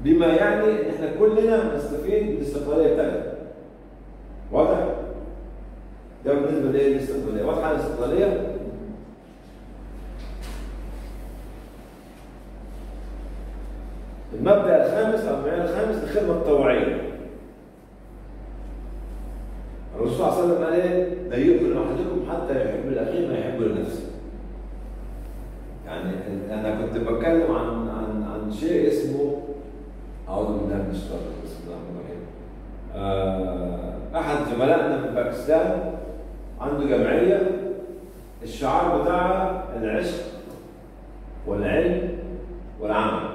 بما يعني ان احنا كلنا نستفيد من الاستقلاليه بتاعتنا واضح؟ ده بالنسبه لايه الاستقلاليه واضحه الاستقلاليه؟ المبدا الخامس او المعيار الخامس الخدمه التطوعيه الرسول صلى الله عليه وسلم قال ايه؟ لا يؤمن احدكم حتى يحب الاخير ما يحب لنفسه. يعني انا كنت بتكلم عن عن عن شيء اسمه اعوذ بالله من الشيطان الرجيم بسم الله الرحمن الرحيم. آه، احد زملائنا في باكستان عنده جمعيه الشعار بتاعها العشق والعلم والعمل.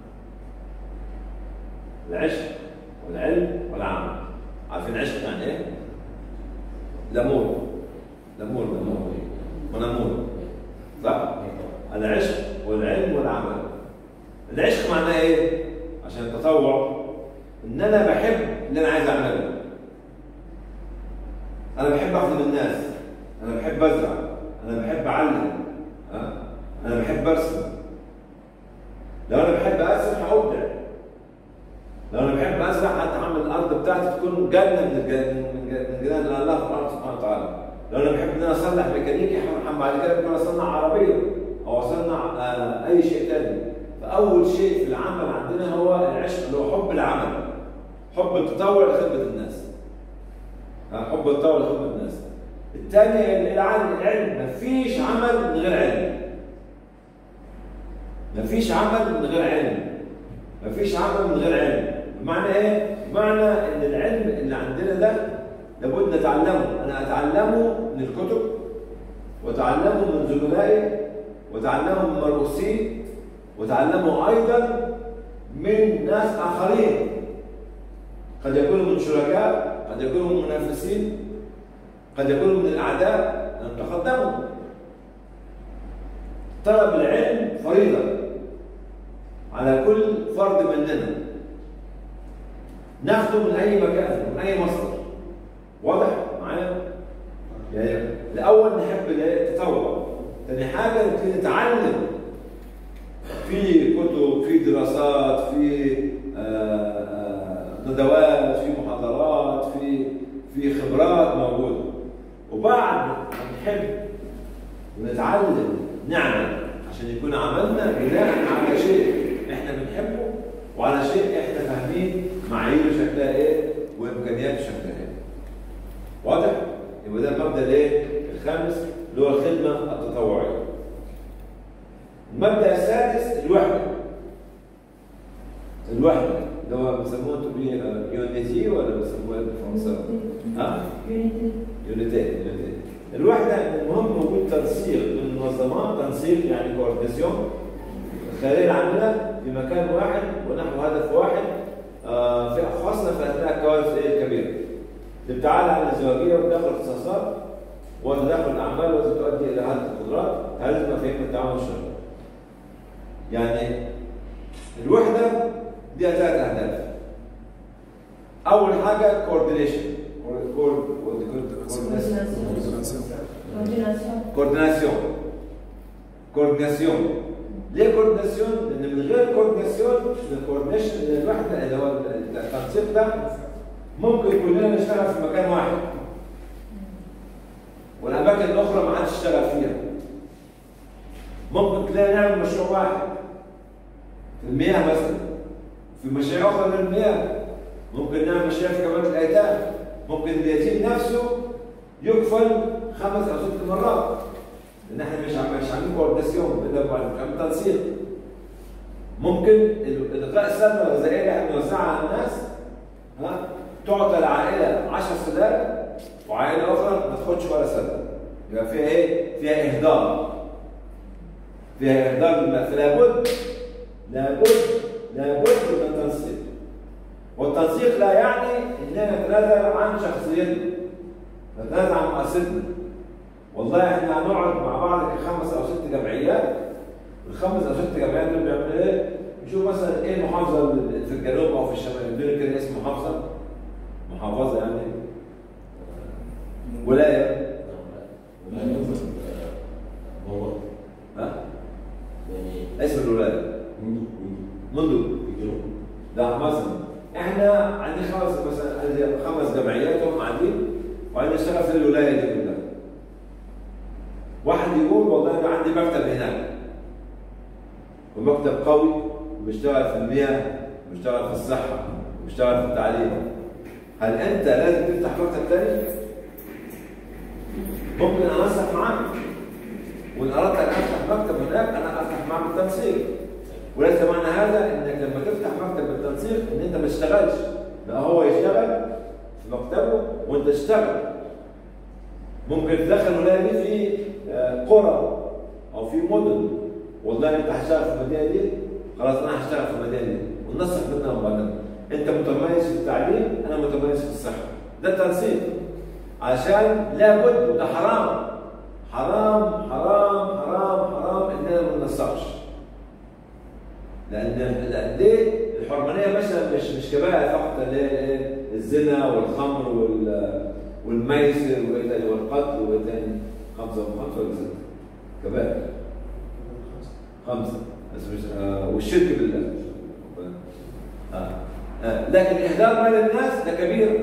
العشق والعلم والعمل. عارفين العشق يعني ايه؟ لامور لامور لامور منامور صح؟ العشق والعلم والعمل العشق معناه ايه؟ عشان التطوع ان انا بحب اللي انا عايز اعمله انا بحب اخدم الناس انا بحب ازرع انا بحب اعلم ها؟ انا بحب ارسم لو انا بحب ارسم هابدع لو انا بحب ازرع حتى اعمل الارض بتاعتي تكون جنه من الجن- من جن- من جنان الله سبحانه وتعالى لو انا بحب ان انا اصلح ميكانيكي ح- بعد كده ممكن اصنع عربيه او اصنع آه، اي شيء تاني فاول شيء في العمل عندنا هو العشق اللي هو حب العمل حب التطوع لخدمه الناس آه، حب التطوع لخدمه الناس الثاني العلم العلم مفيش عمل من غير علم مفيش عمل من غير علم مفيش عمل من غير علم بمعنى ايه؟ بمعنى ان العلم اللي عندنا ده لابد نتعلمه انا اتعلمه من الكتب واتعلمه من زملائي واتعلمه من مرؤوسين واتعلمه ايضا من ناس اخرين قد يكونوا من شركاء قد يكونوا من منافسين قد يكونوا من الاعداء لم تقدموا طلب العلم فريضه على كل فرد مننا ناخده من اي مكان من اي مصدر واضح معايا يعني الاول نحب التطوع ثاني حاجه نبتدي نتعلم في كتب في دراسات في آه، آه، ندوات في محاضرات في في خبرات موجوده وبعد ما نحب ونتعلم نعمل عشان يكون عملنا بناء على شيء احنا بنحبه وعلى شيء احنا فاهمين معاييره شكلها ايه وامكانياته شكلها ايه. واضح؟ يبقى ده المبدا الايه؟ الخامس اللي هو الخدمه التطوعيه. المبدا السادس الوحده. الوحده اللي هو بيسموه انتوا بيه يونيتي ولا بيسموه ايه بالفرنساوي؟ ها؟ يونيتي يونيتي الوحده المهم وجود تنسيق من المنظمات تنسيق يعني كوردينيسيون الخيريه العامله في مكان واحد ونحو هدف واحد آه، في خاصه في اثناء الكوارث إيه الكبيره الابتعاد عن الازدواجيه وتدخل الاختصاصات وتدخل الاعمال والتي تؤدي الى هدف القدرات هذا مفاهيم التعاون الشرعي يعني الوحده دي ثلاث اهداف اول حاجه كوردينيشن كورديناسيون كورديناسيون ليه كورديناسيون؟ لان من غير كورديناسيون الكوردينيشن الوحده اللي هو التنسيق ده ممكن كلنا نشتغل في مكان واحد والاماكن الاخرى ما حدش اشتغل فيها ممكن تلاقي نعمل مشروع واحد في المياه مثلا في مشاريع اخرى غير المياه ممكن نعمل مشاريع في كمان الايتام ممكن اليتيم نفسه يكفل خمس او ست مرات لان احنا مش عم- مش عاملين كورديناسيون عاملين تنسيق ممكن ال- الغاء السلة الغذائيه اللي احنا بنوزعها على الناس ها تعطى العائله 10 سلال وعائله اخرى ما تاخدش ولا سلة يبقى فيها ايه؟ فيها اهدار فيها اهدار للماء فلا بد لابد لابد من التنسيق والتنسيق لا يعني اننا نتنازل عن شخصيتنا نتنازل عن مؤسستنا والله احنا هنقعد مع بعض كخمس او ست جمعيات الخمس او ست جمعيات دول بيعملوا ايه؟ نشوف مثلا ايه المحافظه اللي في الجنوب او في الشمال يدوني كده اسم محافظه محافظه يعني ولايه هو ها يعني اسم الولايه منذ منذ الجنوب لا مثلا احنا عندي خمس مثلا عندي خمس جمعيات هم قاعدين وعندي اشتغل في الولايه دي كلها واحد يقول والله انا عندي مكتب هناك ومكتب قوي وبيشتغل في المياه وبيشتغل في الصحه وبيشتغل في التعليم هل انت لازم تفتح مكتب تاني؟ ممكن انسق معاك وان اردت ان افتح مكتب هناك انا افتح معك بالتنسيق وليس معنى هذا انك لما تفتح مكتب بالتنسيق ان انت ما تشتغلش لا هو يشتغل في مكتبه وانت تشتغل ممكن تدخل الولايه دي في آه، قرى او في مدن والله انت هتشتغل في المدينه دي خلاص انا هشتغل في المدينه دي وننسق بيننا وبعدين انت متميز في التعليم انا متميز في الصحه ده التنسيق عشان لابد وده حرام حرام حرام حرام حرام اننا ما ننسقش لان لأن ليه الحرمانيه مثلا مش مش كبائر فقط اللي هي إيه؟ الزنا والخمر وال والميسر وايه تاني والقتل وايه تاني خمسه وخمسه ولا سته كبائر خمسه بس مش آه والشرك بالله آه. آه. لكن اهدار مال الناس ده كبيره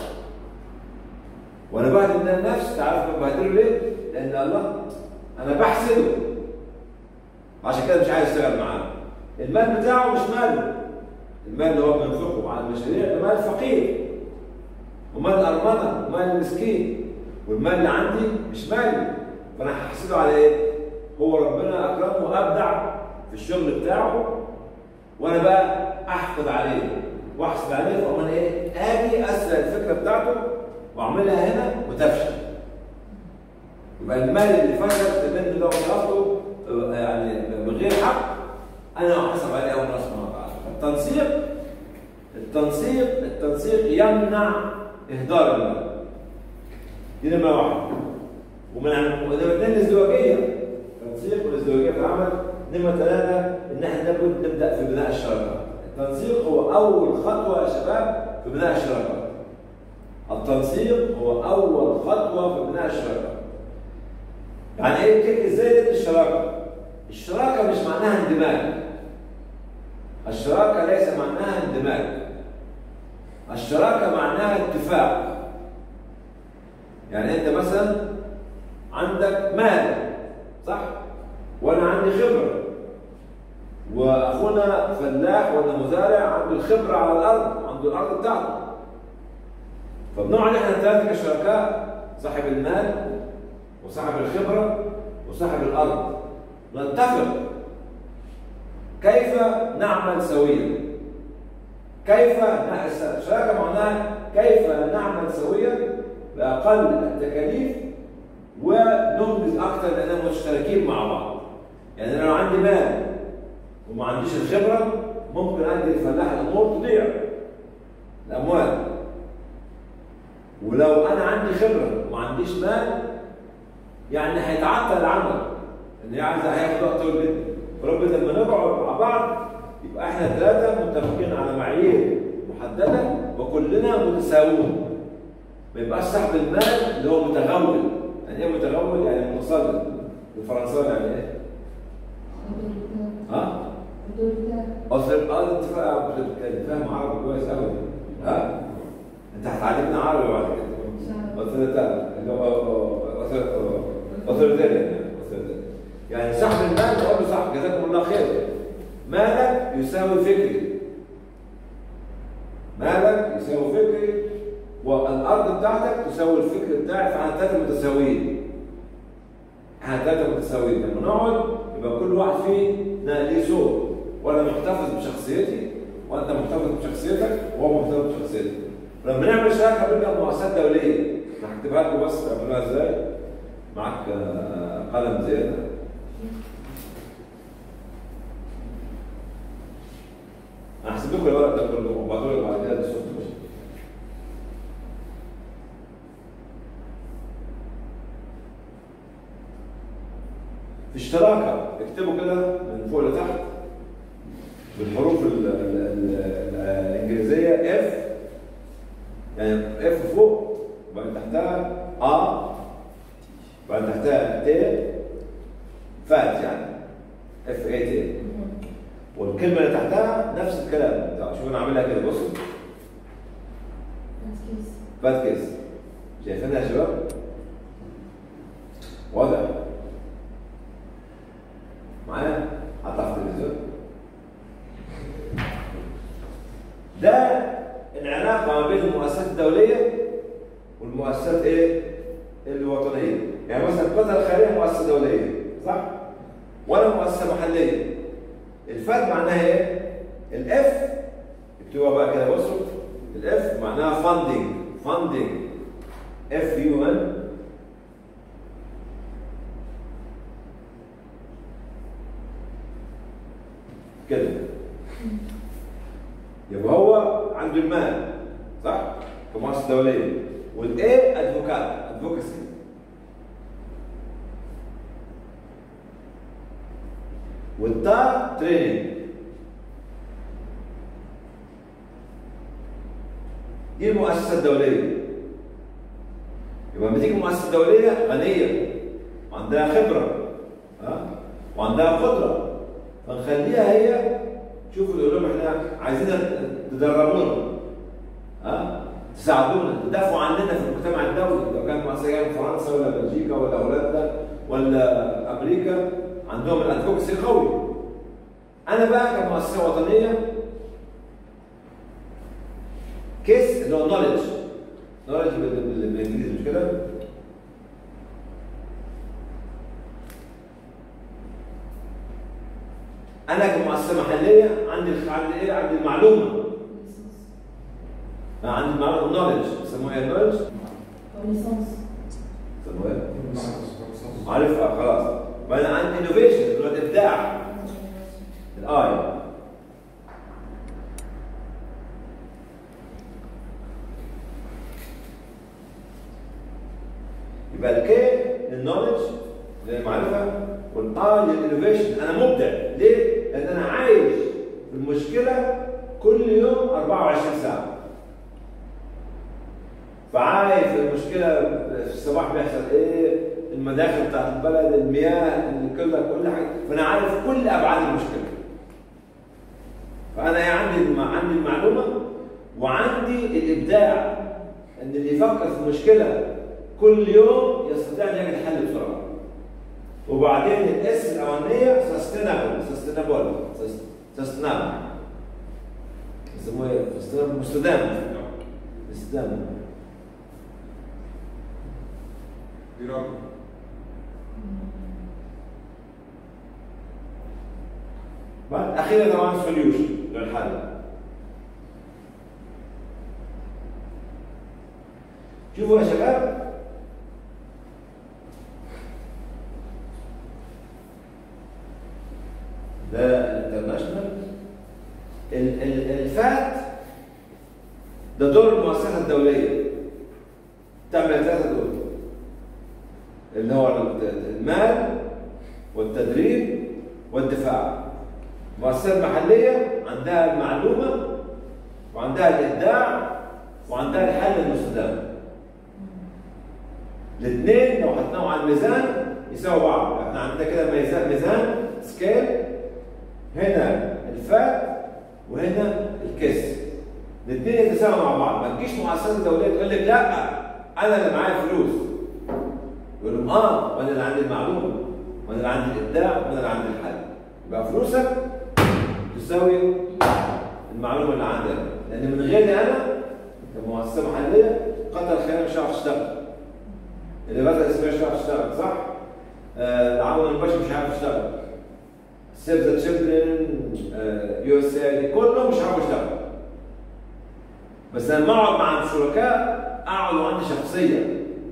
وانا بهدل من النفس تعرف انا بهدله ليه؟ لان الله انا بحسده عشان كده مش عايز اشتغل معاه المال بتاعه مش ماله المال اللي هو بينفقه على المشاريع ده مال فقير ومال الارمله ومال المسكين والمال اللي عندي مش مالي فانا هحسده على ايه؟ هو ربنا اكرمه وابدع في الشغل بتاعه وانا بقى احقد عليه واحسد عليه فاقوم ايه؟ اجي اسرق الفكره بتاعته واعملها هنا وتفشل يبقى المال اللي فشل منه ده وصرفته يعني بغير حق انا احاسب عليه اول راس سبحانه وتعالى التنسيق التنسيق التنسيق يمنع اهدار المال دي نمره واحد ومن نمره اثنين الازدواجيه التنسيق والازدواجيه في العمل نمره ثلاثه ان احنا لابد نبدا في بناء الشراكات التنسيق هو اول خطوه يا شباب في بناء الشراكات التنسيق هو اول خطوه في بناء الشراكه يعني ايه كيف ازاي دي الشراكه الشراكه مش معناها اندماج الشراكه ليس معناها اندماج الشراكه معناها اتفاق يعني انت مثلا عندك مال صح وانا عندي خبره واخونا فلاح ولا مزارع عنده الخبره على الارض عنده الارض بتاعته فبنقعد احنا ثلاثه كشركاء صاحب المال وصاحب الخبره وصاحب الارض نتفق كيف نعمل سويا كيف الشراكه معناها كيف نعمل سويا باقل التكاليف وننجز اكثر لاننا مشتركين مع بعض يعني انا لو عندي مال وما عنديش الخبره ممكن ادي الفلاح الامور تضيع الاموال ولو انا عندي خبره وما عنديش مال يعني هيتعطل العمل ان هي عايزه هياخد وقت طويل جدا فربنا لما نقعد مع بعض يبقى احنا ثلاثه متفقين على معايير محدده وكلنا متساوون ما يبقاش صاحب المال اللي هو متغول يعني ايه متغول يعني متصدر بالفرنساوي يعني ايه؟ ها؟ اصل اه انت فاهم عربي كويس قوي ها؟ انت هتعلمنا عربي بعد كده اوثوريتار اللي هو اوثوريتاريان يعني صاحب المال تقول له صاحب جزاكم الله خير مالك يساوي فكري مالك يساوي فكري والارض بتاعتك تساوي الفكر بتاعي فاحنا ثلاثه متساويين احنا ثلاثه متساويين لما نقعد يبقى كل واحد فينا ليه صوت وانا محتفظ بشخصيتي وانت محتفظ بشخصيتك وهو محتفظ بشخصيتك لما نعمل شراكه بين مؤسسات دوليه هكتبها لكم بس تعملوها ازاي معاك قلم زياده هحسب لكم الورق ده كله وبعدين لك بعد كده الصوت في الشراكه اكتبوا كده من فوق لتحت بالحروف ال ال ال الانجليزيه اف يعني اف فوق وبعد تحتها ا بعد تحتها ت فات يعني اف اي تي والكلمه اللي تحتها نفس نفس الكلام طيب شوف انا عاملها كده بصوا فات كيس شايفينها يا شباب؟ واضح معايا؟ هطلع في التلفزيون ده العلاقه ما بين المؤسسات الدوليه والمؤسسات ايه؟ الوطنيه يعني مثلا القطر الخيريه مؤسسه دوليه صح؟ ولا مؤسسه محليه الفات معناها ايه؟ الاف اكتبوها بقى كده بصوا الاف معناها فاندنج فاندنج اف يو ان كده يبقى هو عنده المال صح؟ كمؤسسه دوليه والاي ادفوكات ادفوكسي والتاء تريننج دي المؤسسه الدوليه يبقى لما تيجي مؤسسه دوليه غنيه وعندها خبره ها وعندها قدره فنخليها هي شوفوا نقول لهم احنا عايزين تدربونا ها تساعدونا تدافعوا عننا في المجتمع الدولي لو كانت مؤسسه جايه من فرنسا ولا بلجيكا ولا هولندا ولا امريكا عندهم الادفوكسي قوي انا بقى كمؤسسه وطنيه كيس اللي هو نولج نولج بالانجليزي مش كده؟ انا كمؤسسه محليه عندي عندي ايه؟ عندي المعلومه عندي المعلومه نولج بيسموها ايه نولج؟ كونيسانس بيسموها ايه؟ عارفها خلاص بعدين عندي انوفيشن اللي هو الابداع الاي يبقى الكي للنولج للمعرفه والاي للانوفيشن انا مبدع ليه؟ لان انا عايش في المشكله كل يوم 24 ساعه فعايش في المشكله في الصباح بيحصل ايه؟ المداخل بتاعت البلد، المياه، كل كل حاجه، فانا عارف كل ابعاد المشكله. فانا عندي الم- عندي المعلومه وعندي الابداع ان اللي يفكر في مشكله كل يوم يستطيع ان يجد حل بسرعه. وبعدين الاس الاولانيه سستينابل سستينابل سستينابل يسموها ايه؟ sustainable، مستدام مستدام بعد اخيرا طبعا سوليوشن للحل شوفوا يا شباب ده الانترناشونال ال- ال- الفات ده دور المؤسسه الدوليه تعمل ثلاثه دول اللي هو المال والتدريب والدفاع المؤسسات المحلية عندها المعلومة وعندها الإبداع وعندها الحل المستدام الاثنين لو حطيناهم على الميزان يساووا بعض احنا عندنا كده ميزان ميزان سكيل هنا الفات وهنا الكس الاثنين يتساووا مع بعض ما تجيش مؤسسات دوليه تقول لك لا انا اللي معايا فلوس يقول لهم اه وانا اللي عندي المعلومه وانا اللي عندي الابداع وانا اللي عندي الحل يبقى فلوسك تساوي المعلومه اللي عندنا لان من غيري انا كمؤسسه محليه قطر الخيريه مش هعرف اشتغل الإغاثة الإسلامية مش هتعرف تشتغل صح؟ آه، العون البشري مش هيعرف يشتغل. سيف ذا تشيلدرن يو اس اي كلهم مش هيعرفوا يشتغلوا. بس لما اقعد مع الشركاء اقعد وعندي شخصية.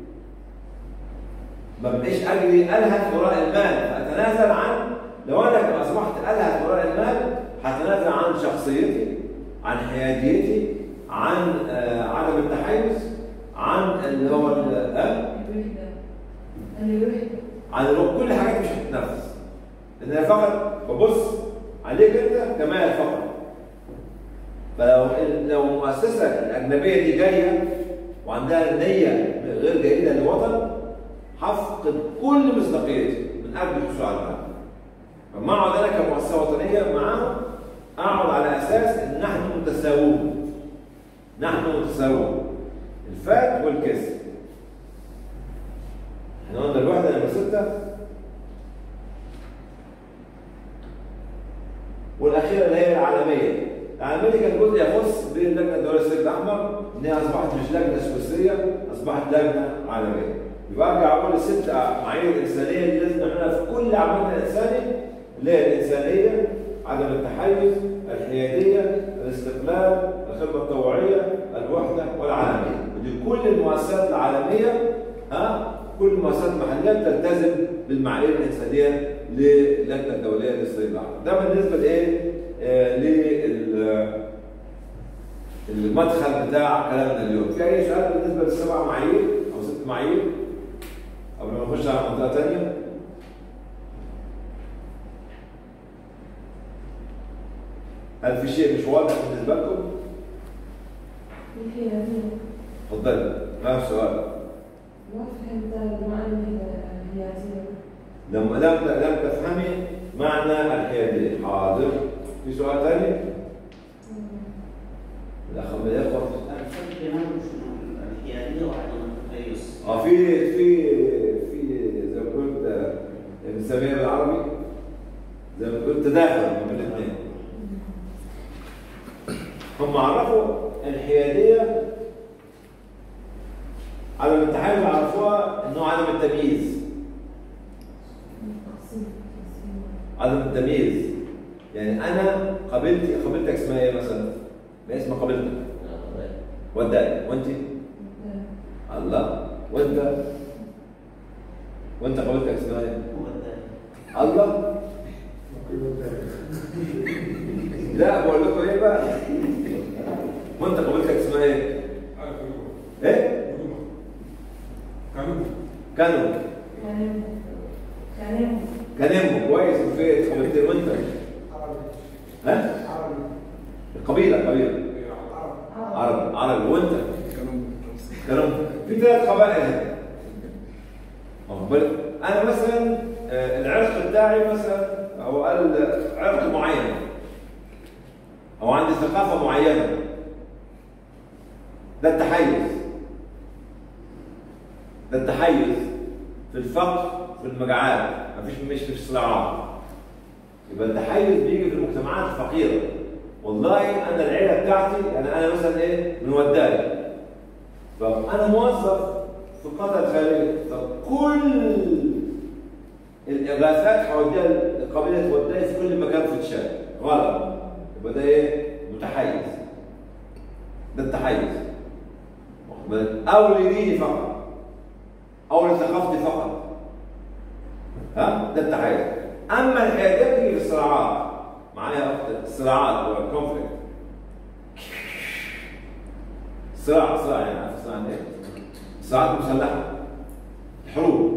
ما بقيش اجري الهث وراء المال فاتنازل عن لو انا اصبحت الهث وراء المال هتنازل عن شخصيتي عن حياديتي عن آه، عدم التحيز عن اللي هو ال- آه؟ الوحدة الوحدة عن الوقت كل حاجات مش هتتنفذ لان انا فقط ببص عليك انت كمال فقط فلو لو المؤسسه الاجنبيه دي جايه وعندها نيه غير جيده للوطن هفقد كل مصداقيتي من قبل الحصول على الحل فما اقعد انا كمؤسسه وطنيه معاهم اعمل على اساس ان نحن متساوون نحن متساوون الفات والكسر احنا قلنا الوحده نمره سته والاخيره اللي هي العالميه العالميه دي كان جزء يخص باللجنه الدوليه للسجل الاحمر ان هي اصبحت مش لجنه سويسريه اصبحت لجنه عالميه يبقى ارجع اقول الست معايير الانسانيه دي لازم نعملها في كل عملنا الانساني اللي هي الانسانيه عدم التحيز الحياديه الاستقلال الخدمه التطوعيه الوحده والعالميه ودي كل المؤسسات العالميه ها كل المؤسسات المحليه بتلتزم بالمعايير الانسانيه للجنه الدوليه للصيد الاحمر ده بالنسبه لايه؟ آه لل المدخل بتاع كلامنا اليوم في اي سؤال بالنسبه للسبع معايير او ست معايير قبل ما نخش على منطقه ثانيه هل في شيء مش واضح بالنسبه لكم؟ الحيادية اتفضلي ما في سؤال ما فهمت المعنى الحيادية لم لم لم تفهمي معنى الحياديه حاضر في سؤال ثاني؟ الاخ من الاخوه الفرق بينهم شنو الحيادية وعدم التميز اه في في في زي ما قلت بنسميها بالعربي زي ما قلت تداخل ما بين الاثنين هم عرفوا الحياديه عدم التحيز عرفوها انه عدم التمييز عدم التمييز يعني انا قابلتي قابلتك اسمها ايه مثلا؟ ما اسم قابلتك؟ وداي وانت؟ الله وانت؟ وانت قابلتك اسمها ايه؟ هو ده الله لا بقول لكم ايه بقى؟ وانت قابلتك اسمها ايه؟ ايه؟ كانوا كلام كلام كان كويس وفيت قابلت وانت ها؟ القبيله قبيله عرب عرب وانت كانوا في ثلاث قبائل هنا واخد بالك؟ انا مثلا آه، العرق بتاعي مثلا هو قال عرق معين او عندي ثقافه معينه ده التحيز ده التحيز في الفقر في المجاعات مفيش مش في الصراعات يبقى التحيز بيجي في المجتمعات الفقيره والله انا العيله بتاعتي يعني انا مثلا ايه من وداي فانا موظف في القطر الخارجي طب كل الاغاثات هوديها لقبيله وداي في كل مكان في تشاد غلط يبقى ده ايه متحيز ده التحيز واخد بالك؟ او لديني فقط او لثقافتي فقط ها ده التحيز اما الحياديه بتيجي في الصراعات معايا يا اخت الصراعات او الكونفليكت صراع صراع يعني عارف صراع ايه؟ صراعات مسلحه الحروب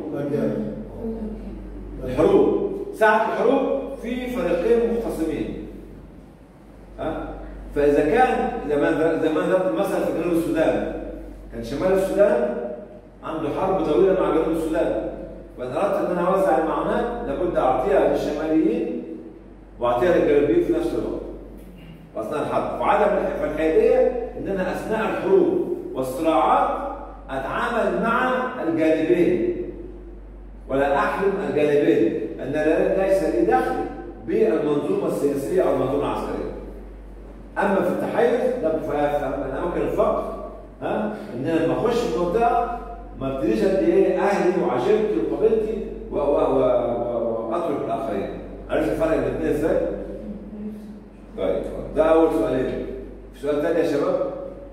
الحروب ساعة الحروب في فريقين مختصمين ها فإذا كان زي ما زي ما ضربت المثل في جنوب السودان كان شمال السودان عنده حرب طويلة مع جنوب السودان فإذا أردت إن أنا أوزع المعونات لابد أعطيها للشماليين وأعطيها للجنوبيين في نفس الوقت وأثناء الحرب وعدم الح- فالحيادية إن أنا أثناء الحروب والصراعات أتعامل مع الجانبين ولا احلم الجانبين ان لا- ليس لي دخل بالمنظومه السياسيه او المنظومه العسكريه. اما في التحيز لا في في اماكن الفقر ها ان انا لما اخش في منطقه ما ابتديش ادي ايه اهلي وعشيرتي وقبيلتي و- و- و- و- واترك الاخرين. عرفت الفرق بين الاثنين ازاي؟ طيب ده اول سؤالين. في سؤال ثاني يا شباب؟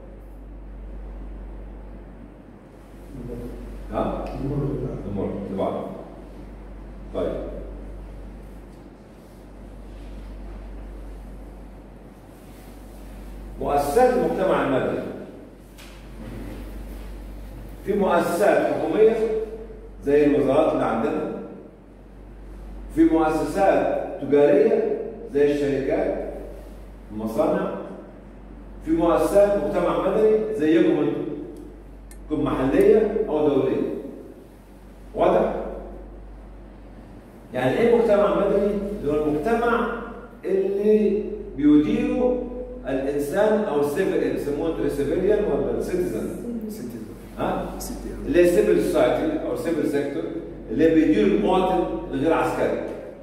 ها؟ نمر لبعض طيب مؤسسات المجتمع المدني في مؤسسات حكومية زي الوزارات اللي عندنا في مؤسسات تجارية زي الشركات المصانع في مؤسسات مجتمع مدني زيكم انتم تكون محلية أو دولية واضح؟ يعني ايه مجتمع مدني؟ اللي هو المجتمع اللي بيديره الانسان او السيفل بيسموه انتوا السيفيليان ولا السيتيزن ها اللي هي سيفل سوسايتي او سيفل سيكتور اللي بيدير المواطن الغير عسكري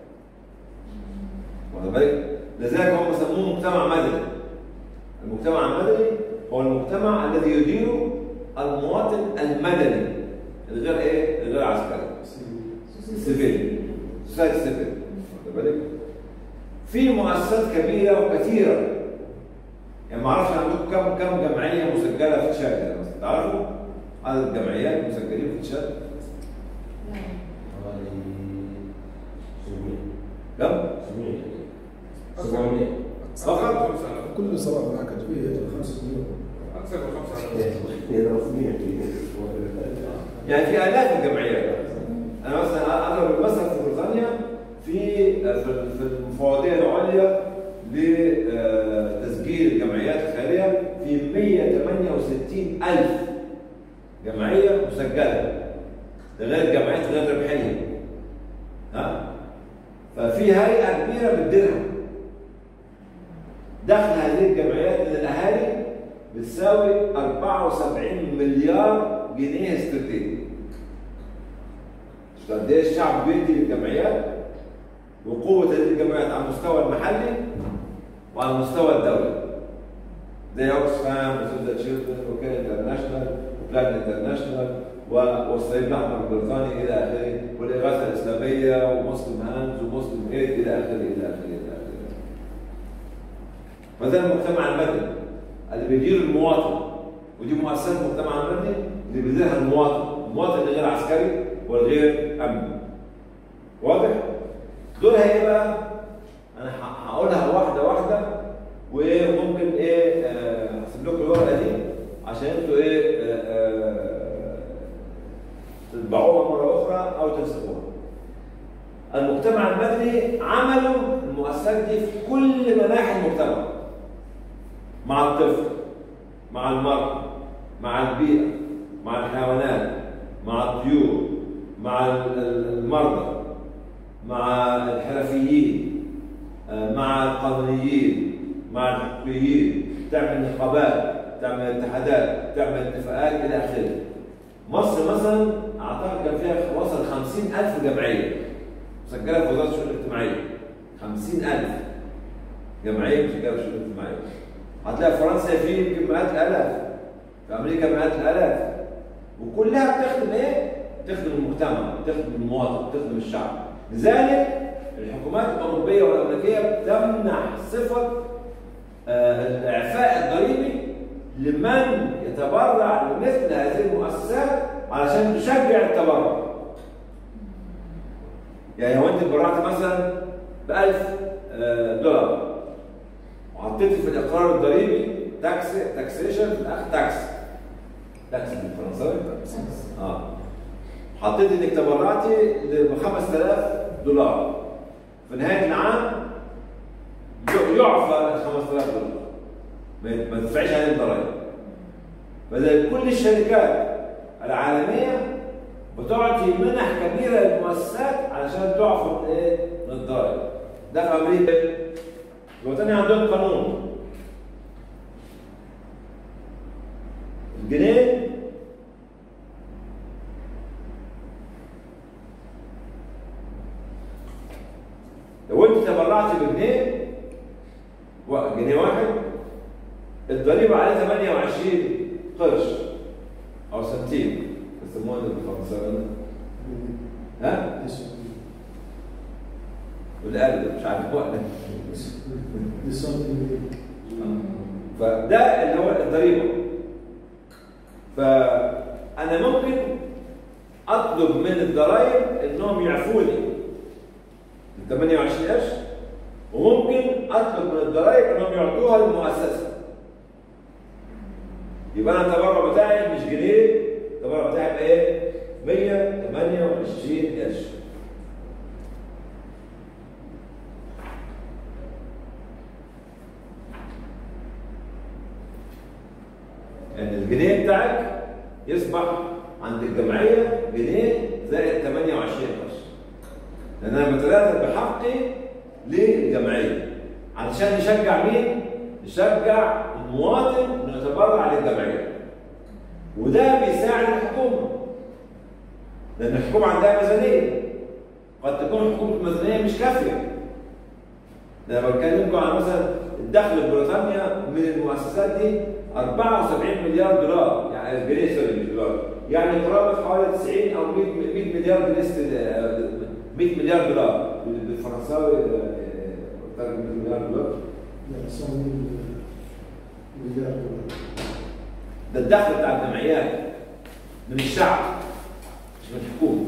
واخد بالك؟ لذلك هم سموه مجتمع مدني المجتمع المدني هو المجتمع الذي يديره المواطن المدني الغير ايه؟ الغير عسكري سيفيل سوسايتي سيفيل واخد بالك؟ في مؤسسات كبيره وكثيره يعني ما اعرفش عندكم كم كم جمعيه مسجله في تشاد يعني مثلا تعرفوا عدد الجمعيات المسجلين في تشاد كم؟ فقط كل صلاة معك تبيه خمسة مليون اكثر من خمسه يعني في الاف الجمعيات انا مثلا اضرب المثل في بريطانيا في في في المفوضيه العليا لتسجيل الجمعيات الخيريه في 168 الف جمعيه مسجله ده غير الجمعيات غير ربحيه ها ففي هيئه كبيره بتديرها دخل هذه الجمعيات من الاهالي بتساوي 74 مليار جنيه استرليني شوف قد ايه الشعب بيدي للجمعيات وقوه هذه الجمعيات على المستوى المحلي وعلى المستوى الدولي زي اوكسفام وسيف ذا تشيلدرن وكير انترناشونال وبلان انترناشونال والصليب الاحمر البريطاني الى اخره والاغاثه الاسلاميه ومسلم هاندز ومسلم ايد الى اخره الى اخره الى اخره فده المجتمع المدني اللي بيدير المواطن ودي مؤسسات المجتمع المدني اللي بيديرها المواطن المواطن الغير عسكري والغير امني واضح؟ دول هي بقى انا ه- هقولها واحده واحده وممكن ايه آه، هسيب لكم الورقه دي عشان انتوا ايه آه، آه، تطبعوها مره اخرى او تنسخوها. المجتمع المدني عملوا المؤسسات دي في كل مناحي المجتمع. مع الطفل مع المرأة مع البيئة مع الحيوانات مع الطيور مع ال- ال- المرضى مع الحرفيين آه، مع القانونيين مع الحقوقيين تعمل نقابات تعمل اتحادات تعمل اتفاقات الى اخره مصر مثلا اعتقد كان فيها وصل 50000 جمعيه مسجله في وزاره الشؤون الاجتماعيه 50000 جمعيه مسجله في الشؤون الاجتماعيه هتلاقي في فرنسا في يمكن مئات الالاف في امريكا مئات الالاف وكلها بتخدم ايه؟ بتخدم المجتمع بتخدم المواطن بتخدم الشعب لذلك الحكومات الاوروبيه والامريكيه بتمنح صفه آه، الاعفاء الضريبي لمن يتبرع لمثل هذه المؤسسات علشان تشجع التبرع يعني لو انت اتبرعت مثلا ب 1000 آه، دولار وحطيت في الاقرار الضريبي تاكس تاكسيشن في الاخر تاكس تاكس بالفرنساوي اه حطيت انك تبرعتي ب 5000 دولار في نهايه العام ي- يعفى ال 5000 دولار ما ما تدفعيش عليهم ضرائب فلذلك كل الشركات العالميه بتعطي منح كبيره للمؤسسات علشان تعفى من ايه؟ من الضرائب ده في امريكا بريطانيا عندهم قانون الجنيه لو انت تبرعت بجنيه و- جنيه واحد الضريبه عليه 28 قرش او سنتيم يسموها بالفرنساوي ها؟ والقلب مش عارف هو فده اللي هو الضريبه فانا ممكن اطلب من الضرائب انهم يعفوني ال 28 قرش وممكن اطلب من الضرائب انهم يعطوها للمؤسسه يبقى انا التبرع بتاعي مش جنيه التبرع بتاعي يبقى ايه 128 قرش يعني الجنيه بتاعك يصبح عند الجمعيه جنيه زائد 28 قرش لان انا بتلاتف بحقي للجمعيه علشان نشجع مين؟ نشجع المواطن انه يتبرع للجمعيه وده بيساعد الحكومه لان الحكومه عندها ميزانيه قد تكون الحكومه الميزانيه مش كافيه ده انا بتكلمكم عن مثلا الدخل بريطانيا من المؤسسات دي 74 مليار دولار يعني جنيه سوري مش دولار يعني قرابه حوالي 90 او 100 100 مليار جنيه است- آه، 100 مليار دولار بالفرنساوي آه، آه، أكتر من 100 مليار دولار يعني 100 مليار دولار ده الدخل بتاع الجمعيات من الشعب مش من الحكومه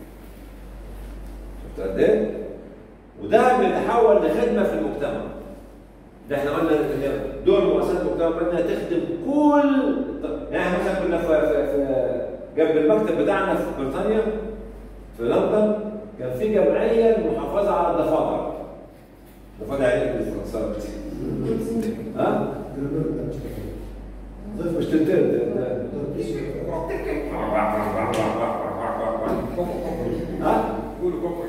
شفت قد ايه؟ وده بيتحول لخدمه في المجتمع ده احنا قلنا إن دور مؤسسات المجتمع انها تخدم كل الط- يعني إحنا مثلا كنا في, في, في جنب المكتب بتاعنا في بريطانيا في لندن كان في جمعيه للمحافظه على الضفادع الضفادع يعني بالفرنساوي ها؟ ضيف مش تنتهي ده- ده- ها؟ قولوا كوكو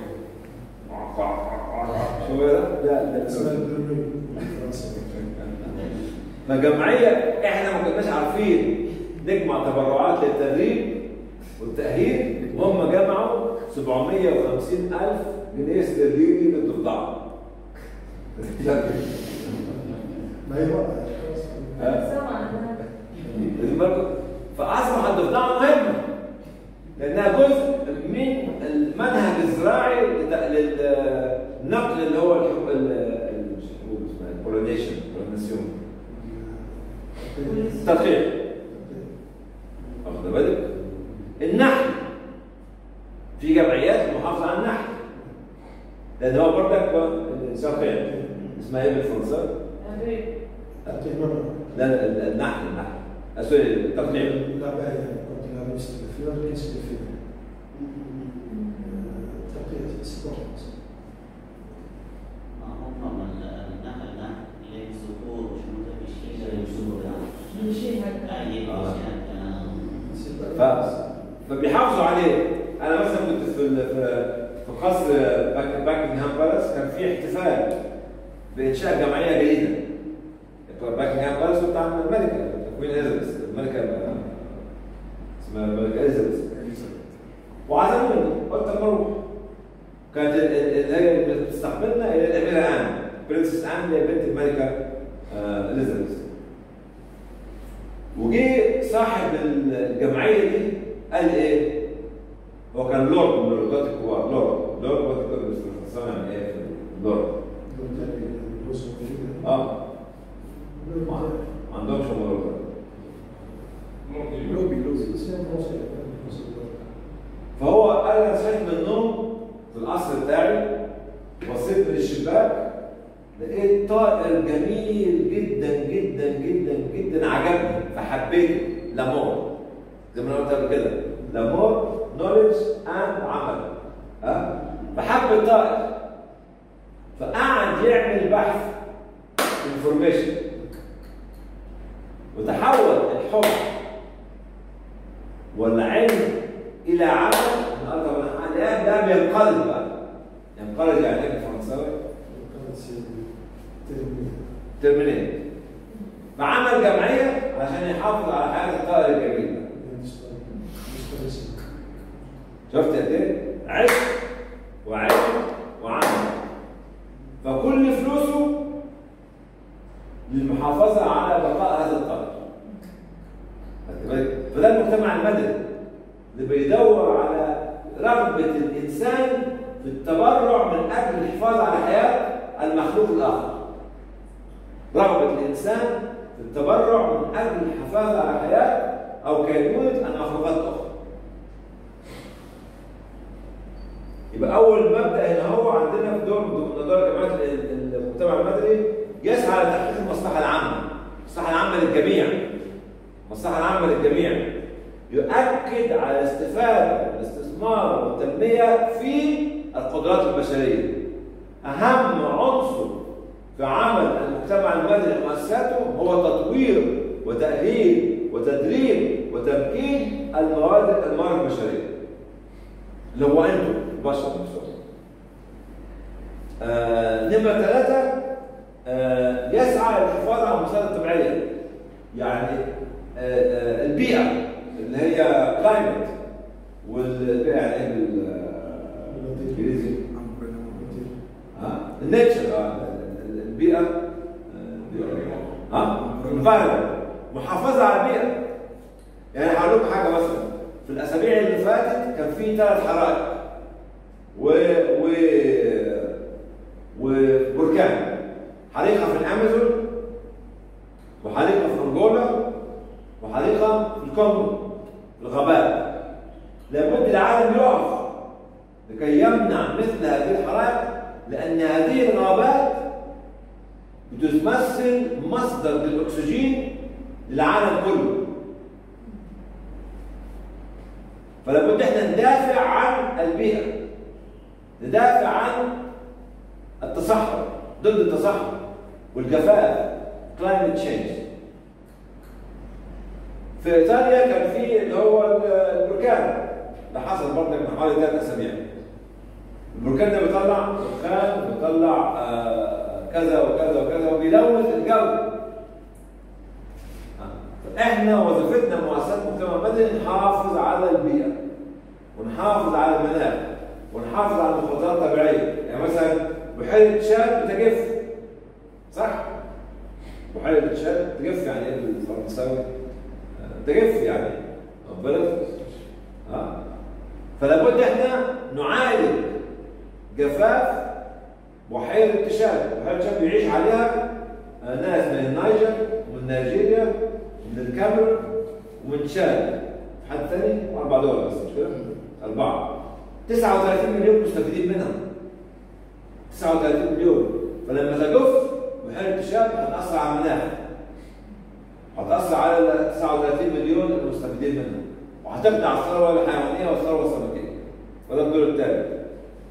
شو هذا؟ لا لا اسمها البرميل بالفرنسي فجمعية احنا ما كناش عارفين نجمع تبرعات للتدريب والتأهيل وهم جمعوا 750 ألف جنيه استرليني للضفدع ما هي بقى سمع عنها المركب فأصبح الضفدع مهمة لأنها جزء من المنهج الزراعي لت- للنقل اللي هو الحب- ال- ال- مش الحبوب اسمها البولينيشن بولينيشن تلقيح واخد بالك؟ النحل في جمعيات محافظة على النحل لأن هو برضك ساقع اسمها ايه بالفرنساوي؟ أبي لا لا ال- النحل النحل آه، سوري التقنيع لا باهي كنت لا ليست الفيور كيس الفيور تقية السبورت هم النحل ده اللي الصخور وشنو ده بيشيل الصخور ده بيشيل هكا يعني آه. بيشيل ف... فبيحافظوا عليه انا مثلا كنت في ال- في في قصر باك باكنغهام بالاس كان في احتفال بانشاء جمعيه جديده باكنغهام بالاس بتاع الملكه كوين اليزابيث الملكه اسمها الملكه اليزابيث وعزموني قلت اما اروح كانت ال- ال- اللي هي اللي بتستقبلنا هي الاميره ان برنسس ان اللي هي بنت الملكه آه، اليزابيث وجي صاحب الجمعيه دي قال ايه؟ هو كان لورد من اللوردات الكبار لورد لورد هو كده مش فرنساوي يعني ايه لورد اه ما ما عندهمش هم لوردات لوبي لوبي فهو قال انا صحيت من النوم في القصر بتاعي بصيت من الشباك لقيت طائر جميل جدا جدا جدا جدا عجبني فحبيته لامور زي ما انا قلت قبل كده لامور نولج اند عمل ها فحب الطائر فقعد يعمل بحث انفورميشن وتحول الحب والعلم الى عمل النهارده الان ده بينقلب بقى ينقلب يعني ايه بالفرنساوي؟ ترمينيت فعمل جمعيه عشان يحافظ على حياه الطائر الجميل ده شفت قد ايه؟ عشق وعلم وعمل فكل فلوسه للمحافظه على بقاء هذا الطائر خدت بالك؟ فده المجتمع المدني اللي بيدور على رغبه الانسان في التبرع من اجل الحفاظ على حياه المخلوق الاخر رغبه الانسان في التبرع من اجل الحفاظ على حياه او كينونه المخلوقات الاخرى يبقى اول مبدا هنا هو عندنا في دور من اداره جماعه المجتمع المدني يسعى لتحقيق المصلحه العامه المصلحه العامه للجميع المصلحه العامه للجميع يؤكد على الاستفاده والاستثمار والتنميه في القدرات البشريه اهم عنصر في عمل المجتمع المدني ومؤسساته هو تطوير وتاهيل وتدريب وتمكين الموارد الموارد البشريه اللي هو انتم البشر نفسهم. آه نمرة ثلاثة آه، يسعى للحفاظ على المصادر الطبيعيه يعني آه، آه، البيئه اللي هي كلايمت والبيئه يعني ايه بال- بالانجليزي ها النيتشر آه، ال- ال- البيئه آه، ها environment. محافظه على البيئه يعني هقول لكم حاجه مثلا في الاسابيع اللي فاتت كان في ثلاث حرائق و و وبركان حريقه في الامازون وحريقه في انجولا وحريقه في الكونغو في الغابات لابد العالم يقف لكي يمنع مثل هذه الحرائق لان هذه الغابات بتمثل مصدر للاكسجين للعالم كله فلا بد احنا ندافع عن البيئه ندافع عن التصحر ضد التصحر والجفاف climate change في ايطاليا كان في اللي هو البركان ده حصل برضه من حوالي ثلاث اسابيع البركان ده بيطلع دخان بيطلع آه، كذا وكذا وكذا وبيلوث الجو احنا وظيفتنا مؤسسات مجتمع مدني نحافظ على البيئه ونحافظ على المناخ ونحافظ على المخاطرات الطبيعيه يعني مثلا بحيره تشاد بتجف صح؟ بحيره تشاد تجف يعني ايه بالفرنساوي؟ آه، تجف يعني واخد بالك؟ اه فلا بد احنا نعالج جفاف بحيره تشاد بحيره تشاد بيعيش عليها آه، ناس من النيجر ومن نيجيريا ومن الكاميرون ومن تشاد حد ثاني اربع دول بس مش كده؟ اربعه 39 مليون مستفيدين منها 39 مليون فلما تجف بحيره تشاد هتاثر على المناخ هتاثر على ال 39 مليون المستفيدين منها وهتقطع على الثروه الحيوانيه والثروه السمكيه وده الدور الثالث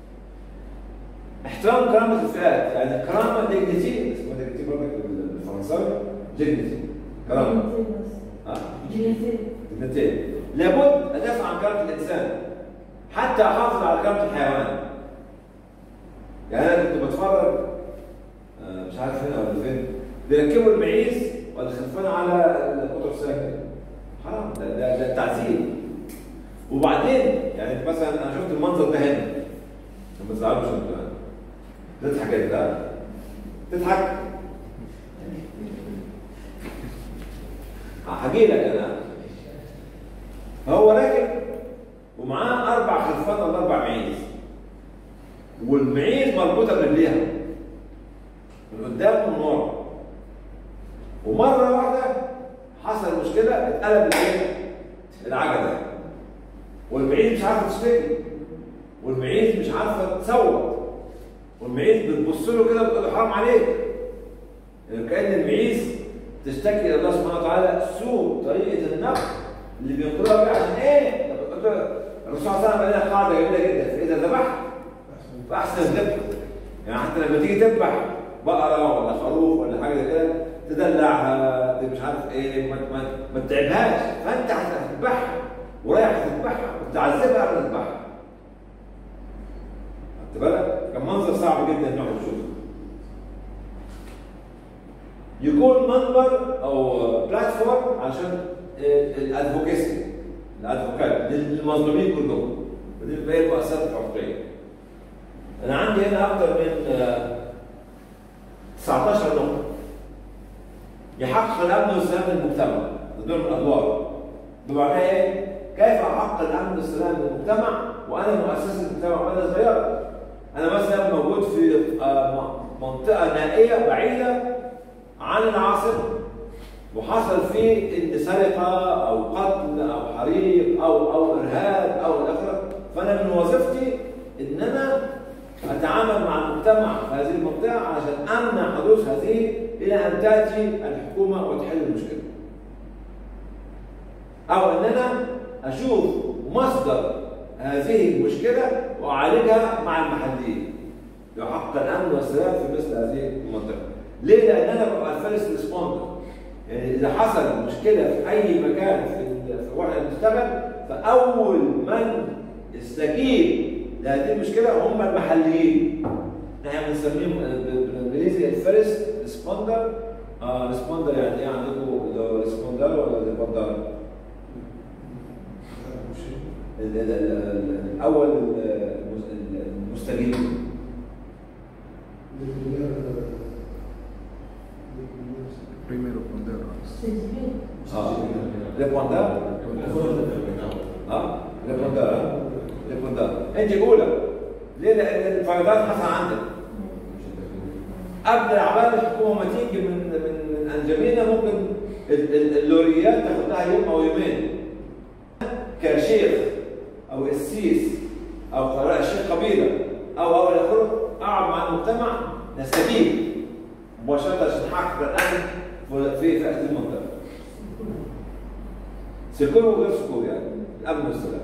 احترام كرامه الفئات يعني الكرامه ديجنتي اسمها ديجنتي برضك بالفرنساوي ديجنتي كرامه ها اثنتين لابد ادافع عن كرامه الانسان حتى احافظ على كرامه الحيوان يعني انا كنت بتفرج آه، مش عارف هنا ولا فين بيركبوا المعيز ولا خلفان على القطر ساكن حرام ده ده, ده تعذيب وبعدين يعني مثلا انا شفت المنظر ده هنا لما تزعلوا شفت تضحك انت تضحك هحكي لك انا هو راكب ومعاه اربع خلفان ولا اربع معيز والمعيز مربوطه برجليها من قدام ومن ورا ومره واحده حصل مشكله اتقلب الايه؟ العجله والمعيز مش عارفه تشتكي والمعيز مش عارفه تصوت والمعيز بتبص له كده بتقول له حرام عليك يعني كان المعيز تشتكي الى الله سبحانه وتعالى سوء طريقه النقل اللي بينقلوها بيه عشان ايه؟ الرسول صلى الله عليه وسلم قال لنا قاعده جميله جدا فاذا ذبحت فاحسن الذبح يعني حتى لما تيجي تذبح بقره ولا خروف ولا حاجه زي كده تدلعها مش عارف ايه ما, ما, ما تتعبهاش فانت هتذبحها ورايح هتذبحها وتعذبها قبل ما تذبحها خدت بالك؟ كان منظر صعب جدا ان احنا نشوفه يكون منبر او بلاتفورم عشان الادفوكيسي الادفوكات للمظلومين كلهم ودي باقي المؤسسات الحقوقيه انا عندي هنا اكثر من آه، 19 نقطه يحقق الامن والسلام للمجتمع ده دور من الادوار بمعنى ايه؟ كيف احقق الامن والسلام للمجتمع وانا مؤسسه مجتمع مدى صغيره انا مثلا موجود في آه، م- منطقه نائيه بعيده عن العاصمه وحصل فيه ان سرقه او قتل او حريق او او ارهاب او الى اخره فانا من وظيفتي ان انا اتعامل مع المجتمع في هذه المنطقه عشان امنع حدوث هذه الى ان تاتي الحكومه وتحل المشكله. او ان انا اشوف مصدر هذه المشكله واعالجها مع المحليين. يحقق الامن والسلام في مثل هذه المنطقه. ليه؟ لان انا ببقى الفيرست ريسبوندر. يعني اذا حصل مشكله في اي مكان في ال- في واحنا بنشتغل فاول من يستجيب لهذه المشكله هم المحليين. احنا بنسميهم ب- بالانجليزي الفيرست ريسبوندر اه ريسبوندر يعني ايه عندكم اللي هو ريسبوندر ولا ريسبوندر؟ ال- ال- ال- ال- الاول المس- المستجيب Primero pondero. تجميل اه ريسبوندر اه ريسبوندر ريسبوندر انت اولى ليه؟ لان الفيضان حصل عندك قبل عبال الحكومه ما تيجي من من من انجمينا ممكن ال- ال- اللوريات تاخد لها يوم او يومين كشيخ او قسيس او قراء شيخ قبيله او او الى اخره اقعد مع المجتمع نستجيب مباشره عشان نحقق الامن في في في هذه المنطقه. سكون وغير سكون يعني الامن والسلام.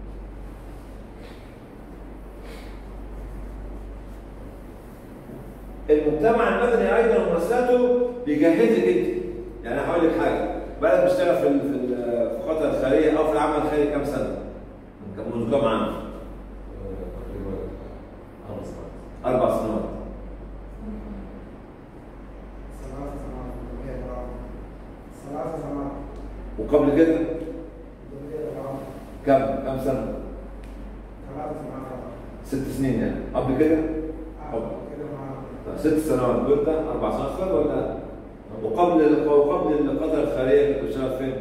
المجتمع المدني ايضا ومؤسساته بيجهزك انت يعني هقول لك حاجه بلد بيشتغل في ال- في ال- في الخطه الخيريه او في العمل الخيري كام سنه؟ منذ كام عام؟ اربع سنوات وقبل كده كم كم سنه؟ ست سنين يعني قبل كده؟ ست سنوات وانت اربع سنوات خير ولا؟ وقبل وقبل القطر الخيريه كنت بتشتغل فين؟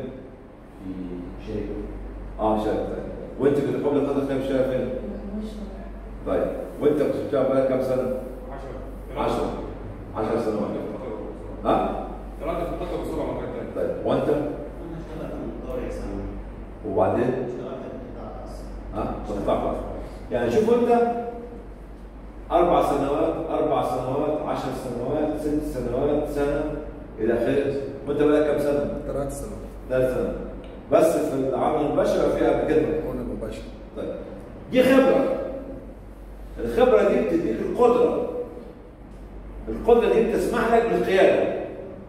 اه شركه وانت كنت قبل القطر الخيريه بتشتغل فين؟ طيب وانت كنت بتشتغل بقالك كام سنه؟ 10 10 سنوات ها؟ ثلاثة في القطر وسبع مرات تانية. طيب وانت أنا اشتغلت مطوري سنة وبعدين اشتغلت في قطاع خاص ها قطاع خاص يعني شوف انت اربع سنوات اربع سنوات 10 سنوات ست سنوات سنه الى اخره وانت بقالك كام سنه؟ ثلاث سنوات ثلاث سنة بس في العمل المباشر فيها قبل كده هنا مباشر طيب دي خبرة الخبرة دي بتديك القدرة القدرة دي بتسمح لك بالقيادة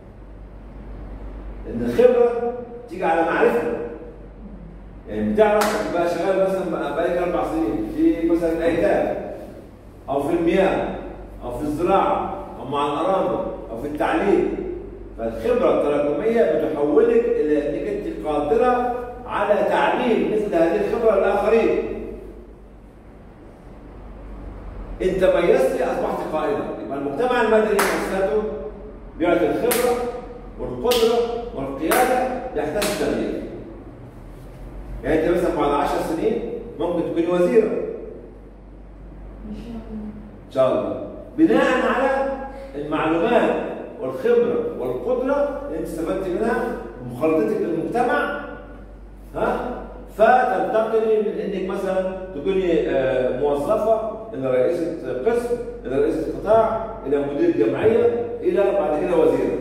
إن الخبرة تيجي على معرفة يعني بتعرف تبقى شغال مثلا بقى- بقالك أربع سنين في مثلا الأيتام أو في المياه أو في الزراعة أو مع الأرامل أو في التعليم فالخبرة التراكمية بتحولك إلى إنك أنت قادرة على تعليم مثل هذه الخبرة للآخرين انت ميزت اصبحت قائدا يبقى المجتمع المدني مؤسساته بيعطي الخبره والقدره والقياده يحتاج التغيير يعني انت مثلا بعد 10 سنين ممكن تكوني وزيره ان شاء الله بناء على المعلومات والخبره والقدره اللي انت استفدت منها بمخالطتك للمجتمع ها فتنتقلي من انك مثلا تكوني آه، موظفه الى رئيسه قسم الى رئيسه قطاع الى مدير جمعيه الى بعد كده وزيره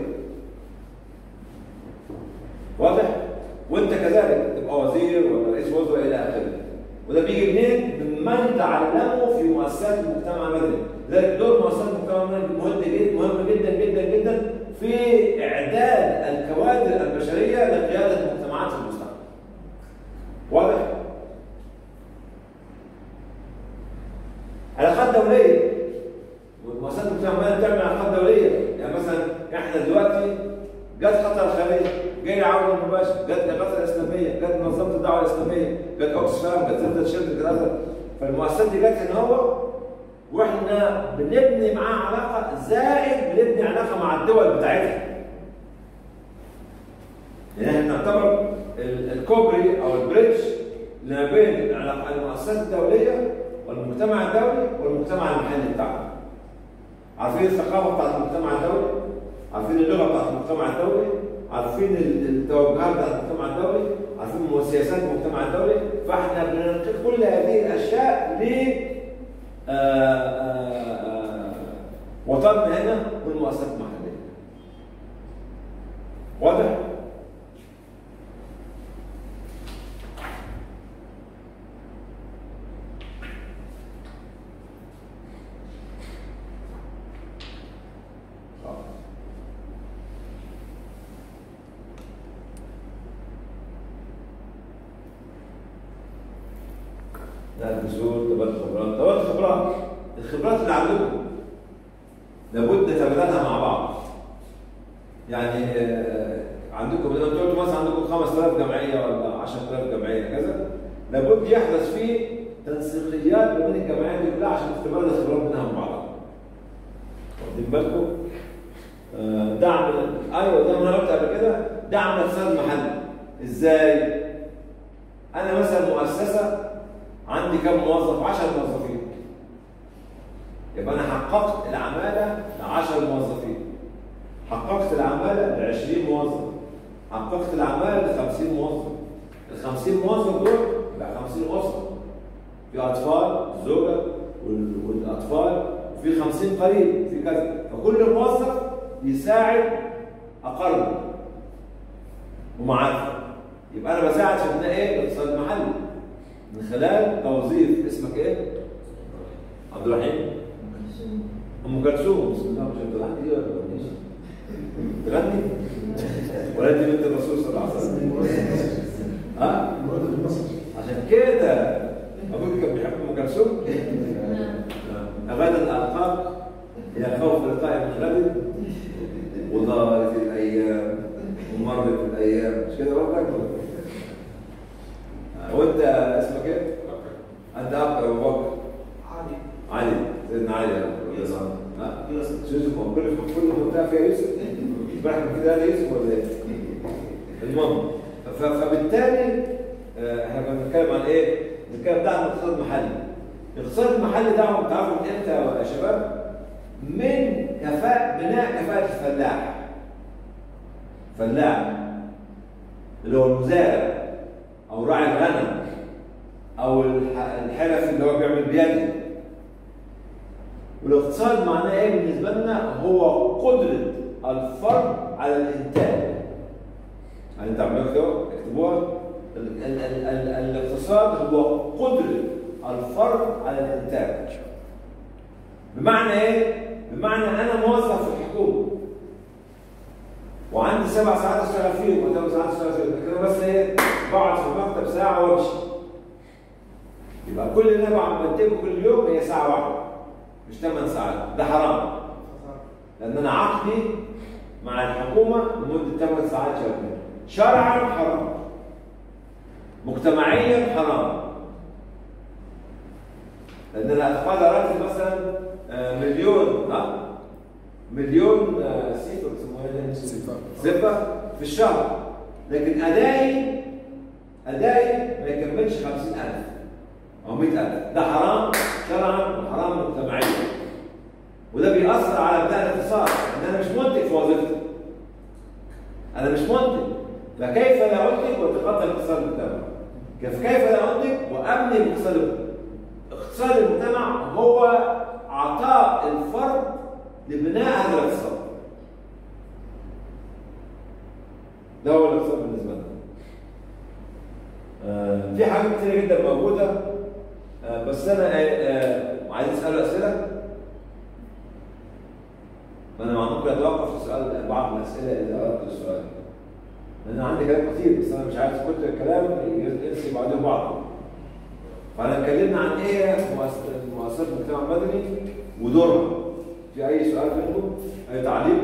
واضح وانت كذلك تبقى وزير ولا رئيس وزراء الى اخره وده بيجي منين؟ ممن تعلموا في مؤسسات المجتمع المدني لذلك دور مؤسسات المجتمع المدني مهم جدا مهم جدا جدا جدا في اعداد الكوادر البشريه لقياده المجتمعات في المستقبل واضح؟ علاقات دوليه والمؤسسات المجتمع المدني بتعمل علاقات دوليه يعني مثلا احنا دلوقتي جت قطر الخليج جاي العون المباشر جت الغاثه الاسلاميه جت منظمه الدعوه الاسلاميه جت اوكسفام جت سلطه شركه الغاثه فالمؤسسات دي جت هنا هو واحنا بنبني معاها علاقه زائد بنبني علاقه مع الدول بتاعتها يعني احنا نعتبر ال- الكوبري او البريدج اللي ما بين العلاقة- المؤسسات الدوليه والمجتمع الدولي والمجتمع المحلي بتاعنا. عارفين الثقافه بتاعت المجتمع الدولي؟ عارفين اللغه بتاعت المجتمع الدولي؟ عارفين ال- التوجهات بتاعت المجتمع الدولي؟ عارفين سياسات المجتمع الدولي؟ فاحنا بننقل كل هذه الاشياء ل آه، آه، آه، وطننا هنا والمؤسسات المحليه. واضح؟ لا البذور تبادل خبرات تبادل خبرات الخبرات اللي عندكم لابد تبادلها مع بعض يعني آه، عندكم اذا انتوا قلتوا مثلا عندكم 5000 جمعيه ولا 10000 جمعيه كذا لابد يحدث فيه تنسيقيات ما بين الجمعيات دي كلها عشان تتبادل الخبرات بينها وبين بعضها. واخدين بالكم؟ آه، دعم ايوه زي ما انا قلت قبل كده دعم الاقتصاد المحلي ازاي؟ انا مثلا مؤسسه عندي كم موظف؟ 10 موظفين يبقى انا حققت العماله ل 10 موظفين حققت العماله ل 20 موظف حققت العماله ل 50 موظف ال 50 موظف دول بقى 50 اسره في اطفال زوجه وال- والاطفال وفي 50 قريب في كذا فكل موظف يساعد اقرب ومعارفه يبقى انا بساعد في بناء ايه؟ الاقتصاد المحلي من خلال توظيف اسمك ايه؟ عبد الرحيم ام كلثوم بسم الله ما شاء الله تغني دي ولا ما تغنيش؟ تغني؟ ولا دي بنت الرسول صلى الله عليه وسلم؟ ها؟ مراد المصري عشان كده ابوك كان بيحب ام كلثوم؟ نعم غدا الالقاب الى خوف لقاء من غد وضارت الايام ومرت الايام مش كده برضك؟ وانت اسمك ايه؟ انت اب ابو بكر عادي علي سيدنا علي رضي الله عنه ها؟ يوسف يوسف هو كل كل منطقه فيها يوسف امبارح كان كده قال يوسف ولا ايه؟ المهم ف- فبالتالي آه، احنا كنا بنتكلم عن ايه؟ بنتكلم دعم الاقتصاد المحلي. الاقتصاد المحلي دعمه بتعرفوا من امتى يا شباب؟ من كفاءة بناء كفاءة الفلاح. فلاح اللي هو المزارع او راعي الغنم او الح- الحرفي اللي هو بيعمل بيده والاقتصاد معناه ايه بالنسبه لنا؟ هو قدره الفرد على الانتاج. يعني انت عمال كده اكتبوها ال- ال- ال- ال- الاقتصاد هو قدره الفرد على الانتاج. بمعنى ايه؟ بمعنى انا موظف في الحكومه وعندي سبع ساعات اشتغل فيهم وثمان ساعات اشتغل فيهم لكن انا بس ايه؟ بقعد في المكتب ساعه وامشي. يبقى كل اللي انا بعمل بنتجه كل يوم هي ساعه واحده مش ثمان ساعات ده حرام لان انا عقدي مع الحكومه لمده ثمان ساعات شغال شرعا حرام مجتمعيا حرام لان انا اتقاضى راتب مثلا آه، مليون ها مليون آه، سيف ولا يسموها ايه؟ صفة. صفة في الشهر لكن ادائي ادائي ما يكملش 50000 او 100000 ده حرام شرعا وحرام مجتمعيا وده بيأثر على بناء الاقتصاد ان انا مش منتج في وظيفتي انا مش منتج فكيف لا انتج واتقدم الاقتصاد المجتمعي كيف كيف لا انتج وابني الاقتصاد اقتصاد المجتمع هو عطاء الفرد لبناء هذا الاقتصاد ده هو الاقتصاد بالنسبه لنا آه، في حاجات كتير جدا موجوده آه، بس انا آه، آه، عايز اسال اسئله انا ممكن اتوقف في سؤال بعض الاسئله اذا اردت السؤال لان عندي كلام كتير بس انا مش عارف كتر الكلام ينسي بعضهم بعض فانا اتكلمنا عن ايه مؤسسه مؤسسات المجتمع المدني ودورها في اي سؤال منكم اي تعليق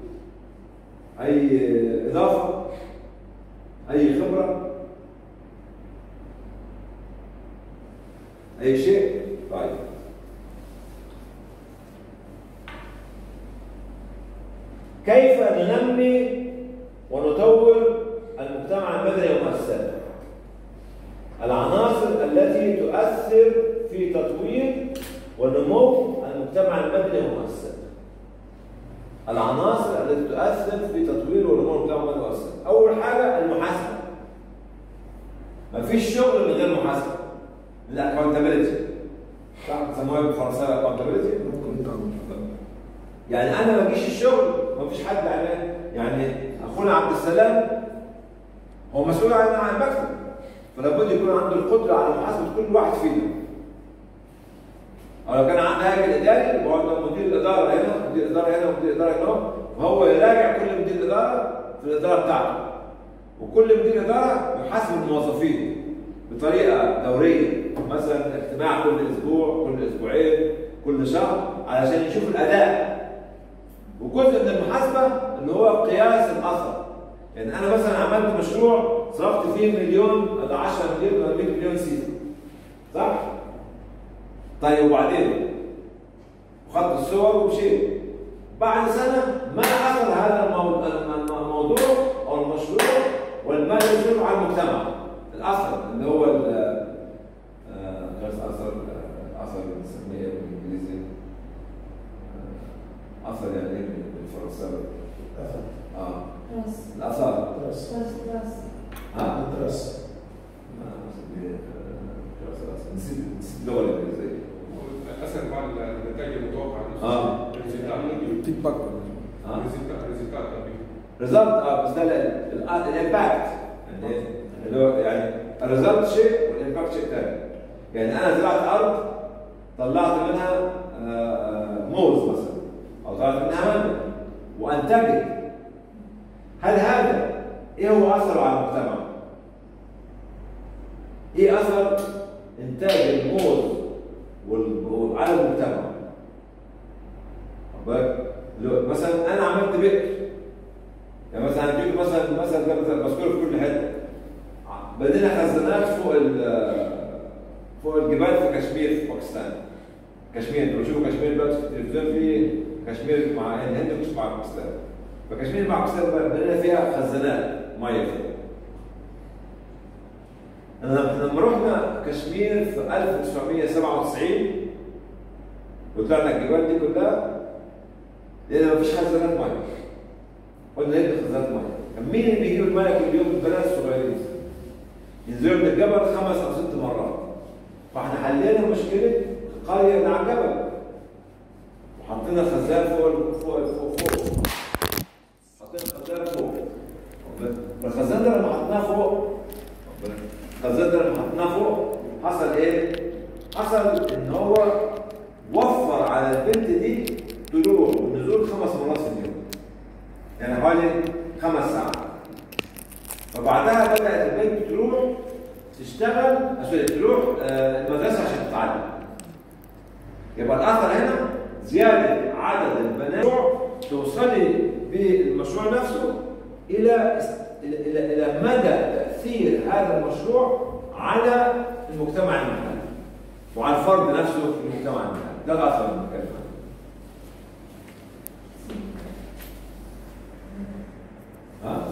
اي اضافه اي خبره اي شيء طيب كيف ننمي ونطور المجتمع المدني ومؤسساته العناصر التي تؤثر في تطوير ونمو المجتمع المدني ومؤسساته العناصر التي تؤثر في تطوير ونمو المجتمع المدني ومؤسساته اول حاجه المحاسبه مفيش شغل من غير محاسبه الاكونتابيلتي صح بيسموها بالفرنساوي اكونتابيلتي يعني انا ما اجيش الشغل ما فيش حد يعني يعني اخونا عبد السلام هو مسؤول عن عن المكتب فلا بد يكون عنده القدره على محاسبه كل واحد فينا او لو كان عنده هيكل اداري يبقى عنده مدير الاداره هنا مدير الاداره هنا ومدير الاداره هنا فهو يراجع كل مدير اداره في الاداره بتاعته وكل مدير اداره يحاسب الموظفين بطريقه دوريه مثلا اجتماع كل اسبوع كل اسبوعين كل شهر علشان يشوف الاداء وجزء من المحاسبه ان ان هو قياس الاثر يعني انا مثلا عملت مشروع صرفت فيه مليون ولا 10 مليون ولا 100 مليون سيزون صح؟ طيب وبعدين وخدت الصور ومشيت بعد سنه ما اثر هذا المو- الم- الموضوع او المشروع والمال يصير على المجتمع الاثر اللي هو ال- آه، غير اثر آه، اثر بنسميه بالانجليزي آه، اثر يعني ايه بالفرنساوي أثر اه راس الاثار ترس راس راس ها ترس ما أقصد إيه، آه، نسيت نسيت اللغه الانجليزيه اثر مع النتائج المتوقعه آه. الريزلتات فيدباك اه الريزلتات الريزلتات ريزلت اه بس ده الامباكت يعني اللي هو يعني الريزلت شيء والامباكت شيء ثاني يعني انا زرعت ارض طلعت منها آه، آه، موز مثلا او طلعت منها مانجا وانتجت هل هذا ايه هو اثره على المجتمع؟ ايه اثر انتاج الموز وال- على المجتمع؟ واخد بالك؟ لو- مثلا انا عملت بئر يعني مثلا هديك مثلا مثلا ده مثلا مذكور في كل حته بدينا خزانات فوق ال- فوق الجبال في كشمير في باكستان كشمير انتوا بتشوفوا كشمير دلوقتي في التلفزيون في كشمير مع الهند مش مع باكستان فكشمير مع باكستان بقى بنينا فيها خزانات ميه فوق انا لما رحنا كشمير في 1997 وطلعنا الجبال دي كلها لقينا مفيش خزانات ميه قلنا نبني خزانات ميه كان مين اللي بيجيب الميه كل يوم البنات الصغيرين ينزلوا من الجبل خمس او ست مرات فاحنا حلينا مشكله القريه اللي على الجبل وحطينا خزان فوق ال- فوق ال- فوق فوق حطينا خزان فوق الخزان ده لما حطيناه فوق الخزان ده لما حطيناه فوق حصل ايه؟ حصل ان هو وفر على البنت دي طلوع ونزول خمس مرات في اليوم يعني حوالي خمس ساعات فبعدها بدأت البنت تروح تشتغل سوري تروح آه، المدرسة عشان تتعلم يبقى الأثر هنا زيادة عدد البنات توصلي بالمشروع نفسه إلى إلى إلى إلى مدى تأثير هذا المشروع على المجتمع المحلي وعلى الفرد نفسه في المجتمع المحلي ده الأثر اللي بنتكلم عنه ها؟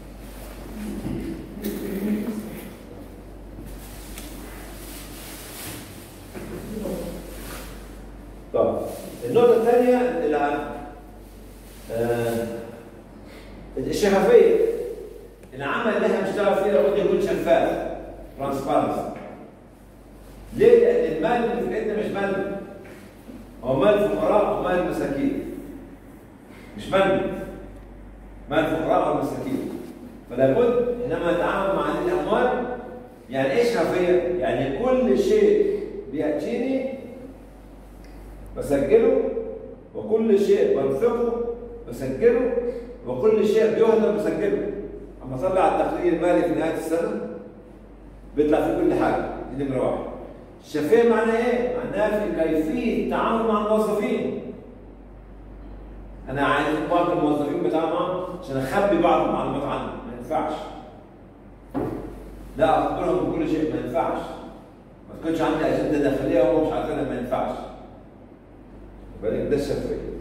طب النقطة الثانية اللي آه الشفافية العمل اللي احنا بنشتغل فيه لابد يكون شفاف ترانسبارنسي ليه؟ لأن المال اللي في ايدنا مش مال هو مال الفقراء ومال المساكين مش مال مال الفقراء والمساكين فلا بد حينما نتعامل مع هذه الاموال يعني ايش شفافيه؟ يعني كل شيء بياتيني بسجله وكل شيء بنفقه بسجله وكل شيء بيهدر بسجله اما اطلع التقرير المالي في نهايه السنه بيطلع فيه كل حاجه دي نمره واحد الشفافيه معناها ايه؟ معناها في كيفيه التعامل مع الموظفين انا عايز بعض الموظفين بتاعنا معاهم عشان اخبي بعض المعلومات عنهم ما ينفعش لا اخبرهم بكل شيء ما ينفعش ما تكونش عندي اجنده داخليه وهم مش عارفينها ما ينفعش بالك ده الشفافيه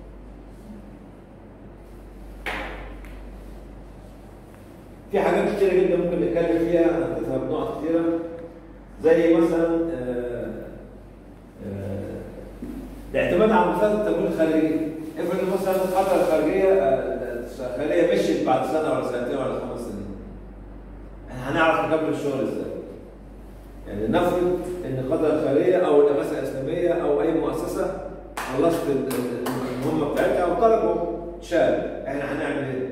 في حاجات كتيرة جدا ممكن نتكلم فيها انا حطيتها بنقط كتيرة زي مثلا آه، آه، الاعتماد على مساعدة التمويل الخارجي افرض مثلا الخطر الخارجية آه، الخارجية مشيت بعد سنة ولا سنتين ولا خمس سنين احنا هنعرف نكمل الشغل ازاي يعني نفرض ان القطر الخارجية او الأغاثة الإسلامية أو أي مؤسسة خلصت ال- ال- المهمة بتاعتها وطلبوا شال احنا هنعمل ايه؟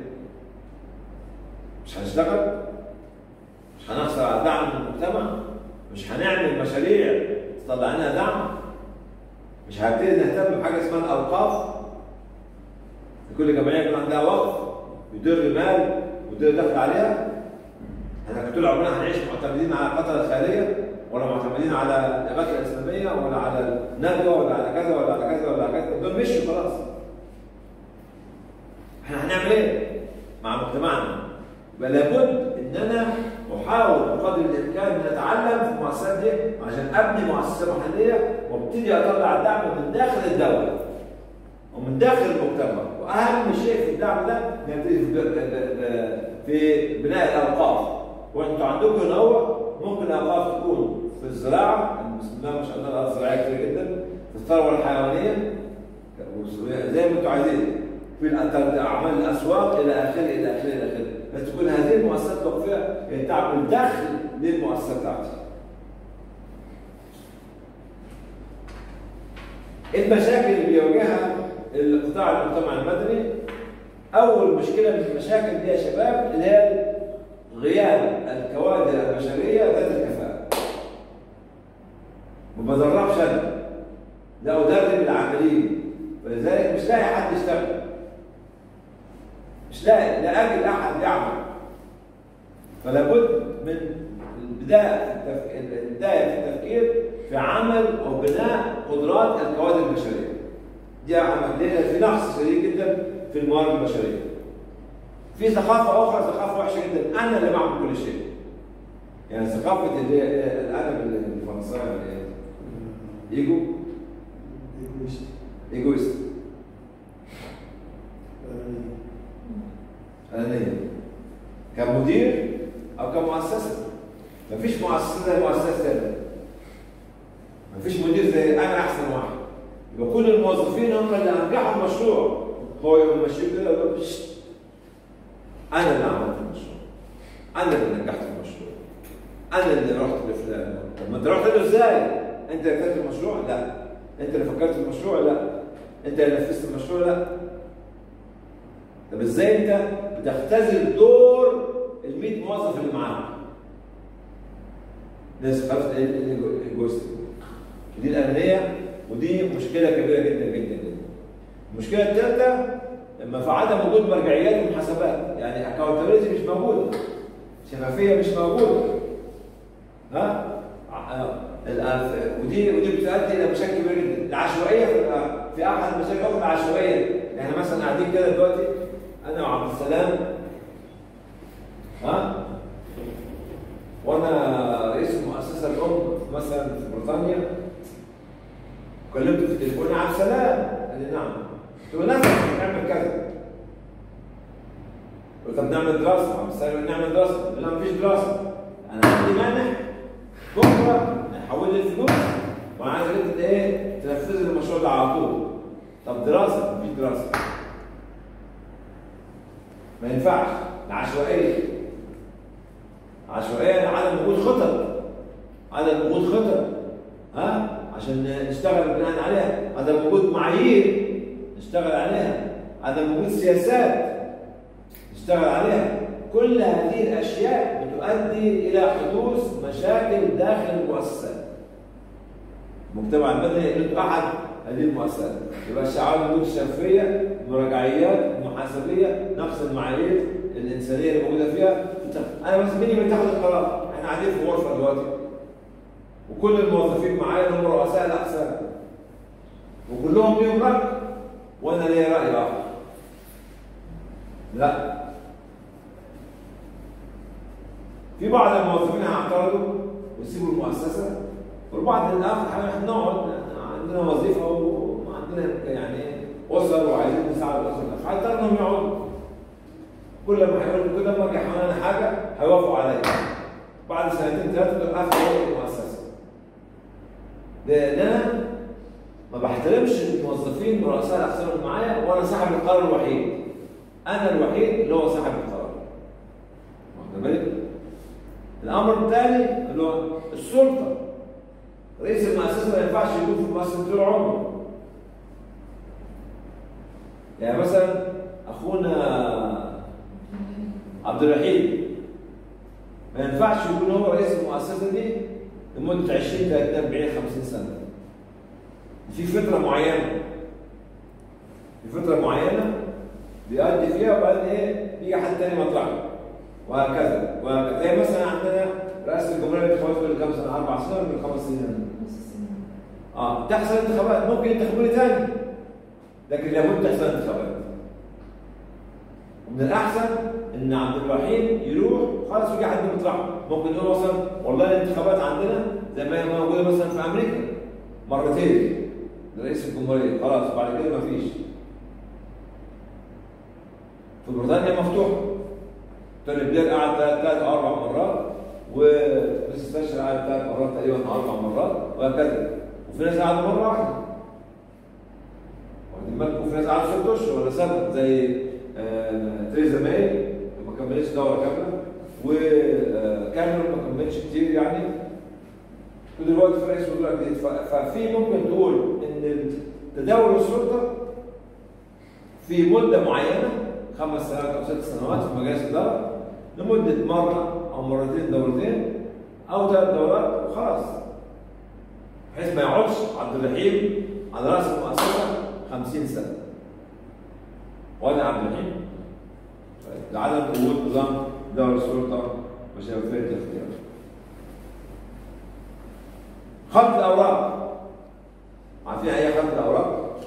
مش هنشتغل مش هنحصل على دعم من المجتمع مش هنعمل مشاريع تطلع لنا دعم مش هنبتدي نهتم بحاجه اسمها الاوقاف لكل جمعيه يكون عندها وقف يدر مال ويدر دخل عليها احنا طول عمرنا هنعيش معتمدين على القطر الخيريه ولا معتمدين على الاغاثه الاسلاميه ولا على الندوه ولا على كذا ولا على كذا ولا على كذا دول مشوا خلاص احنا هنعمل ايه مع مجتمعنا؟ يبقى لابد ان انا احاول بقدر الامكان ان اتعلم في المؤسسات دي عشان ابني مؤسسه محليه وابتدي اطلع الدعم من داخل الدوله ومن داخل المجتمع واهم شيء في الدعم ده نبتدي في, ب- ب- ب- في بناء الاوقاف وانتوا عندكم هنا هو ممكن الاوقاف تكون في الزراعه بسم الله ما شاء الله الارض زراعيه كتير جدا في الثروه الحيوانيه زي ما انتوا عايزين في الأت- اعمال الاسواق الى اخره الى اخره الى اخره بس تكون هذه المؤسسات الوقفيه هي تعمل دخل للمؤسسه بتاعتي المشاكل اللي بيواجهها القطاع المجتمع المدني اول مشكله من المشاكل دي يا شباب اللي هي غياب الكوادر البشريه ذات الكفاءه ما بدربش انا لا ادرب العاملين ولذلك مش لاقي حد يشتغل مش لاقي لا اجد احد يعمل فلا بد من البدايه التف- البدايه في التفكير في عمل او بناء قدرات الكوادر البشريه دي عمل ليه؟ في نقص شديد جدا في الموارد البشريه في ثقافه اخرى ثقافه وحشه جدا انا اللي بعمل كل شيء يعني ثقافه اللي هي انا بالفرنساوي اللي هي ايجو ايجويست ايجويست أنانية. انانيه كمدير او كمؤسسه مفيش مؤسسه زي مؤسسه ثانيه مفيش مدير زي انا احسن واحد يبقى كل الموظفين هم اللي انجحوا المشروع هو يقوم ماشي كده يقول "شت، انا اللي عملت المشروع انا اللي نجحت المشروع انا اللي رحت لفلان طب ما انت رحت له ازاي؟ انت اللي كتبت المشروع؟ لا انت اللي فكرت في المشروع؟ لا انت اللي نفذت المشروع؟ لا طب ازاي انت بتختزل دور ال 100 موظف اللي معاك؟ ده ثقافه الايجوست دي الانانيه ودي مشكله كبيره جدا جدا جدا. المشكله الثالثه لما في عدم وجود مرجعيات ومحاسبات يعني اكونتابيلتي مش موجوده شفافيه مش موجوده ها ع- الآن في- ودي ودي بتؤدي الى مشاكل كبيره جدا العشوائيه في في احد المشاكل الاخرى العشوائيه يعني مثلا قاعدين كده دلوقتي انا وعبد السلام ها وانا رئيس المؤسسه الام مثلا في بريطانيا كلمته في التليفون يا عبد السلام قال لي نعم قلت له نعم نعمل كذا قلت طب نعمل دراسه عبد السلام يقول نعمل دراسه قلت له لا مفيش دراسه انا عندي مانع بكره هحول لي الفلوس وانا عايز انت ايه تنفذ لي المشروع ده على طول طب دراسه مفيش دراسه ما ينفعش العشوائيه عشوائيه عدم وجود خطط عدم وجود خطط ها عشان نشتغل بناء عليها عدم وجود معايير نشتغل عليها عدم وجود سياسات نشتغل عليها كل هذه الاشياء بتؤدي الى حدوث مشاكل داخل المؤسسات المجتمع المدني انه احد هذه المؤسسات يبقى الشعار وجود شفافيه مراجعيات محاسبيه نقص المعايير الانسانيه اللي موجوده فيها انا بس مين اللي بتاخد القرار؟ احنا قاعدين في غرفه دلوقتي وكل الموظفين معايا هم رؤساء الاقسام وكلهم ليهم راي وانا ليا راي اخر لا في بعض الموظفين هيعترضوا ويسيبوا المؤسسه والبعض الاخر احنا نقعد عندنا وظيفه وعندنا يعني اسر وعايزين نساعد الاسر حتى انهم يقعدوا كل ما هيقولوا كده ما اجي انا حاجه هيوافقوا عليا بعد سنتين ثلاثه دول قفلوا المؤسسه لان انا ما بحترمش الموظفين ورؤساء الاقسام اللي معايا وانا صاحب القرار الوحيد انا الوحيد اللي هو صاحب القرار واخد بالك الامر الثاني اللي هو السلطه رئيس المؤسسه ما ينفعش يكون في المؤسسه طول عمره يعني مثلا اخونا عبد الرحيم ما ينفعش يكون هو رئيس المؤسسه دي لمده 20 30 40 50 سنه في فتره معينه في فتره معينه بيؤدي فيها وبعدين ايه بيجي حد تاني مطلعه وهكذا وهكذا زي مثلا عندنا رئاسه الجمهوريه انتخابات كل كام سنه اربع سنين ولا خمس سنين اه تحصل انتخابات ممكن ينتخبوني تاني لكن لابد تحصل انتخابات من الاحسن ان عبد الرحيم يروح خلاص يجي حد مطرحه ممكن يقول مثلا والله الانتخابات عندنا زي ما هي موجوده مثلا في امريكا مرتين لرئيس الجمهوريه خلاص بعد كده مفيش في بريطانيا مفتوحه توني بلير قعد ثلاث ثلاث او اربع مرات ولسه ستاشر قعد ثلاث مرات تقريبا او اربع مرات وهكذا وفي ناس قعدوا مره واحده واخدين بالكم وفي ناس قعدوا ست اشهر ولا سنه زي آه، تريزا ماي ما كملتش دوره كامله وكاميرون ما كملتش كتير يعني ودلوقتي في رئيس وزراء جديد ف- ففي ممكن تقول ان تداول السلطه في مده معينه خمس سنوات او ست سنوات في مجالس الاداره لمده مره او مرتين دورتين او ثلاث دورات وخلاص بحيث ما يقعدش عبد الرحيم على راس المؤسسه 50 سنه وانا عبد الرحيم طيب، لعدم وجود نظام دور السلطه وشفافيه الاختيار خط الاوراق عارفين اي خط الاوراق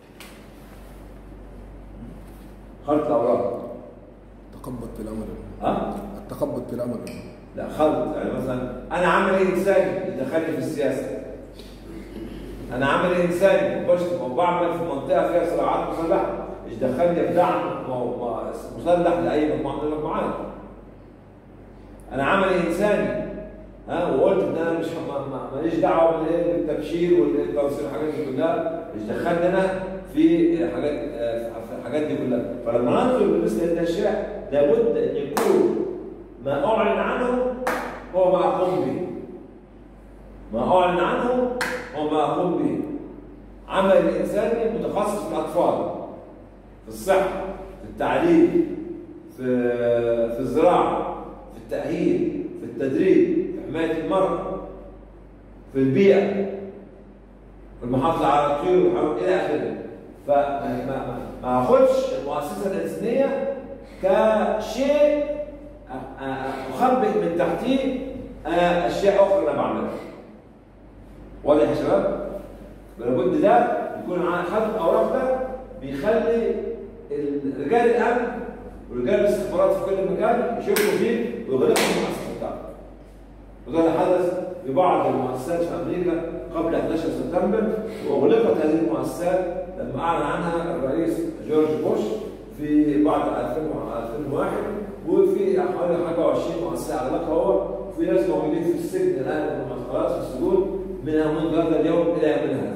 خط الاوراق تقبض في العمل ها التقبض في العمل لا خلط يعني مثلا انا عامل ايه انساني يدخلني في السياسه انا عامل ايه انساني بشتم وبعمل في منطقه فيها صراعات مسلحه مش دخلني في دعم م- م- مسلح لاي مجموعه من المجموعات انا عامل ايه انساني ها وقلت ان انا مش ما- ما- ماليش دعوه بالايه بالتبشير والتوصيل الحاجات دي كلها مش دخلني انا في حاجات آه، في الحاجات دي كلها فلما ننظر لمثل هذه الاشياء لابد ان يكون ما اعلن عنه هو ما اقوم به ما اعلن عنه هو ما اقوم به عمل الانساني متخصص في الاطفال في الصحه في التعليم في في الزراعه في التاهيل في التدريب في حمايه المراه في البيئه في المحافظه على الطيور والحيوان الى اخره فما ما ما ما اخدش المؤسسه الانسانيه كشيء أ- أ- اخبئ من تحتيه آه، اشياء اخرى انا بعملها واضح يا شباب؟ لابد ده يكون ع- حاطط الاوراق ده بيخلي ال- رجال الامن ورجال الاستخبارات في كل مكان يشوفوا فيه ويغلقوا المؤسسه بتاعته. وده اللي حدث في بعض المؤسسات في امريكا قبل 11 سبتمبر واغلقت هذه المؤسسات لما اعلن عنها الرئيس جورج بوش في بعد 2001 وفي حوالي حاجه 20 مؤسسه اغلقها هو وفي ناس موجودين في السجن الان خلاص في السجون منها منذ هذا اليوم الى يومنا هذا.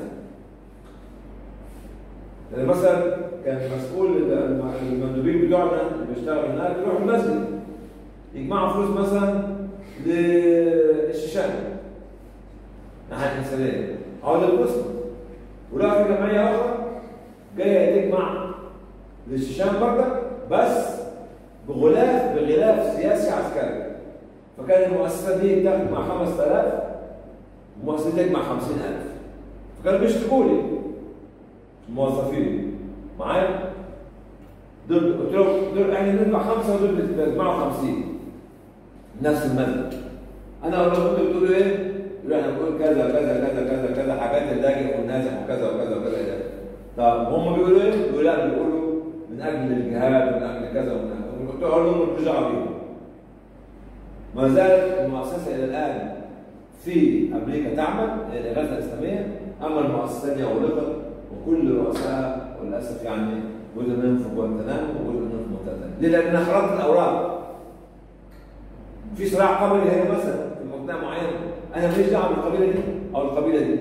يعني مثلا كان مسؤول الم- المندوبين بتوعنا اللي بيشتغلوا هناك يروحوا المسجد يجمعوا فلوس مثلا للشيشان الناحيه الانسانيه او للقسم ولا في جمعيه اخرى جايه تجمع للشيشان برضه بس بغلاف بغلاف سياسي عسكري فكان المؤسسه دي تجمع 5000 المؤسسه دي تجمع 50000 فكانوا بيشتكوا لي الموظفين معايا دول قلت لهم دول احنا ندفع خمسه ودول بيدفعوا 50 نفس المبلغ انا اقول لهم انتوا بتقولوا ايه؟ يقولوا احنا بنقول كذا كذا كذا كذا كذا حاجات اللاجئ والنازح وكذا وكذا وكذا الى آخره. طب هم بيقولوا ايه؟ بيقولوا لا بيقولوا من اجل الجهاد ومن اجل كذا ومن اجل قلت اقول لهم مالكوش دعوه بيهم ما زالت المؤسسه الى الان في امريكا تعمل الاغاثه الاسلاميه اما المؤسسه الثانيه اغلقت وكل رؤسائها وللاسف يعني جزء منهم في جوانتنامو وجزء منهم في منطقه ثانيه ليه؟ لان انا خرجت الاوراق في صراع قبلي هنا مثلا في منطقه معينه انا ماليش دعوه بالقبيله دي او القبيله دي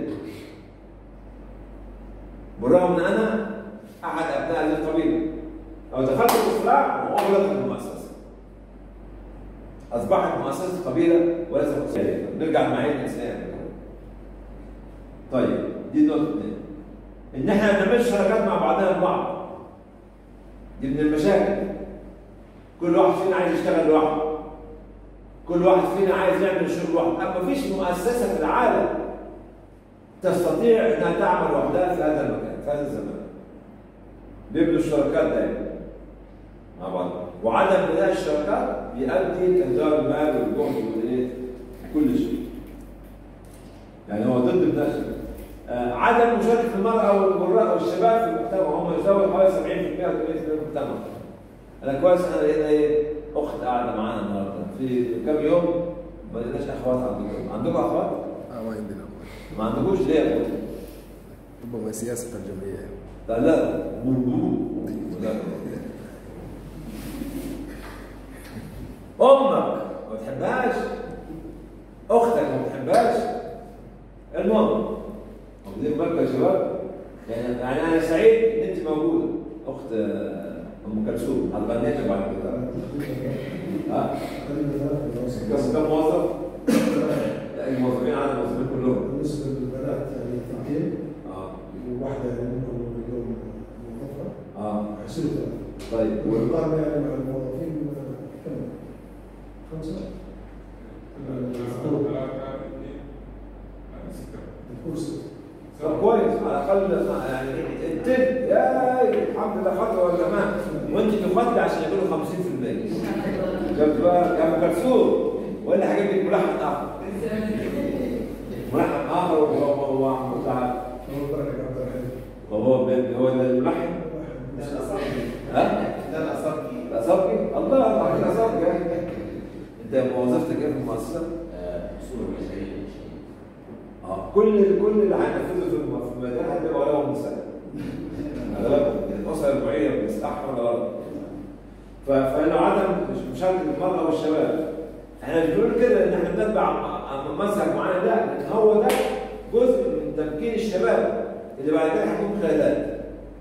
بالرغم ان انا احد ابناء هذه القبيله لو دخلت في الصراع واغلقت المؤسسه اصبحت مؤسسه قبيله وليس مؤسسه نرجع لمعايير الاسلام طيب دي نقطه اثنين ان احنا ما نعملش شراكات مع بعضنا البعض دي من المشاكل كل واحد فينا عايز يشتغل لوحده كل واحد فينا عايز يعمل شغل لوحده أما مفيش مؤسسه في العالم تستطيع انها تعمل وحدها في هذا المكان في هذا الزمان بيبنوا الشركات دايما مع بعض وعدم بناء الشركات بيؤدي لانذار المال والجهد والايه كل شيء يعني هو ضد بناء الشركات آه، عدم مشاركه المراه والمراه والشباب في المجتمع هم يساووا حوالي 70% 80% من المجتمع انا كويس انا لقينا ايه اخت قاعده معانا النهارده في كام يوم ما لقيناش اخوات عندكم عندكم اخوات؟ آه ما عندنا أخوات. ما عندكوش ليه يا اخوات؟ ربما سياسة الجمعية يعني. لا لا لا. امك ما بتحبهاش اختك ما بتحبهاش المهم واخدين بالكم يا شباب يعني يعني انا سعيد ان انت موجوده اخت آه، ام كلثوم هتغنينا بعد كده ها خلينا ثلاثة كم كم موظف؟ لا الموظفين على الموظفين كلهم بالنسبة للبنات يعني اثنتين اه وواحدة يعني ممكن اليوم موظفة اه يصيروا ثلاثة طيب وال- والإقامة يعني مع الموظفين كم؟ خمسة؟ الذكور الذكور ستة طب كويس على الاقل يعني التل يا الحمد لله خطوه ولا كمان وانت تفضل عشان يقولوا 50% شفت بقى يا ام كلثوم ولا هجيب لك ملحن اخر ملحن اخر وهو هو عم تعال أول بركة عبد الرحيم وهو بي- هو ده الملحن ها؟ لا لا صبي لا صبري الله الله لا صبري انت وظيفتك ايه في المؤسسه؟ اصول المشاريع اه كل كل اللي هينفذوا في الم- في المجال هتبقى وراهم نساء غلط الاسر الرباعيه بيستحمل غلط ف- فانه عدم مش- مشاركه المراه والشباب احنا مش بنقول كده ان احنا بنتبع م- مذهب معين لا لكن هو ده جزء من تمكين الشباب اللي بعد كده هيكون قيادات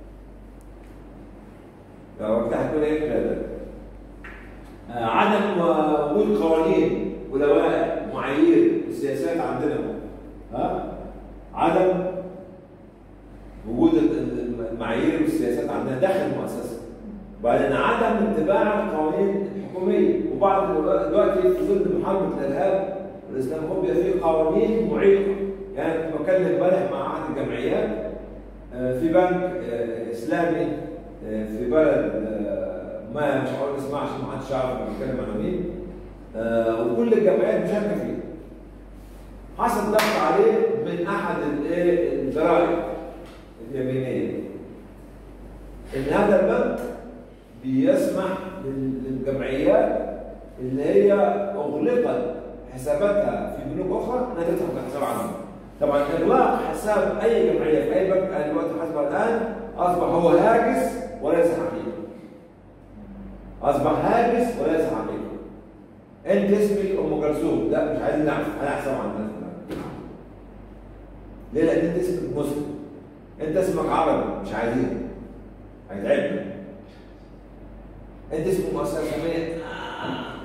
وقتها هتكون ايه قيادات آه، عدم آه، وجود قوانين ولوائح معايير وسياسات عندنا ها عدم وجود ال- ال- المعايير والسياسات عندنا داخل المؤسسه وبعدين عدم اتباع القوانين الحكوميه وبعض الوقت- دلوقتي في ظل محاربه الارهاب والاسلاموفوبيا في قوانين معيقه يعني كنت بتكلم امبارح مع احد الجمعيات آه، في بنك آه، اسلامي آه، في بلد آه، ما مش هقول اسمها عشان ما حدش يعرف انا بتكلم عن مين آه، وكل الجمعيات مشاركه فيه حصل ضغط عليه من احد الايه الجرائد اليمينيه ان هذا البنك بيسمح لل- للجمعيات اللي هي اغلقت حساباتها في بنوك اخرى انها تفتح حساب عنها طبعا اغلاق حساب اي جمعيه في اي بنك انا دلوقتي حسبها الان اصبح هو هاجس وليس حقيقي اصبح هاجس وليس حقيقي انت اسمك ام كلثوم لا مش عايزين نعرف انا حساب عن الناس كلها. ليه لان انت اسمك مسلم انت اسمك عربي مش عايزين هيتعبنا انت اسمك مؤسسه اسلاميه آه.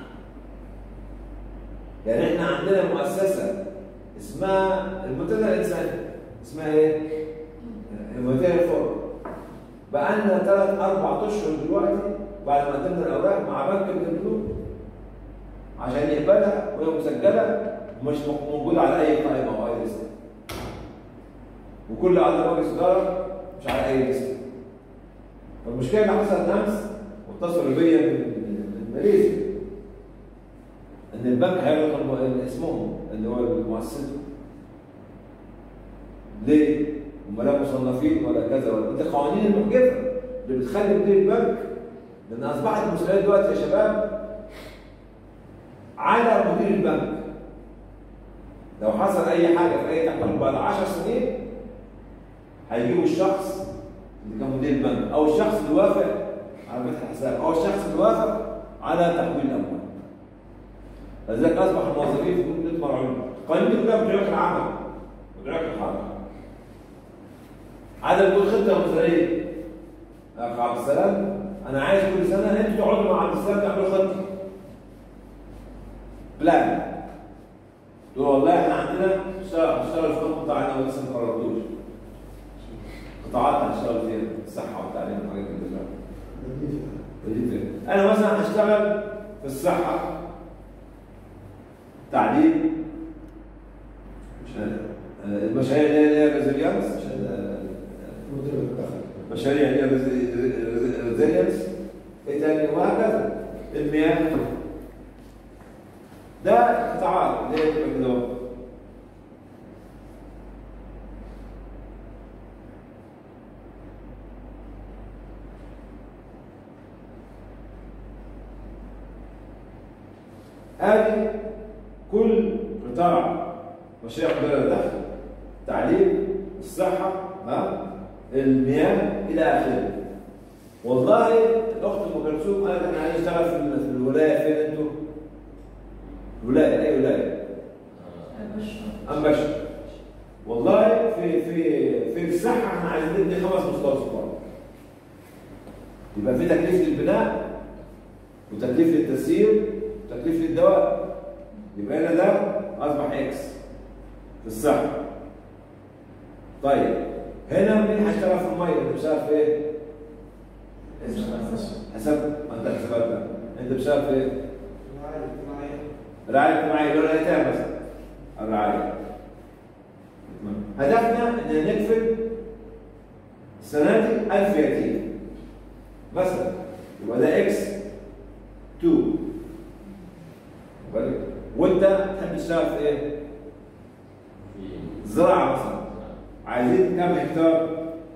يعني احنا عندنا مؤسسه اسمها المنتدى الانساني اسمها ايه؟ المنتدى الفور بقى لنا ثلاث اربع اشهر دلوقتي بعد ما قدمنا الاوراق مع بنك من البنوك عشان يقبلها وهي مسجله ومش موجوده على اي قائمه او اي لسته وكل اعضاء مجلس اداره مش على اي لسته فالمشكله اللي حصلت امس واتصلوا بيا من من ماليزيا ان البنك هيغلق الم- اسمهم اللي هو المؤسسه ليه؟ هم لا مصنفين ولا كذا ولا دي قوانين المحجبه اللي بتخلي مدير البنك لان اصبحت المسؤوليه دلوقتي يا شباب على مدير البنك لو حصل اي حاجه في اي تحويل بعد 10 سنين هيجيبوا الشخص اللي كان مدير البنك او الشخص اللي وافق على فتح الحساب او الشخص اللي وافق على تحويل الاموال لذلك اصبح الموظفين في كل مرعوبين قوانين دي كلها بتعيق العمل بتعيق الحركه عدم وجود خطه مصريه اخ عبد السلام انا عايز كل سنه انتوا تقعدوا مع عبد السلام تعملوا خطه بلان تقول والله احنا عندنا اشتغل اشتغل في الخطه بتاعنا ولسه ما قررتوش قطاعات هنشتغل فيها الصحه والتعليم وحاجات كده ودي فكرة. انا مثلا هشتغل في الصحه تعليم آه، المشاريع اللي هي ريزيليانس مدير الدخل مشاريع اللي هي ريزيليانس ايه تاني وهكذا المياه ده قطاعات اللي هي بتبقى كده اهو. ادي كل قطاع مشاريع قدرة الدخل التعليم الصحة ها المياه إلى آخره والله الأخت أم كلثوم قالت إحنا عايزين نشتغل في ال- في الولاية فين أنتوا؟ الولاية أي ولاية؟ أم بشر والله في في في الصحة احنا عايزين نبني خمس مستوصفات يبقى في تكليف للبناء وتكليف للتسيير وتكليف للدواء يبقى هنا ده اصبح اكس في الصحة طيب هنا مين هيشتغل في المية انت بتشتغل في ايه؟ حساب ما انت حسابات بقى انت بتشتغل في ايه؟ رعاية اجتماعية اللي هو الأيتام مثلا الرعاية هدفنا ان نكفل السنة دي 1000 يتيم مثلا يبقى ده اكس 2 بالك؟ وانت تحب تشتغل في ايه؟ زراعة مثلا عايزين كم هكتار؟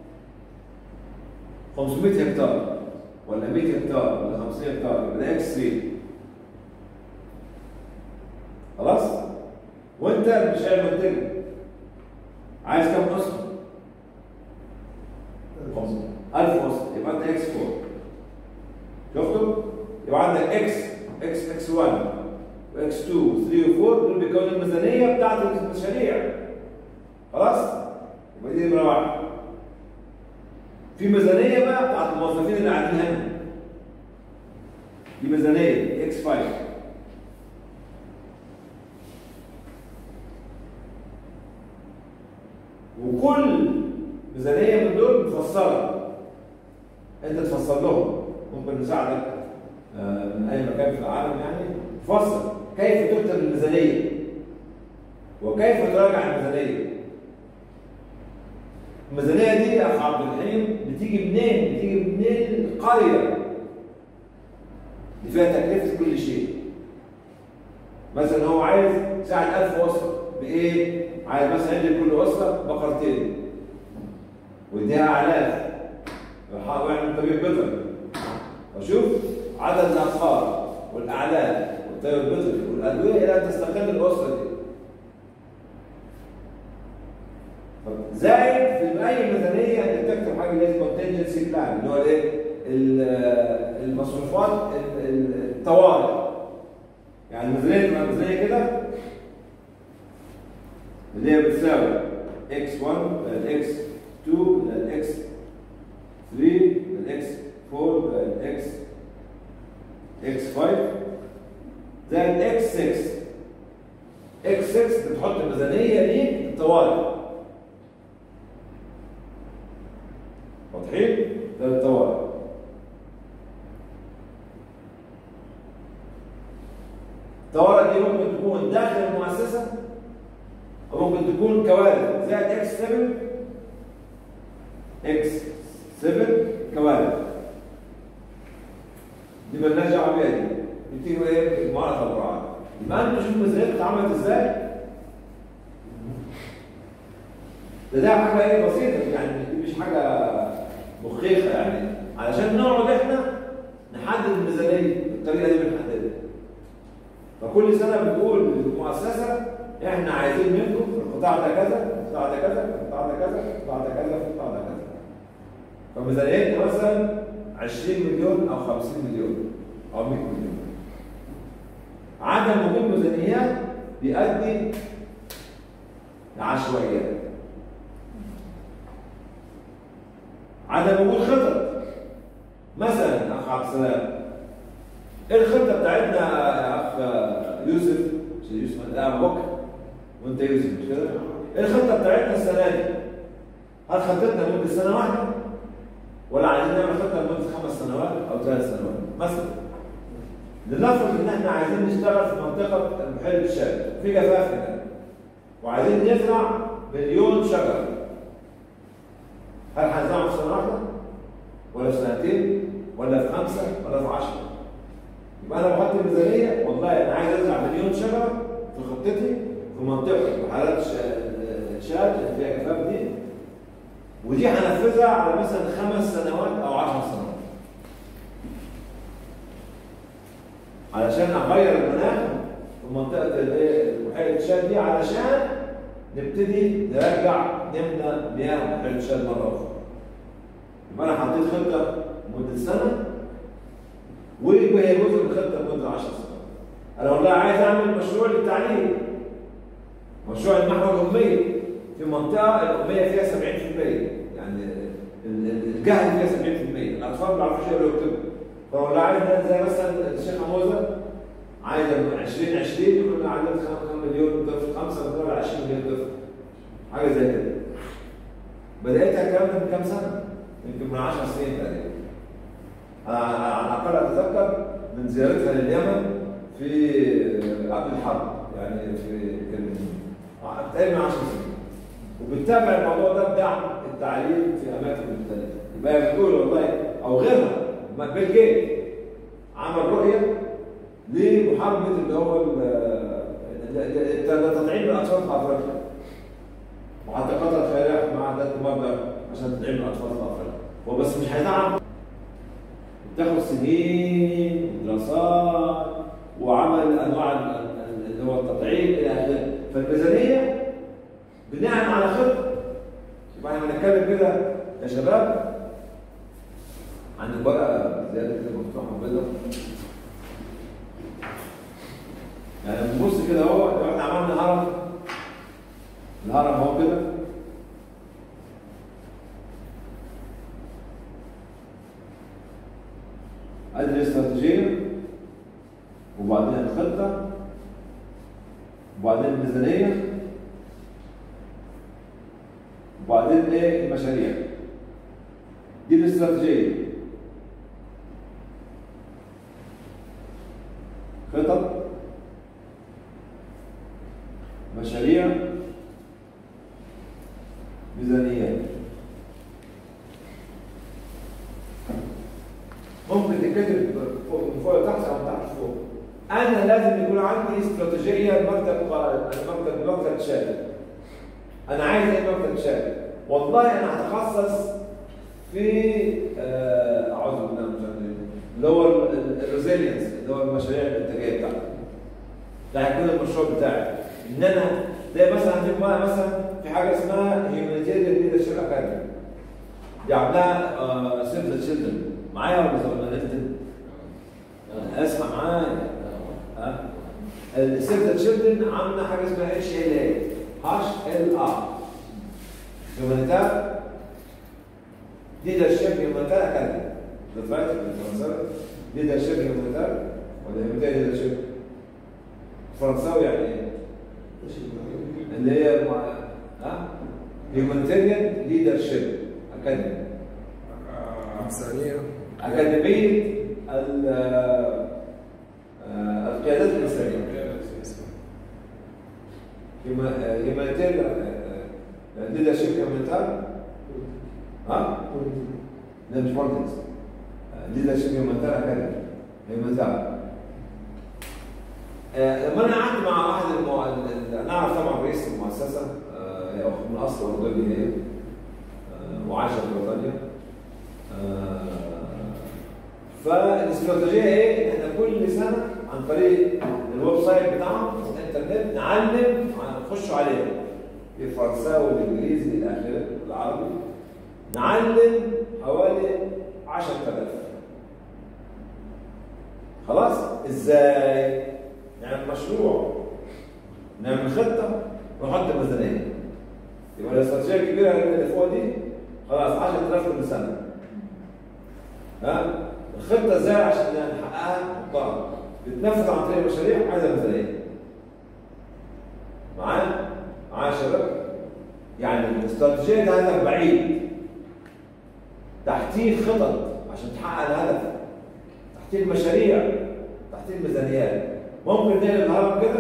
500 هكتار ولا 100 هكتار ولا 50 هكتار يبقى ده اكس 3 خلاص؟ وانت مش المنتج عايز كم نسخة؟ 1000 نسخة يبقى انت اكس 4 شفتوا؟ يبقى عندك اكس اكس اكس 1 واكس 2 3 و 4 دول بيكونوا الميزانية بتاعت المشاريع خلاص؟ يبقى دي نمرة واحد في ميزانية بقى بتاعت الموظفين اللي قاعدين هنا دي ميزانية اكس 5 وكل ميزانية من دول مفصلة انت تفصل لهم ممكن نساعدك آه، من اي مكان في العالم يعني تفصل كيف تكتب الميزانية وكيف تراجع الميزانية الميزانية دي يا أخ عبد الحليم بتيجي منين؟ بتيجي منين القرية اللي فيها تكلفة كل شيء مثلا هو عايز يساعد 1000 أسرة بإيه؟ عايز مثلا يدي كل أسرة بقرتين ويديها أعلاف ويعمل طبيب بيطري وشوف عدد الأطفال والأعلاف والطبيب البيطري والأدوية إلى أن تستقل الأسرة دي زائد في اي ميزانيه انت تكتب حاجه اللي هي الكونتنجنسي بلان اللي هو الايه؟ ال- المصروفات ال- ال- الطوارئ يعني الميزانيه تبقى ميزانيه كده اللي هي بتساوي x1 زائد x2 زائد x3 زائد x4 زائد x x5 زائد x6 x6 بتحط ميزانيه للطوارئ واضحين؟ ده الطوارئ الطوارئ دي ممكن تكون داخل المؤسسة أو ممكن تكون كوارث زائد اكس 7 اكس 7 كوارث دي مالناش دعوة بيها دي بتيجي ايه؟ مجموعة تبرعات يبقى انتوا شوفوا الميزانيات اتعملت ازاي ده ده حاجة ايه بسيطة يعني دي مش حاجة مخيخة يعني علشان نقعد احنا نحدد الميزانية بالطريقة دي بنحددها فكل سنة بنقول للمؤسسة احنا عايزين منكم في القطاع ده كذا، القطاع ده كذا، القطاع ده كذا، القطاع ده كذا، القطاع ده كذا. فميزانيتنا مثلا 20 مليون او 50 مليون او 100 مليون. عدم وجود ميزانيات بيؤدي لعشوائيات. عدم وجود خطط مثلا اخ عبد السلام ايه الخطه بتاعتنا يا اخ يوسف مش يوسف لا ابو بكر وانت يوسف مش كده؟ ايه الخطه بتاعتنا السنه دي؟ هل خطتنا لمده سنه واحده؟ ولا عايزين نعمل خطه لمده خمس سنوات او ثلاث سنوات؟ مثلا لنفرض ان احنا عايزين نشتغل في منطقه المحيط الشرقي في جفاف هناك وعايزين نزرع مليون شجره هل هنزرعهم في سنه واحده؟ ولا في سنتين؟ ولا في خمسه؟ ولا في عشره؟ يبقى انا بحط ميزانيه والله انا عايز ازرع مليون شجره في خطتي في منطقه بحالات شاد اللي فيها جفاف دي ودي هنفذها على مثلا خمس سنوات او عشر سنوات علشان اغير المناخ منطقه الايه بحيره شاد دي علشان نبتدي نرجع نملى مياه بحيره شاد مره اخرى. يبقى انا حطيت خطه لمده سنه ويبقى هي جزء من الخطه لمده 10 سنوات. انا والله عايز اعمل مشروع للتعليم مشروع المحور الاميه في منطقه الاميه فيها 70% يعني ال- ال- الجهل فيها 70% الاطفال ما بيعرفوش يقروا ويكتبوا فوالله عايز ناس زي مثلا الشيخ موزه عايز 2020 يقول لنا عندنا 5 مليون طفل 5 مليون 20 مليون طفل حاجه زي كده بداتها الكلام ده من كام سنه؟ يمكن من 10 سنين تقريبا انا على الاقل اتذكر من زيارتها لليمن في قبل الحرب يعني في كان تقريبا 10 سنين وبتتابع الموضوع ده بدعم التعليم في اماكن مختلفه يبقى بتقول والله او غيرها ما بيل جيت عمل رؤيه لمحاربه اللي هو ال- ال- ال- تطعيم الاطفال في افريقيا وحتى قطر خيرات مع ذات مبلغ عشان تدعم الاطفال في افريقيا هو بس مش هيدعم بتاخد سنين ودراسات وعمل انواع ال- ال- اللي هو التطعيم الى اخره فالميزانيه بناء على خطه يبقى احنا بنتكلم كده يا شباب عن الورقه زياده كده مفتوحه بيضاء يعني بنبص كده اهو لو احنا عملنا هرم الهرم اهو كده ادي الاستراتيجيه وبعدين الخطه وبعدين الميزانيه وبعدين ايه المشاريع دي الاستراتيجيه خطط مشاريع ميزانيات ممكن تتكتب فوق من فوق لتحت او من تحت لفوق انا لازم يكون عندي استراتيجيه لمكتب قائد مكتب مكتب شامل انا عايز ايه مكتب شامل والله انا هتخصص في آه، اعوذ بالله من الشيطان الرجيم اللي هو الريزيلينس اللي هو المشاريع الانتاجيه بتاعتي ده هيكون المشروع بتاعي ان انا زي مثلا عندكم بقى مثلا في حاجه اسمها هيومانيتيريان ليدرشيب اكاديمي دي عاملاها سيف ذا تشيلدرن معايا ولا ولا ليفتن؟ اسمع معايا ها السيف ذا تشيلدرن عامله حاجه اسمها اتش ال اي هاش ال ار هيومانيتار ليدرشيب هيومانيتار اكاديمي ده رايت بالفرنساوي ليدرشيب هيومانيتار ولا هيومانيتار ليدرشيب فرنساوي يعني ايه؟ اللي هي مع- ها هيومانيتيريان ليدرشيب اكاديمي إنسانية اكاديميه ال- آه، القيادات الانسانيه هيومانيتيريان ليدرشيب هيومانيتار ها لا مش بوليتكس ليدرشيب هيومانيتار اكاديمي هيومانيتار آه، لما انا قعدت مع واحد المو... ال- ال- انا اعرف طبعا رئيس المؤسسه آه، هي من اصل اردني هي آه، وعايشه في بريطانيا آه، فالاستراتيجيه ايه؟ ان احنا كل سنه عن طريق الويب سايت بتاعهم الانترنت نعلم نخشوا عليه الفرنساوي والانجليزي الى اخره العربي نعلم حوالي 10000 خلاص ازاي نعمل مشروع نعمل خطه ونحط ميزانيه يبقى الاستراتيجيه الكبيره اللي فوق دي خلاص 10000 كل سنه ها الخطه ازاي عشان نحققها نحطها بتنفذ عن طريق مشاريع عايزه ميزانيه معايا معايا يا شباب يعني الاستراتيجيه ده هدف بعيد تحتيه خطط عشان تحقق الهدف تحتيه المشاريع تحتيه الميزانيات ممكن نقلب الهرم كده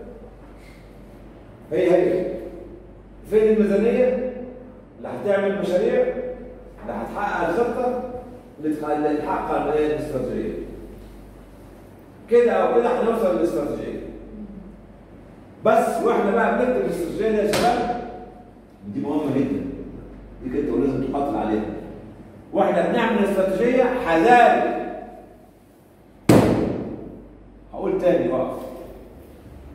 هي هي فين الميزانيه اللي هتعمل مشاريع اللي هتحقق الخطه اللي تخ- اللي تحقق العمليه الاستراتيجيه كده او كده هنوصل للاستراتيجيه بس واحنا بقى بنكتب الاستراتيجيه دي يا شباب دي مهمه جدا دي كده ولازم تقاتل عليها واحنا بنعمل استراتيجيه حذاري هقول تاني واقف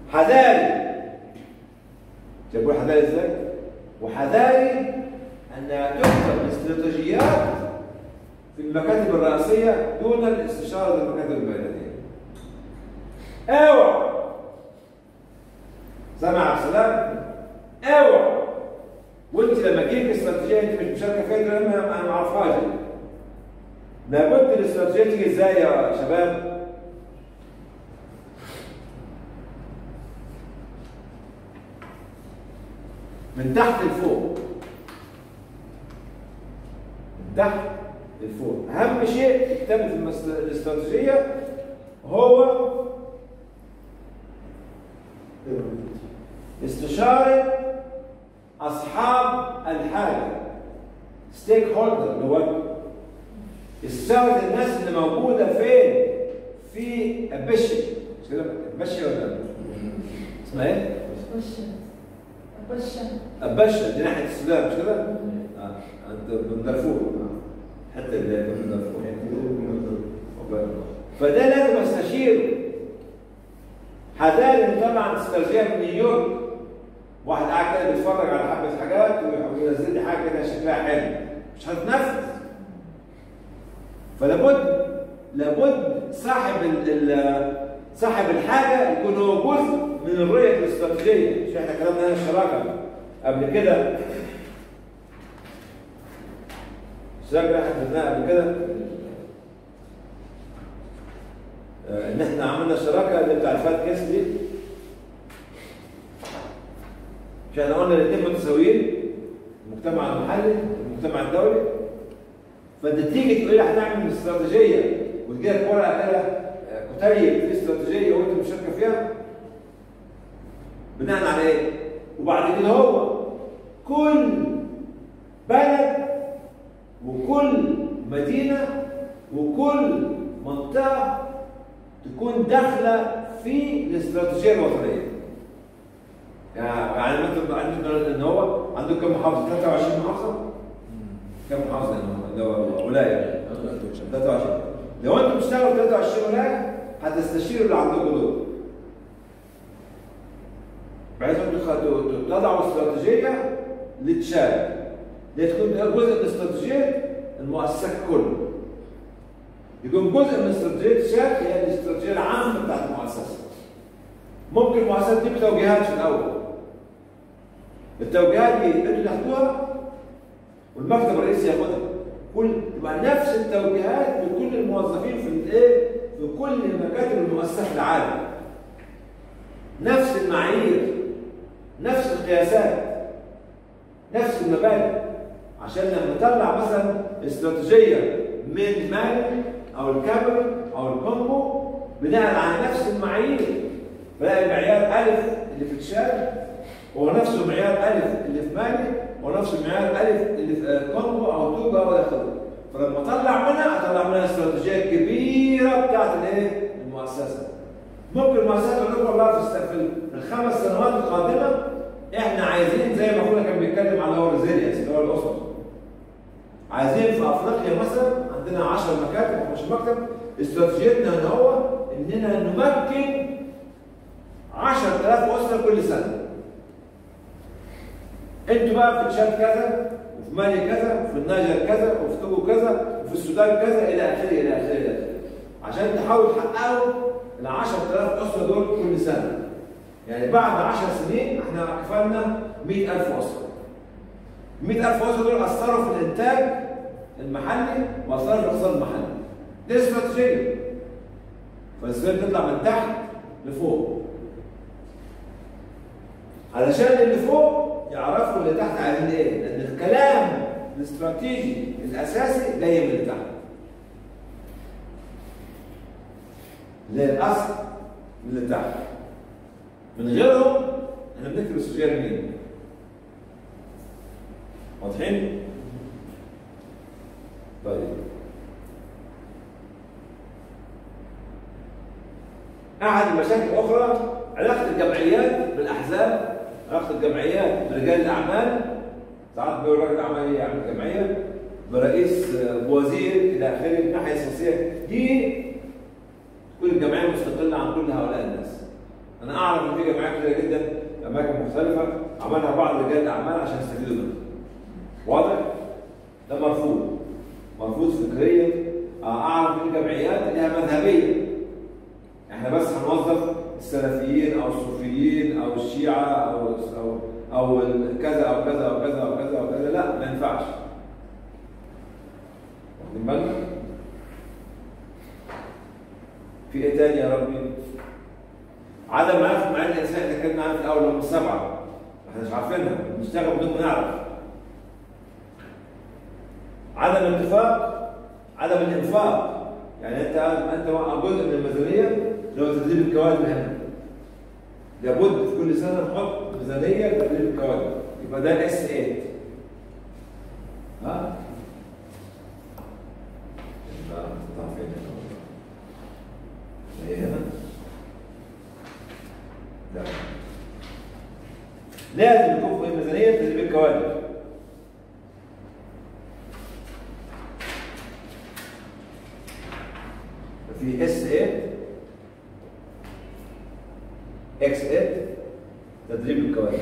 حذاري شوف بقول حذاري ازاي؟ وحذاري انها تكتب استراتيجيات في المكاتب الرئاسيه دون الاستشاره للمكاتب البياناتيه. اوعى سامع عبد السلام؟ اوعى وانت لما تجيك استراتيجيه انت مش مشاركه فيها تقول انا ما اعرفهاش لابد الاستراتيجيه تيجي ازاي يا شباب؟ من تحت لفوق من تحت لفوق اهم شيء كتابه المس- الاستراتيجيه هو استشاره اصحاب الحاجه ستيك هولدر اللي هو استشاره الناس اللي موجوده فين في البشر مش كده البشر ولا اسمها ايه؟ أبشر أبشر البشر دي ناحيه السودان مش كده؟ اه عند من دارفور حتى اللي هي من دارفور فده لازم استشيره حذاري طبعا استرجيع من نيويورك واحد قاعد كده بيتفرج على حبه حاجات وينزل لي حاجه كده شكلها حلو مش هتنفذ فلابد لابد صاحب ال ال صاحب الحاجه يكون هو جزء من الرؤيه الاستراتيجيه مش احنا كلامنا هنا الشراكه قبل كده الشراكه احنا خدناها قبل كده آه، ان احنا عملنا شراكه اللي بتاع الفات كيس دي مش احنا قلنا الاثنين متساويين المجتمع المحلي والمجتمع الدولي فانت تيجي تقول لي هنعمل استراتيجيه وتجي لك ورقه كده آه، كتيب في استراتيجيه وانت مشاركه فيها بناء على ايه؟ وبعد كده هو كل بلد وكل مدينه وكل منطقه تكون داخله في الاستراتيجيه الوطنيه. يعني مثلا عندنا ان هو عنده كم محافظه؟ 23 محافظه؟ كم محافظه اللي هو ولايه؟ 23 لو انتم بتشتغلوا في 23 ولايه هتستشيروا اللي عندكم دول. بحيث انتم خدوا- تضعوا استراتيجيه لتشاد لتكون ده جزء من استراتيجيه المؤسسات كله. يكون جزء من استراتيجيه تشاد هي الاستراتيجيه العامه بتاعت المؤسسه. ممكن المؤسسات دي بتوجيهات في الاول. التوجيهات دي انتوا تاخدوها والمكتب الرئيسي ياخدها. كل تبقى نفس التوجيهات لكل الموظفين في الايه؟ في كل مكاتب المؤسسه في العالم. نفس المعايير نفس القياسات نفس المبادئ عشان لما نطلع مثلا استراتيجيه من مالي او الكاميرون او الكونغو بناء على نفس المعايير فلاقي معيار الف اللي في تشاد هو نفسه معيار الف اللي في مالي هو نفسه معيار الف اللي في آه، كونغو او توجا او اخره فلما اطلع منها اطلع منها استراتيجيه كبيره بتاعت الايه؟ المؤسسه ممكن المؤسسات تقول لكم والله في الس- في الخمس سنوات القادمه احنا عايزين زي ما اخونا كان بيتكلم على هو الريزيلينس اللي هو الاسره عايزين في افريقيا مثلا عندنا 10 مكاتب او مش مكتب استراتيجيتنا هنا هو اننا نمكن 10000 اسره كل سنه انتوا بقى في تشاد كذا وفي مالي كذا وفي النيجر كذا وفي توجو كذا وفي السودان كذا الى اخره الى اخره الى اخره عشان تحاولوا تحققوا ال 10000 اسره دول كل سنه يعني بعد 10 سنين احنا كفلنا 100000 اسره 100000 اسره دول اثروا في الانتاج المحلي واثروا في الاقتصاد المحلي دي استراتيجيه فالاستراتيجيه بتطلع من تحت لفوق علشان اللي فوق يعرفوا اللي تحت عايزين ايه لان الكلام الاستراتيجي الاساسي جاي من اللي تحت زي الاصل من اللي تحت من غيرهم احنا بنكتب استراتيجيه لمين؟ واضحين؟ طيب أحد المشاكل الأخرى علاقة الجمعيات بالأحزاب علاقة الجمعيات برجال الأعمال ساعات بيقول رجل أعمال يعمل جمعية برئيس آه، بوزير إلى آخره من الناحية السياسية دي كل الجمعية مستقلة عن كل هؤلاء الناس انا اعرف ان في جامعات كتيره جدا في اماكن مختلفه عملها بعض رجال الاعمال عشان يستفيدوا منها واضح؟ ده مرفوض مرفوض فكريا اعرف ان جمعيات لها مذهبيه احنا بس هنوظف السلفيين او الصوفيين او الشيعه او او او ال- كذا او كذا او كذا او كذا او كذا لا ما ينفعش واخدين بالنا؟ في ايه تاني يا ربي؟ عدم معرفه معاني الانسان اللي اتكلمنا عنها في الاول هم السبعه احنا مش عارفينها بنشتغل بدون ما نعرف عدم الاتفاق عدم الانفاق يعني انت انت جزء من الميزانيه لو تدريب الكوادر هنا لابد في كل سنه نحط ميزانيه لتدريب الكوادر يبقى ده الاس 8 ها؟ يبقى نحطها فين هنا؟ هي هنا؟ لا لازم يكون في الميزانيه تدريب الكوادر في اس 8 اكس 8 تدريب الكوادر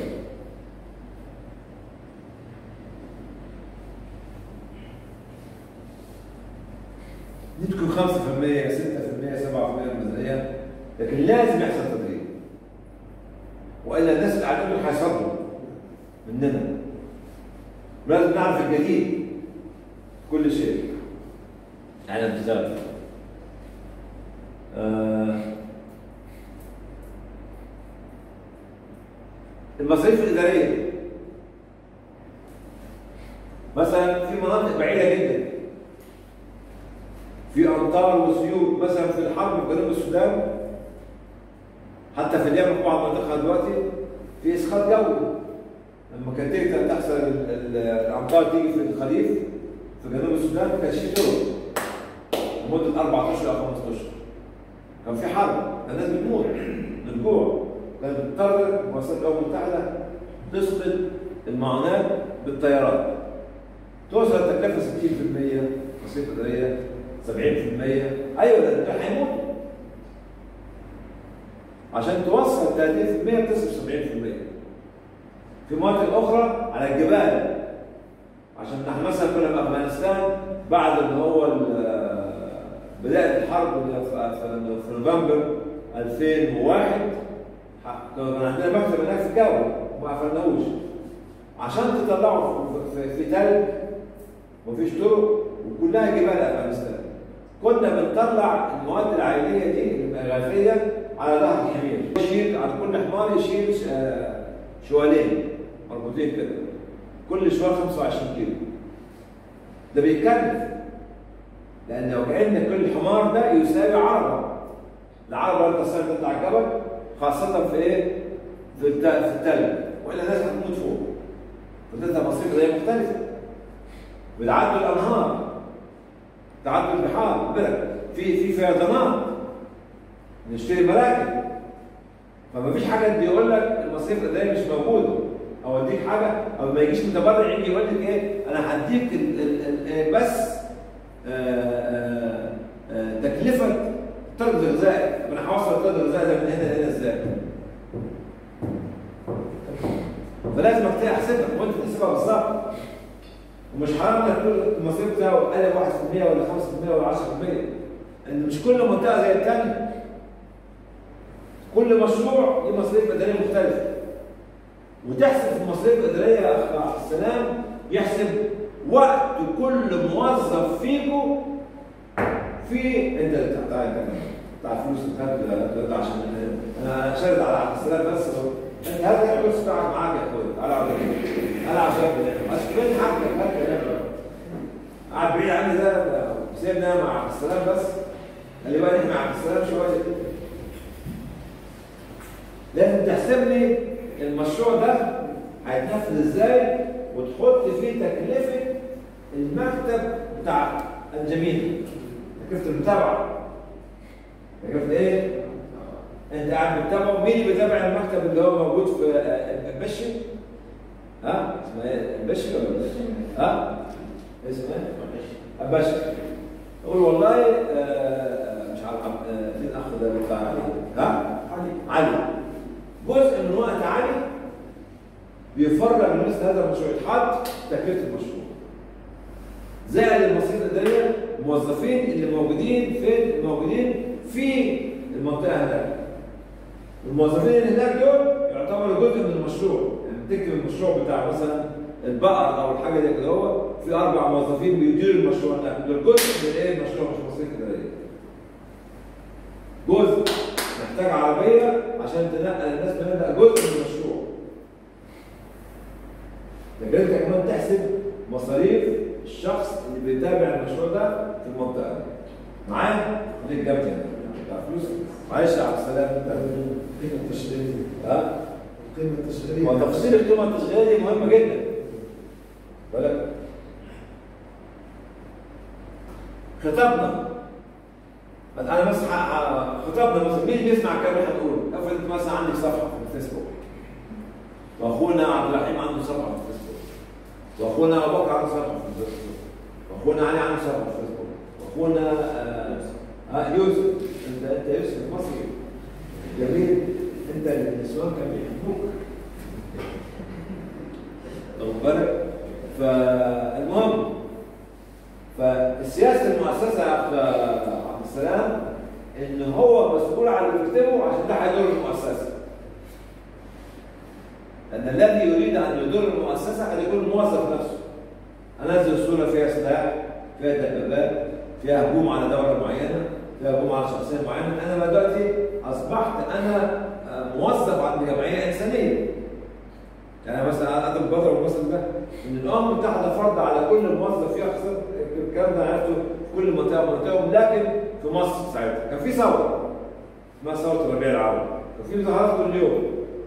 دي تكون 5% 6% 7% من الميزانيه لكن لازم يحصل تدريب والا الناس اللي قاعدين هيصدوا مننا لازم نعرف الجديد في كل شيء على بتشتغل فيه آه، المصاريف الإدارية مثلا في مناطق بعيدة جدا في أمطار وسيول مثلا في الحرب في جنوب السودان حتى في اليمن في بعض مناطقها دلوقتي في إسقاط جوي لما كانت تيجي تحصل ال- ال- الأمطار تيجي في الخريف في جنوب السودان ما كانش في طرق لمدة أربع أشهر أو خمس أشهر كان في حرب الناس بتموت من الجوع كانت بتضطر مؤسسات الامم المتحده تسقط المعونات بالطيارات توصل التكلفه 60% مصاريف اداريه 70% ايوه ده ده هيموت عشان توصل 30% بتصرف 70% في مناطق اخرى على الجبال عشان نحن مثلا كنا في افغانستان بعد اللي هو ال- بدايه الحرب اللي في في- في نوفمبر 2001 ح- كان عندنا مكتب هناك في الجو وما قفلناهوش عشان تطلعوا في, في, في تلج مفيش طرق وكلها جبال افغانستان كنا بنطلع المواد العائليه دي الغازيه على ظهر الحمير يشيل على كل حمار يشيل آه، شوالين مربوطين كده كل شوال 25 كيلو ده بيتكلف لان لو كان كل حمار ده يساوي عربه العربه انت السنه تطلع الجبل خاصه في ايه؟ في الت- في التلج والا الناس هتموت فوق فتبقى مصير زي مختلفه بتعدوا الانهار تعدوا البحار برك في في فيضانات نشتري مراكب فما فيش حاجه بيقول لك المصاريف الاداريه مش موجوده او اديك حاجه او ما يجيش متبرع يجي يقول لك ايه انا هديك ال- ال- ال- إيه بس آه، آه، آه، تكلفه الطرد الغذائي طب انا هوصل الطرد الغذائي ده من هنا لهنا ازاي؟ فلازم احسبها وانت تحسبها بالظبط ومش حرام انك تقول المصاريف بتاعه قلب 1% ولا 5% ولا 10% ان مش كل منطقه زي الثانيه كل مشروع ليه مصاريف اداريه مختلفه وتحسب في المصاريف الاداريه يا اخ عبد السلام يحسب وقت كل موظف فيكم في انت اللي بتاع انت بتاع الفلوس اللي خدت ده- ده عشان انا شارد على عبد السلام بس اهو انت هات الفلوس بتاعك معاك يا اخويا تعالى اقعد هنا. انا عشان بس فين حاجتك هات كلامك قاعد بعيد عني ده سيبنا مع عبد السلام بس خلي بالك مع عبد السلام شويه لازم تحسب لي المشروع ده هيتنفذ ازاي وتحط فيه تكلفه المكتب بتاع الجميل تكلفه المتابعه تكلفه ايه؟ انت قاعد بتتابعه مين اللي بيتابع المكتب اللي هو موجود في آه، البشي؟ ها؟ اسمها ايه؟ البشي ولا البشي؟ ها؟ اسمها ايه؟ البشي يقول والله آه، مش عارف آه، مين الاخ ده بتاع علي ها؟ علي علي بيفرغ مثل هذا المشروع يتحط تكلفه المشروع زائد المصاريف الاداريه الموظفين اللي موجودين فين موجودين في المنطقه هناك الموظفين اللي هناك دول يعتبروا جزء من المشروع يعني تكتب المشروع بتاع مثلا البقر او الحاجه دي كده هو في اربع موظفين بيديروا المشروع هناك دول جزء من ايه المشروع مش مصاريف اداريه جزء محتاج عربيه عشان تنقل الناس من هنا ده جزء من المشروع لكن انت كمان تحسب مصاريف الشخص اللي بيتابع المشروع ده في المنطقه دي. معايا؟ ليه جابت هنا؟ بتاع فلوس معلش يا عبد السلام انت القيمة التشغيلية ها؟ القيمة التشغيلية وتفصيل القيمه التشغيليه دي مهمه جدا بالك خطابنا انا بس ح- ح- خطابنا مثلا مين بيسمع الكلام اللي هنقوله؟ افرض انت مثلا عندك صفحه في الفيسبوك واخونا عبد الرحيم عنده صفحه في الفيسبوك واخونا ابو بكر عنده صفحه في الفيسبوك واخونا علي عنده صفحه في الفيسبوك واخونا آه آه يوسف انت انت يوسف مصري جميل انت النسوان كانوا بيحبوك واخد بالك فالمهم فالسياسه المؤسسه يا عبد عبد السلام ان هو مسؤول عن اللي بيكتبه عشان ده هيضر المؤسسه لان الذي يريد ان يضر المؤسسه قد يكون الموظف نفسه انزل صوره فيها سلاح فيها دبابات فيها هجوم على دوله معينه فيها هجوم على شخصيه معينه انا دلوقتي اصبحت انا آه، موظف عند جمعيه انسانيه يعني مثلا اضرب بضرب المثل ده ان الامم المتحده فرض على كل موظف يحصل الكلام ده عرفته في كل منطقه ومنطقه لكن في مصر ساعتها كان في ثوره اسمها ثوره الربيع العربي كان في مظاهرات كل يوم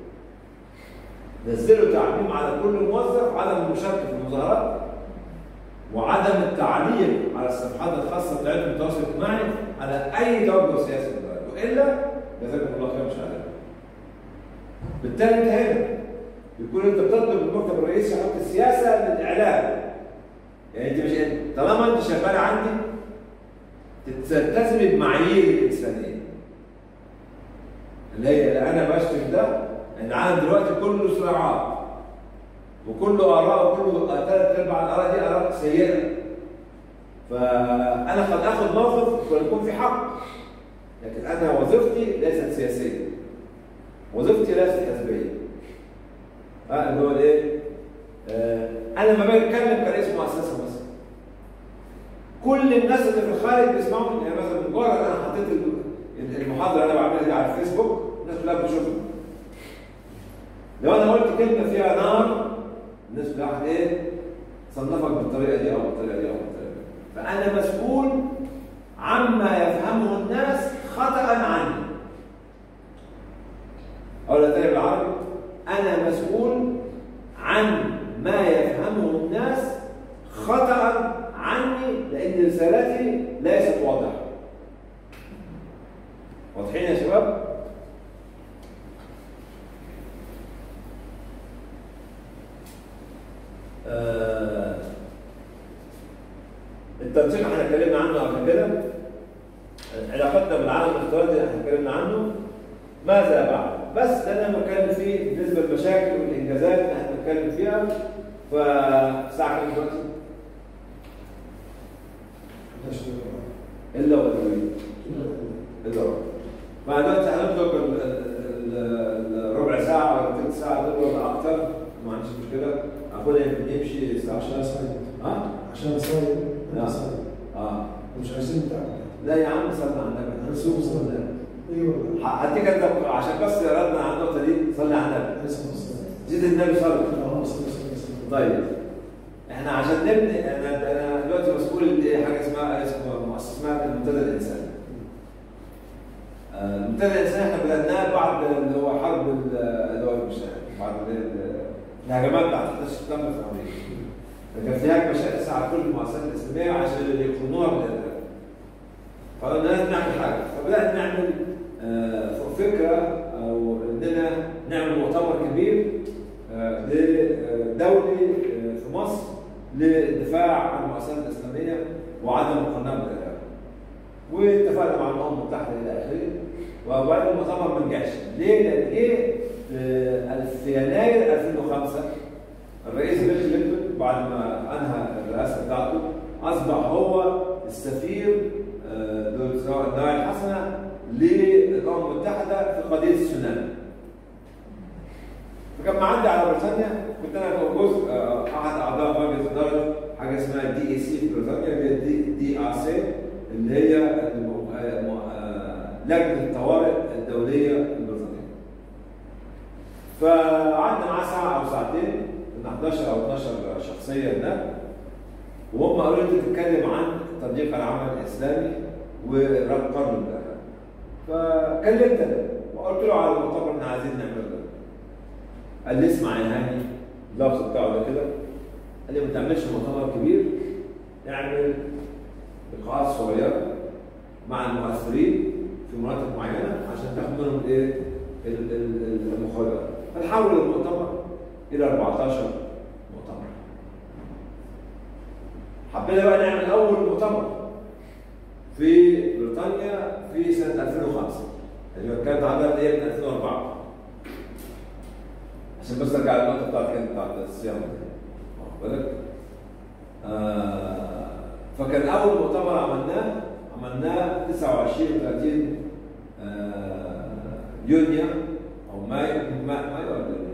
نزلوا تعليم على كل موظف عدم المشاركه في المظاهرات وعدم التعليق على الصفحات الخاصه بتاعتهم التواصل الاجتماعي على اي توجه سياسي في البلد والا جزاكم الله خير مش علينا بالتالي انت هنا يكون انت بتطلب المكتب الرئيسي يحط السياسه للاعلام يعني انت مش طالما انت شغال عندي تلتزمي بمعايير الانسانيه اللي هي اللي انا بشتم ده ان العالم دلوقتي كله صراعات وكله اراء وكله ثلاث ارباع الاراء دي اراء سيئه فانا قد اخذ موقف ويكون في حق لكن انا وظيفتي ليست سياسيه وظيفتي ليست حزبيه ها اللي هو الايه؟ آه انا لما باجي اتكلم كرئيس مؤسسه مثلا كل الناس اللي في الخارج بيسمعوا يعني مثلا مجرد انا حطيت ال- المحاضره اللي انا بعملها دي على الفيسبوك الناس كلها بتشوفها لو انا قلت كلمه فيها نار الناس كلها ايه؟ صنفك بالطريقه دي او بالطريقه دي او بالطريقه دي فانا مسؤول عما يفهمه الناس خطا عني أقول تاني بالعربي أنا مسؤول عن ما يفهمه الناس خطأ عني لأن رسالتي ليست واضحة. واضحين يا شباب؟ آه التنسيق احنا اتكلمنا عنه قبل كده علاقتنا بالعالم الافتراضي احنا اتكلمنا عنه ماذا بعد؟ بس ده انا بتكلم فيه بالنسبه للمشاكل والانجازات اللي احنا بنتكلم فيها فساعه كام دلوقتي؟ الا ولا الا ولا فدلوقتي هنطلب ال- ال- ال- الربع ساعه ولا ثلث ساعه دول ولا اكتر ما عنديش مشكله اخونا يمشي الساعه عشان 10 صايم ها؟ عشان صايم لا. أنا صايم اه مش عايزين نتعب لا يا عم صلي على النبي هنسوق صلي على النبي ايوه هديك انت عشان بس ردنا على النقطه دي صلي على النبي عليه الصلاه والسلام زيد النبي صلي اللهم صل وسلم طيب احنا عشان نبني انا انا دلوقتي مسؤول ايه حاجه اسمها اسمها مؤسسه اسمها المنتدى الانساني. آه، المنتدى الانساني احنا بدأناه بعد اللي هو حرب ال- اللي هو مش بعد ال- ال- الهجمات بتاعت 11 سبتمبر في امريكا. فكان في هجمه شرسه على كل المؤسسات الاسلاميه عشان يقنوها بالارهاب. فقلنا لازم نعمل حاجه فبدأنا نعمل آه، فكره او اننا نعمل مؤتمر كبير آه، ل- دولي آه، في مصر للدفاع عن المؤسسات الاسلاميه وعدم القناع بالارهاب. واتفقنا مع الامم المتحده الى اخره وبعد المؤتمر ما نجحش ليه؟ لان جه في في يناير 2005 الرئيس بيل كلينتون بعد ما انهى الرئاسه بتاعته اصبح هو السفير آه، دكتور النوايا الحسنه للامم المتحده في قضيه السودان. فكان معدي على بريطانيا كنت انا جزء آه، احد اعضاء مجلس اداره حاجه اسمها دي اي سي في بريطانيا اللي هي دي دي ار سي اللي هي الم- آه، م- آه، لجنه الطوارئ الدوليه البريطانيه. فقعدنا معاه ساعه او ساعتين كنا 11 او 12 شخصيه هناك وهم قالوا لي تتكلم عن تضييق العمل الاسلامي ورد قرن الدخل فكلمت انا وقلت له على المؤتمر ان عايزين نعمل ده قال لي اسمع يا هاني اللفظ بتاعه ده كده قال لي ما تعملش مؤتمر كبير اعمل لقاءات صغيره مع المؤثرين في مناطق معينه عشان تاخد منهم ايه ال- ال- ال- المخرجات فنحول المؤتمر الى 14 مؤتمر حبينا بقى نعمل اول مؤتمر في بريطانيا في سنه 2005 يعني كانت عندنا ايه من 2004 عشان بس ارجع للنقطه بتاعت كانت بتاعت الصيام دي. واخد بالك؟ آه فكان اول مؤتمر عملناه عملناه 29 30 آه يونيو او مايو ما- مايو ولا يونيو؟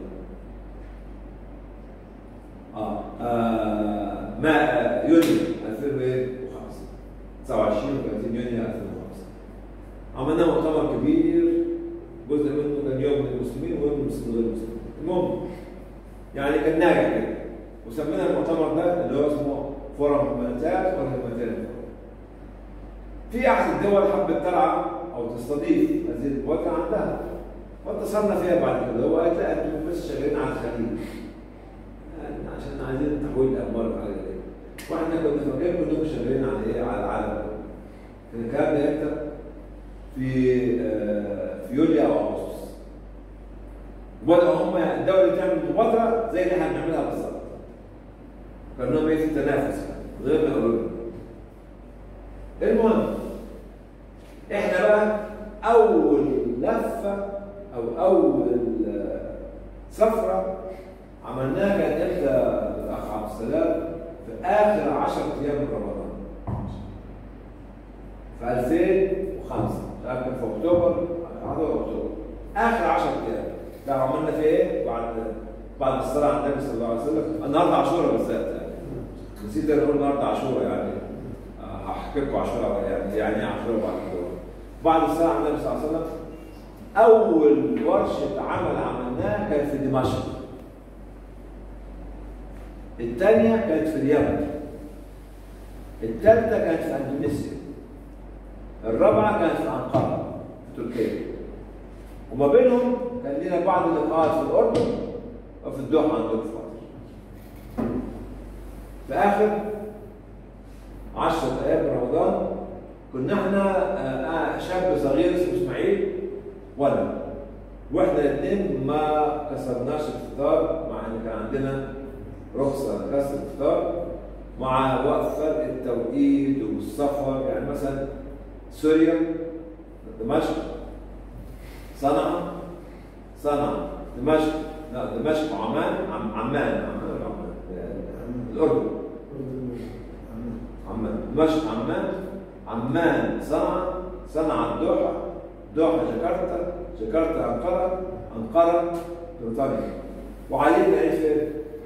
اه, آه ما يونيو 2005 29 30 يونيو 2005 عملنا مؤتمر كبير جزء منه كان يوم للمسلمين ويوم للمسلمين غير المسلمين المهم يعني كان ناجح كده وسمينا المؤتمر ده اللي هو اسمه فورم هيومانيتات والهيومانيتيريان في احد الدول حبت تلعب او تستضيف هذه القوات عندها واتصلنا فيها بعد كده هو قالت لا انتم بس شغالين على الخليج يعني عشان عايزين تحويل الاموال وحاجه زي كده واحنا كنا فاكرين كلكم شغالين على ايه على العالم كان الكلام ده امتى؟ في آه، في يوليو او اغسطس بدأوا هم الدولة اللي تعمل مبادرة زي اللي احنا بنعملها بالظبط. كأنهم ايه في تنافس يعني غير ما يقولوا لنا. المهم احنا بقى أول لفة أو أول آه، سفرة عملناها كانت امتى الأخ عبد السلام؟ في آخر 10 أيام من رمضان. في 2005 مش عارف كان في اكتوبر 11 اكتوبر اخر 10 ايام ده عملنا فيه ايه بعد بعد الصلاه على النبي صلى الله عليه وسلم النهارده عاشوراء بالذات يعني نسيت انا اقول النهارده عاشوراء يعني آه، هحكي لكم عاشوراء يعني يعني ايه عاشوراء بعد كده بعد الصلاه على النبي صلى الله عليه وسلم اول ورشه عمل عملناها كانت في دمشق الثانيه كانت في اليمن الثالثه كانت في اندونيسيا الرابعه كانت في انقره في تركيا وما بينهم كان لنا بعض اللقاءات في الاردن وفي الدوحه عندكم في مصر في اخر عشرة ايام من رمضان كنا احنا آه، آه، شاب صغير اسمه اسماعيل وانا واحنا الاثنين ما كسرناش الفطار مع ان كان عندنا رخصه لكسر الفطار مع وقف فرق التوقيت والسفر يعني مثلا سوريا دمشق صنعاء صنعاء دمشق لا دمشق وعمان عم عمان عمان ولا عمان الاردن عمان دمشق عمان عمان صنعاء صنعاء الدوحه دوحه جاكرتا جاكرتا انقره انقره بريطانيا وعلي بعيد فين؟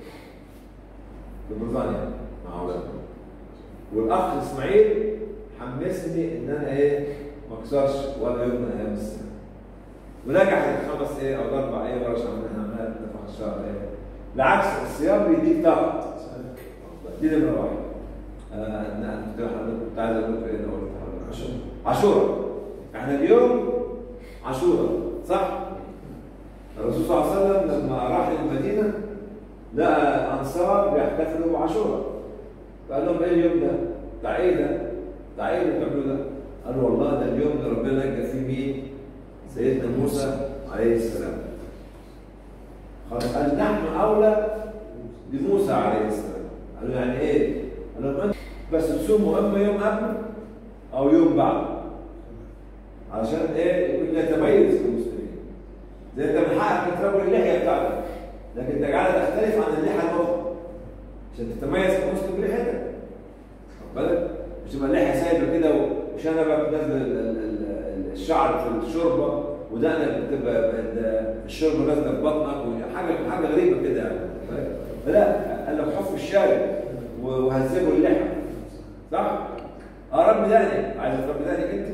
في بريطانيا مع اولادنا والاخ اسماعيل حمسني ان انا ايه ما اكسرش ولا يوم من ايام السنه ونجح الخمس ايه او الاربع ايه ورش عملنا عملنا نفع الشهر ايه بالعكس الصيام بيديك طاقه دي نمره واحد آه انا كنت كنت عايز اقول لكم ايه انا قلت عاشوراء عاشوراء احنا اليوم عاشوراء صح؟ الرسول صلى الله عليه وسلم لما راح المدينه لقى انصار بيحتفلوا بعاشوراء فقال لهم ايه اليوم ده؟ بتاع ايه ده؟ بتاع ايه اللي بتعملوه ده؟ قالوا والله ده اليوم اللي ربنا نجى فيه مين؟ سيدنا موسى عليه السلام. خلاص قال نحن اولى بموسى عليه السلام. قالوا يعني ايه؟ قال لهم انت بس تصوموا اما يوم قبل او يوم بعد. عشان ايه؟ يكون نتميز كمسلمين. زي انت من حقك تترول اللحيه بتاعتك. لكن تجعلها تختلف عن اللحى الاخرى عشان تتميز كمسلم بريحتك واخد بالك مش تبقى اللحيه سايبه كده وشنبك نازل ال- ال- ال- الشعر في الشوربه ودقنك بتبقى ال- الشوربه نازله في بطنك وحاجه حاجه غريبه كده يعني واخد بالك؟ فلا قال لك حف الشارب و- وهذبوا اللحى صح؟ اه ربي دقنك عايز تربي دقنك انت؟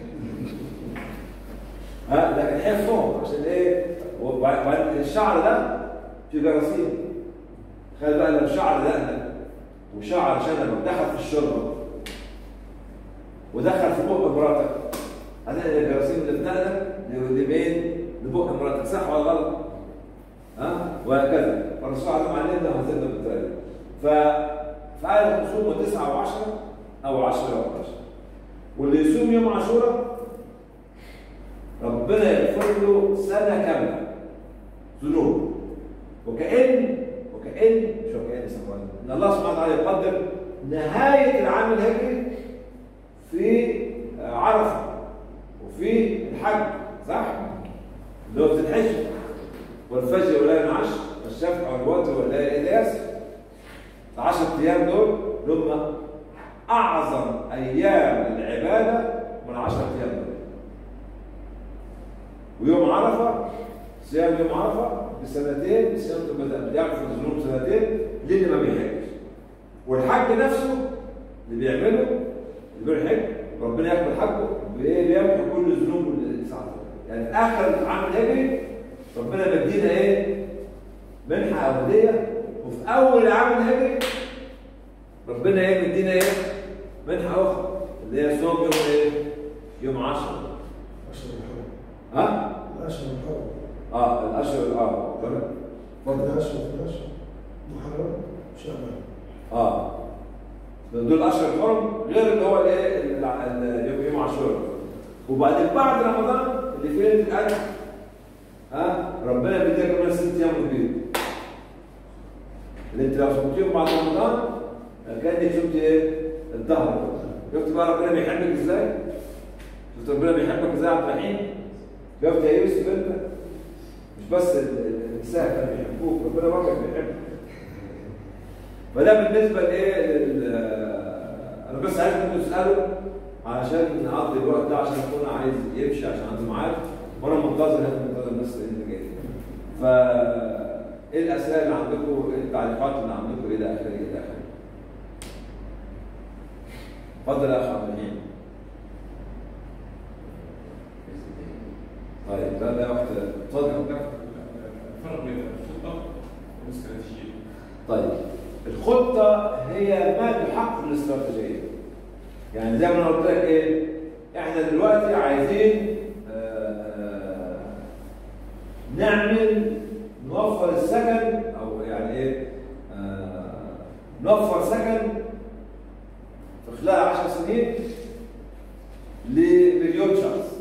ها لكن حفظهم عشان ايه؟ وبعدين الشعر ده في جراثيم تخيل بقى لو شعر دقنك وشعر شنبك دخل في الشوربه ودخل في بق مراتك هتلاقي الجراثيم اللي في دقنك لمين؟ لبق مراتك صح ولا غلط؟ ها؟ وهكذا فالرسول عليه الصلاه والسلام علمنا وهزمنا بالطريقه ف فعلى الخصوم 9 و10 او 10 و11 واللي يصوم يوم عاشوراء ربنا يغفر له سنه كامله ذنوب وكأن وكأن مش وكأن سبحان ان الله سبحانه وتعالى يقدر نهايه العام الهجري في عرفه وفي الحج صح؟ اللي هو في الحج والفجر وليالي العشر والشفع والوتر والليالي الى ياسر العشر ايام دول اللي هم اعظم ايام العباده من العشر ايام دول ويوم عرفه صيام يوم عرفه بسنتين صيام تبقى بيعرف الذنوب سنتين للي ما بيحجش والحج نفسه اللي بيعمله اللي بيروح يحج ربنا يقبل حجه بايه بيمحي كل الذنوب اللي ساعته يعني في اخر العام الهجري ربنا مدينا ايه منحه او هديه وفي اول العام الهجري ربنا ايه مدينا ايه منحه اخرى اللي هي صوم يوم ايه يوم 10 أشهر الحرم ها الأشهر الحرم اه الاشهر اه تمام اتفضل 11 12 محرم شعبان اه دول اشهر الحرم غير اللي هو الايه الع- ال- يوم يوم عاشوراء وبعدين بعد رمضان اللي فيه ليله القدر ها ربنا بيديك كمان ست ايام البيض اللي انت لو صمتيهم بعد رمضان كانك شفت ايه الظهر شفت بقى ربنا بيحبك ازاي شفت ربنا بيحبك ازاي يا عبد الرحيم شفت يا يوسف انت مش بس ال- ال- النساء كانوا بيحبوك ربنا برضه بيحبك فده بالنسبه لايه لل- انا بس عايز انتوا تسالوا علشان نقضي الوقت ده عشان اكون عايز يمشي عشان عنده ميعاد وانا منتظر هنا منتظر الناس اللي جايه ف ايه الاسئله اللي عندكم ايه التعليقات اللي عندكم الى اخره الى اخره اتفضل يا اخ عبد الرحيم طيب ده ده وقت اتفضل الفرق بين الخطه والاستراتيجيه طيب الخطة هي ما تحقق الاستراتيجية يعني زي ما انا قلت لك ايه احنا دلوقتي عايزين آه، آه، نعمل نوفر السكن او يعني ايه آه، نوفر سكن في خلال 10 سنين لمليون شخص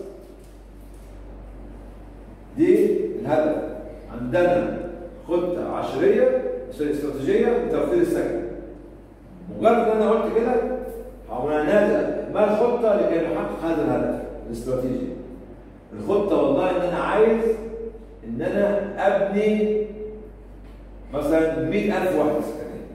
دي الهدف عندنا خطة عشرية استراتيجية لتوفير السكن مجرد ان انا قلت كده هقول انا ما الخطة لكي نحقق هذا الهدف الاستراتيجي الخطة والله ان انا عايز ان انا ابني مثلا 100000 وحدة سكنية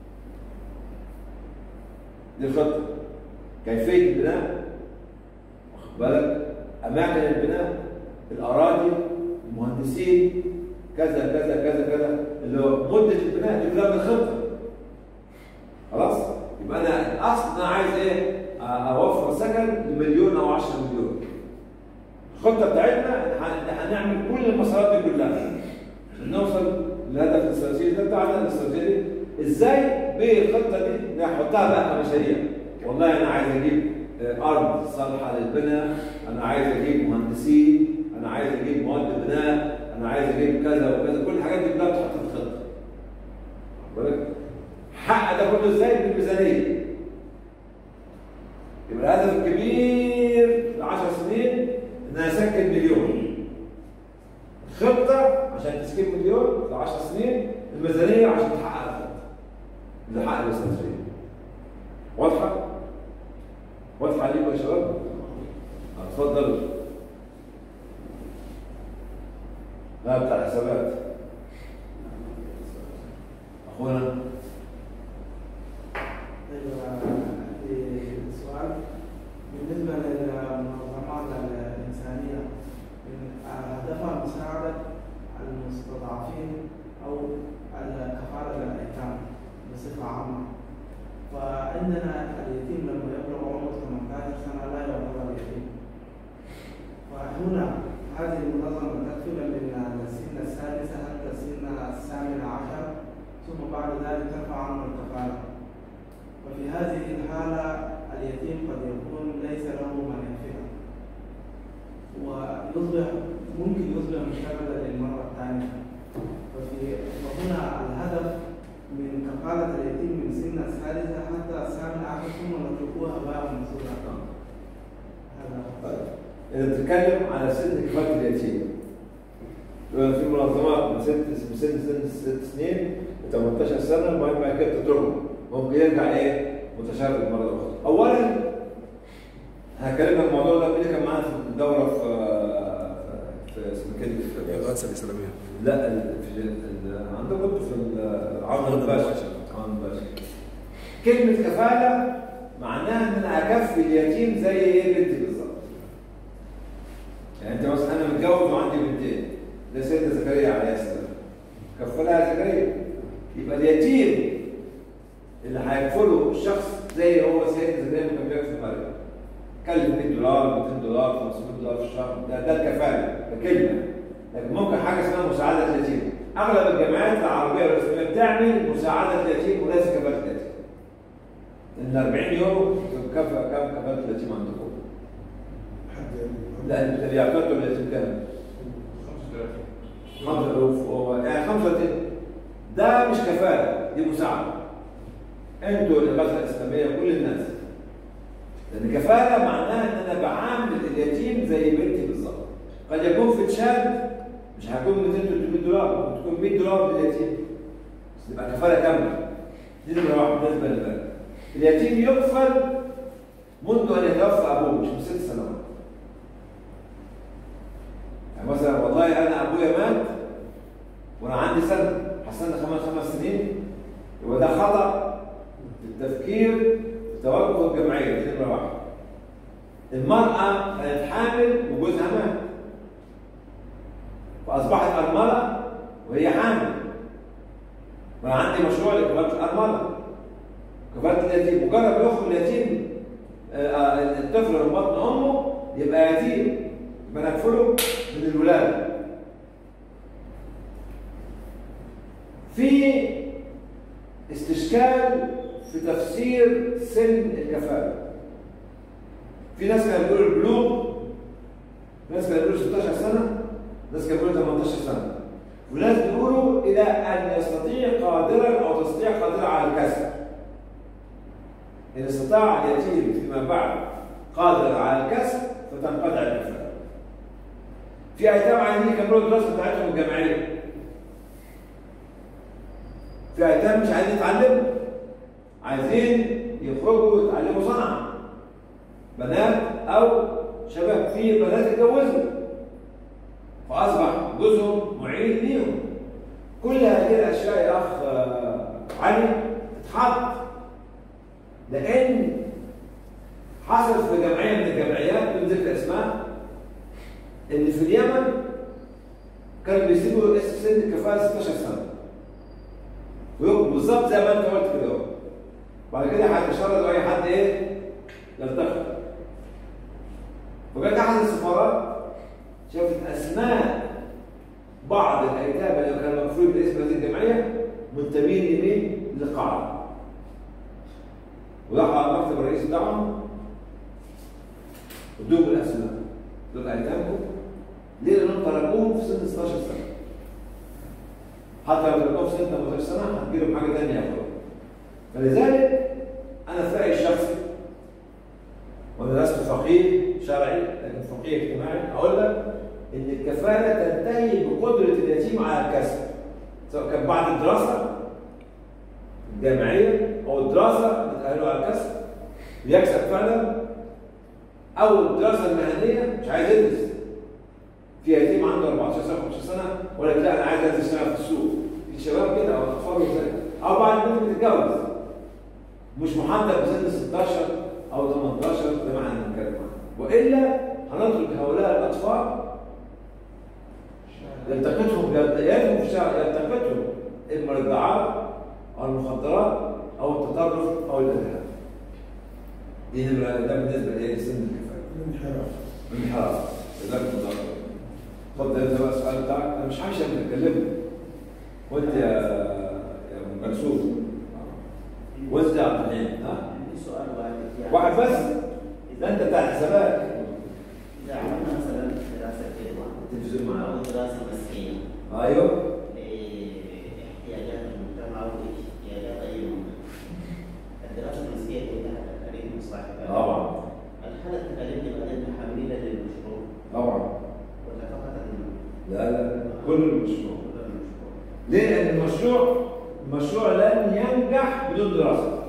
دي الخطة كيفية البناء واخد بالك أماكن البناء الأراضي المهندسين كذا كذا كذا كذا اللي هو مدة البناء دي كلها من الخطة خلاص يبقى أنا الأصل أنا عايز إيه أ- أوفر سكن لمليون أو 10 مليون الخطة بتاعتنا إن هنعمل كل المسارات دي كلها عشان نوصل للهدف الاستراتيجي ده بتاعنا الاستراتيجي ازاي بالخطه دي نحطها بقى كمشاريع والله انا عايز اجيب آه، ارض صالحه للبناء انا عايز اجيب مهندسين انا عايز اجيب مواد بناء انا عايز اجيب كذا وكذا كل الحاجات دي كلها بتحط في الخطه واخد بالك حقق ده كله ازاي بالميزانيه يبقى الهدف الكبير ل 10 سنين ان انا اسكن مليون خطه عشان تسكن مليون في 10 سنين الميزانيه عشان تحقق الخطه اللي حقق الاستراتيجيه واضحه؟ واضحه عليكم يا شباب؟ آه، اتفضلوا لا بتاع الحسابات اخونا طيب عندي سؤال بالنسبة للمنظمات الإنسانية إن هدفها مساعدة المستضعفين أو الكفالة للأيتام بصفة عامة فعندنا اليتيم لما يبلغ عمره 18 سنة لا يعتبر يتيم فهنا هذه المنظمة تكفل من السن السادسة حتى السن الثامنة عشر ثم بعد ذلك ترفع عنه الكفالة وفي هذه الحالة اليتيم قد يكون ليس له من يكفله ويصبح ممكن يصبح مشردا للمرة الثانية وفي وهنا الهدف من كفالة اليتيم من سن السادسة حتى الثامنة عشر ثم نتركوها هباء منثورا هذا طيب اذا بتتكلم على سن كفاله اليتيم لو في منظمات من ست من سن سن ست سنين ل 18 سنه المهم بعد كده تتركه ممكن يرجع ايه متشرد مره اخرى اولا هكلمك الموضوع ده اللي كان معانا في الدوره في في اسمه كده في الإغاثة الإسلامية لا ال- في ال- عندكم انتوا في ال- عون الباشا عون الباشا كلمة كفالة معناها ان انا اكفي اليتيم زي ايه بنتي بالظبط يعني انت مثلا انا متجوز وعندي بنتين ده سيدنا زكريا عليه السلام كفلها زكريا يبقى اليتيم اللي هيكفله الشخص زي هو سيدنا زكريا ما كان بيكفل مريم كلف 100 دولار 200 دولار 500 دولار في الشهر ده ده الكفاله ده كلمه لكن ممكن حاجه اسمها مساعده اليتيم اغلب الجامعات العربيه والاسلاميه بتعمل مساعده اليتيم وليس كفاله اليتيم ان 40 يورو كفى كم كفاله اليتيم عندكم؟ حد لا اللي بيعتبروا اليتيم كام؟ 35 خمسة ألوف هو يعني خمسة دي. ده مش كفالة دي مساعدة انتوا الإغاثة الإسلامية كل الناس لأن كفالة معناها إن أنا بعامل اليتيم زي بنتي بالظبط قد يكون في تشاد مش هيكون 200 300 دولار ممكن تكون 100 دولار لليتيم بس تبقى كفالة كاملة دي نمرة واحد بالنسبة للبنك اليتيم يكفل منذ أن يتوفى أبوه مش من ست سنوات يعني مثلا والله انا ابويا مات وانا عندي سنه هستنى خمس خمس سنين يبقى ده خطا في التفكير في توجه الجمعيه دي نمره واحد المراه كانت حامل وجوزها مات فاصبحت ارمله وهي حامل وانا عندي مشروع لكفاله الارمله كفاله اليتيم مجرد ما يخرج اليتيم آه، آه، الطفل من بطن امه يبقى يتيم يبقى نكفله من الولاده في استشكال في تفسير سن الكفاله في ناس كانوا بيقولوا البلوغ ناس كانوا بيقولوا 16 سنه ناس كانوا بيقولوا 18 سنه وناس بيقولوا الى ان يستطيع قادرا او تستطيع قادرا على الكسب ان استطاع اليتيم فيما بعد قادرا على الكسب فتنقطع الكفاله في ايتام عايزين يكملوا الدراسه بتاعتهم الجامعيه في ايتام مش عايزين يتعلموا عايزين يخرجوا يتعلموا صنعه بنات او شباب في بنات اتجوزوا فاصبح جوزهم معين ليهم كل هذه الاشياء يا اخ آه، علي تتحط لان حصل في جمعيه من الجمعيات بدون ذكر اسماء ان في اليمن كانوا بيسيبوا اسم سن الكفاءه 16 سنه ويبقوا بالظبط زي ما انت قلت كده اهو. بعد كده هيتشردوا اي حد ايه يلتقط وجت احد السفارات شافت اسماء بعض الايتام اللي كانوا مكفولين باسم هذه الجمعيه منتمين لمين؟ للقاعده وراحوا على المكتب الرئيسي بتاعهم ادوهم الاسماء دول ايتامكم ليه؟ لانهم تركوهم في سن 16 سنه حتى لو تركوهم في سن 18 سنه هتجيلهم حاجه ثانيه ياخدوها فلذلك انا في رايي الشخصي وانا لست فقيه شرعي لكن فقيه اجتماعي اقول لك ان الكفاله تنتهي بقدره اليتيم على الكسب سواء كان بعد الدراسه الجامعيه او الدراسه اللي تاهله على الكسب ويكسب فعلا او الدراسه المهنيه مش عايز يدرس في يتيم عنده 14 سنه 15 سنه ولا لا انا عايز انزل اشتغل في السوق في شباب كده او اطفال وكده او محدد بسن 16 او 18 زي ما احنا بنتكلم عنه والا هنترك هؤلاء الاطفال يلتقطهم يلتقطهم في الشارع يلتقطهم اما الادعاء او المخدرات او التطرف او الارهاب. دي نمرة- ده بالنسبه لايه؟ لسن الكفايه. الانحراف انحراف جزاك الله خير. اتفضل انت بقى السؤال بتاعك انا مش همشي انا بتكلمني. وانت يا يا ام كلثوم وانت يا عبد الحليم ها عندي سؤال واحد يعني واحد بس ده انت بتاع الحسابات إذا عملنا مثلا دراسة كده التلفزيون معاك. أو دراسة مسكينة ايوه لاحتياجات المجتمع واحتياجات أي منطقة. الدراسة المسكية هي لها تقاليد مصاحبة. طبعا هل التقاليد دي بعدين محملة للمشروع طبعا ولا فقط ال- لا لا كل المشروع ولا المشروع؟ ليه؟ لأن المشروع المشروع لن ينجح بدون دراسة.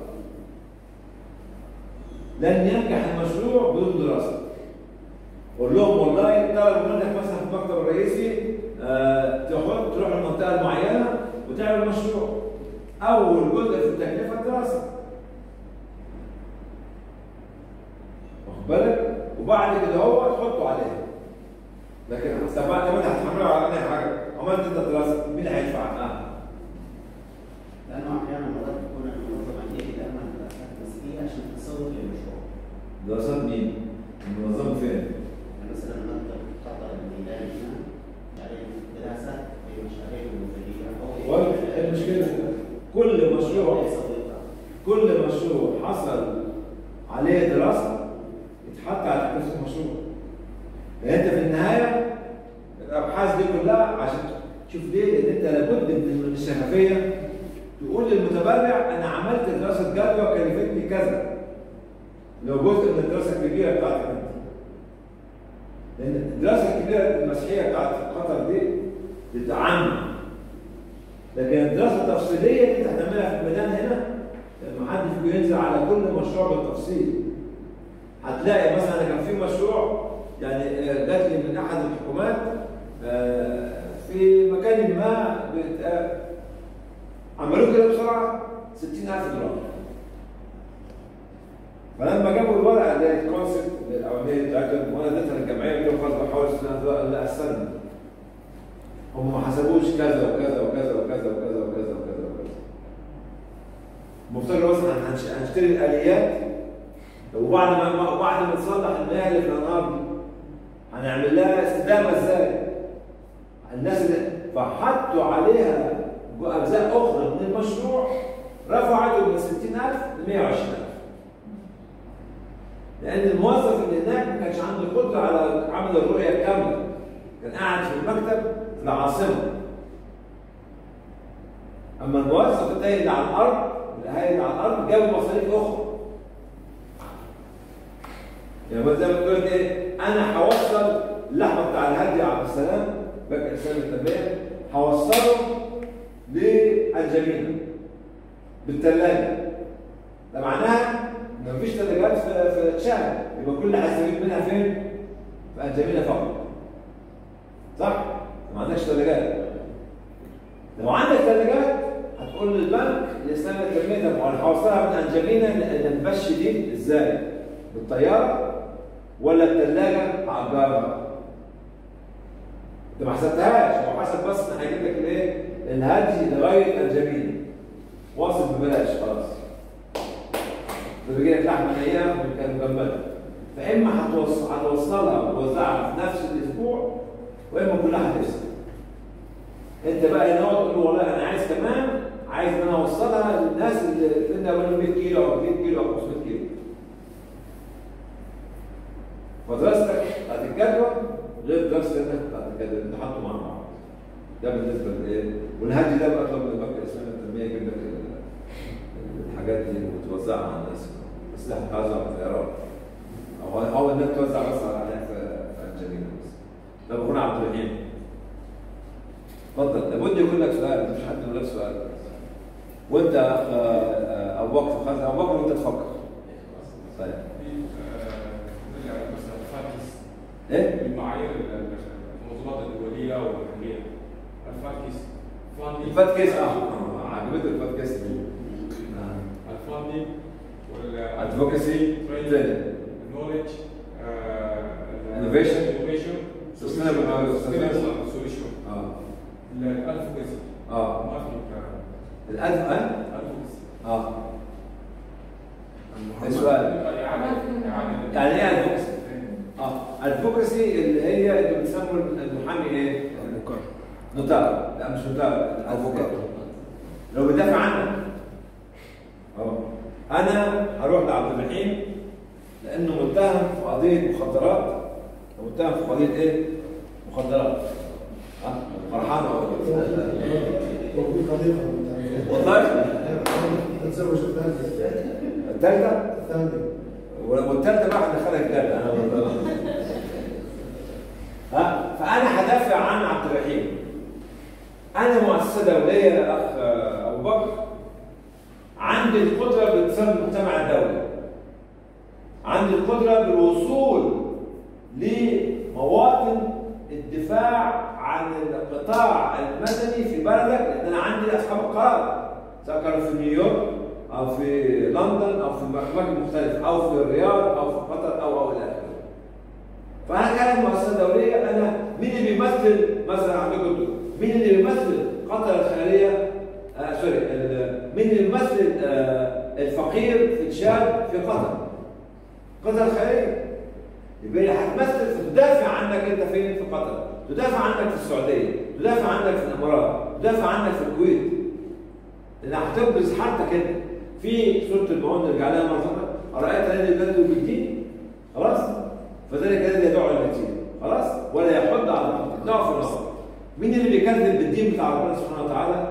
لن ينجح المشروع بدون دراسة. قول لهم والله طلب منك مثلا في المكتب الرئيسي آه تاخد تروح المنطقة المعينة وتعمل مشروع. أول جزء في التكلفة الدراسة. واخد بالك؟ وبعد كده هو تحطه عليه. لكن استفدت منها هتحمله على أي حاجة. عملت أنت دراسة مين اللي هيدفع؟ آه. لأنه أحيانا مرات تكون المنظمة هي اللي تعمل دراسات مسكية عشان تصور للمشروع. دراسات مين؟ المنظمة فين؟ يعني مثلا مكتب قطر الميدان هنا عليه دراسات في مشاريع المنتجية أو ولا إيه المشكلة؟ كل مشروع يسويها. كل مشروع حصل عليه دراسة يتحط على تكلفة المشروع. لأن أنت في النهاية الأبحاث دي كلها عشان تشوف ليه؟ لأن أنت لابد من الشفافية تقول للمتبرع أنا عملت دراسة جدوى كلفتني كذا. لو جزء من الدراسة الكبيرة بتاعتك أنت. لأن الدراسة الكبيرة المسيحية بتاعت قطر دي بتعمم لكن الدراسة التفصيلية دي هتعملها في الميدان هنا ما حدش بينزل على كل مشروع بالتفصيل هتلاقي مثلا كان في مشروع يعني آه، جات لي من احد الحكومات آه، في مكان ما بت- آه، عملوه كده بسرعه 60000 دولار فلما جابوا الورقه اللي هي الكونسبت الاولانيه بتاعتهم وانا اديتها للجمعيه قلت لهم خلاص بحاول 60000 دولار لا استنى هم ما حسبوش كذا وكذا وكذا وكذا وكذا وكذا وكذا وكذا المفترض مثلا هنش- هنشتري الاليات وبعد ما بعد ما تصلح المياه اللي في الانهار دي هنعمل لها استدامه ازاي؟ الناس اللي فحطوا عليها اجزاء اخرى من المشروع رفعته من 60000 ل 120000 لان الموظف اللي هناك ما كانش عنده قدره على عمل الرؤيه الكامله كان قاعد في المكتب في العاصمه اما الموظف التاني اللي على الارض الاهالي اللي على الارض جابوا مصاريف اخرى يعني زي ما تقول ايه انا هوصل اللحمه بتاع الهدي عبد السلام بكر اسلام التنميه هوصله للجميله بالثلاجه ده معناها ان مفيش ثلاجات في في الشارع يبقى كل اللي هيستفيد منها فين؟ في الجميله فقط صح؟ ما عندكش ثلاجات لو عندك ثلاجات هتقول للبنك الاسلام التنميه طب وانا هوصلها من انجلينا للبش دي ازاي؟ بالطياره ولا الثلاجه هاجرها؟ انت ما حسبتهاش هو حسب بس ان هيجيب لك الايه؟ الهدي لغايه انجلينا واصل ببلاش خلاص ده بيجي لك لحمه نيه وكان مجمده فاما هتوص- هتوصلها وتوزعها في نفس الاسبوع واما كلها هتفسد انت بقى هنا تقول له والله انا عايز كمان عايز ان انا اوصلها للناس اللي اللي بين 100 كيلو او 200 كيلو او 500 كيلو فدراستك بتاعت الجدول غير دراستك بتاعت الجدول اللي حاطه مع بعض ده بالنسبه لايه والهدي ده بقى طلب من البنك الاسلامي التنميه يجيب لك ال- الحاجات دي وتوزعها على الناس اسلحه توزع على الطيارات او او انك توزع بس على عليها في في الجميله بس ده بكون عبد الرحيم اتفضل لابد يكون لك سؤال مفيش حد يقول لك سؤال وانت يا اخ آه، ابو بكر خلاص ابو بكر وانت تفكر طيب في نرجع مثلا الفاكس ايه المعايير المنظمات الدوليه والمحليه الفاكس فاندي الفات كيس اه آه، عجبتني الفات كيس دي آه. الفاندي ولا ادفوكسي تريننج نولج Innovation. انوفيشن Sustainable- سوليوشن اه الادفوكسي اه ما في كلام. الادف أه؟ advocacy. اه السؤال إعادة- إعادة. يعني ايه ادفوكسي؟ اه ادفوكسي اللي هي اللي بنسموا المحامي ايه؟ نوتار لا مش نوتار ادفوكات لو بدافع عنك اه انا هروح لعبد الرحيم لانه متهم في قضيه مخدرات متهم في قضيه ايه؟ مخدرات اه فرحان أهو. وفي قضية والله تتزوج الثالثة الثالثه الثانية والثالثه بقى هندخلها الثالثه انا ها فانا هدافع عن عبد الرحيم انا مؤسسه دوليه يا اخ ابو بكر عندي القدره باتصال المجتمع الدولي عندي القدره بالوصول لمواطن الدفاع عن القطاع المدني في بلدك لان انا عندي اصحاب القرار سواء كانوا في نيويورك او في لندن او في اماكن مختلفه او في الرياض او في قطر او او الى اخره. فانا كان مؤسسه دوليه انا مين اللي بيمثل مثلا عندكم انتوا؟ مين اللي بيمثل قطر الخيريه آه سوري ال- مين اللي بيمثل آه الفقير في تشاد في قطر؟ قطر الخيريه يبقى اللي هتمثل تدافع عنك انت فين في قطر تدافع عنك في السعوديه تدافع عنك في الامارات تدافع عنك في الكويت لان هتبرز حالتك انت في سوره المعون نرجع لها مره ثانيه ارايت الذي يبدل بالدين خلاص فذلك الذي يدعو الى اليتيم خلاص ولا يحض على الحق ضعف النصر مين اللي بيكذب بالدين بتاع ربنا سبحانه وتعالى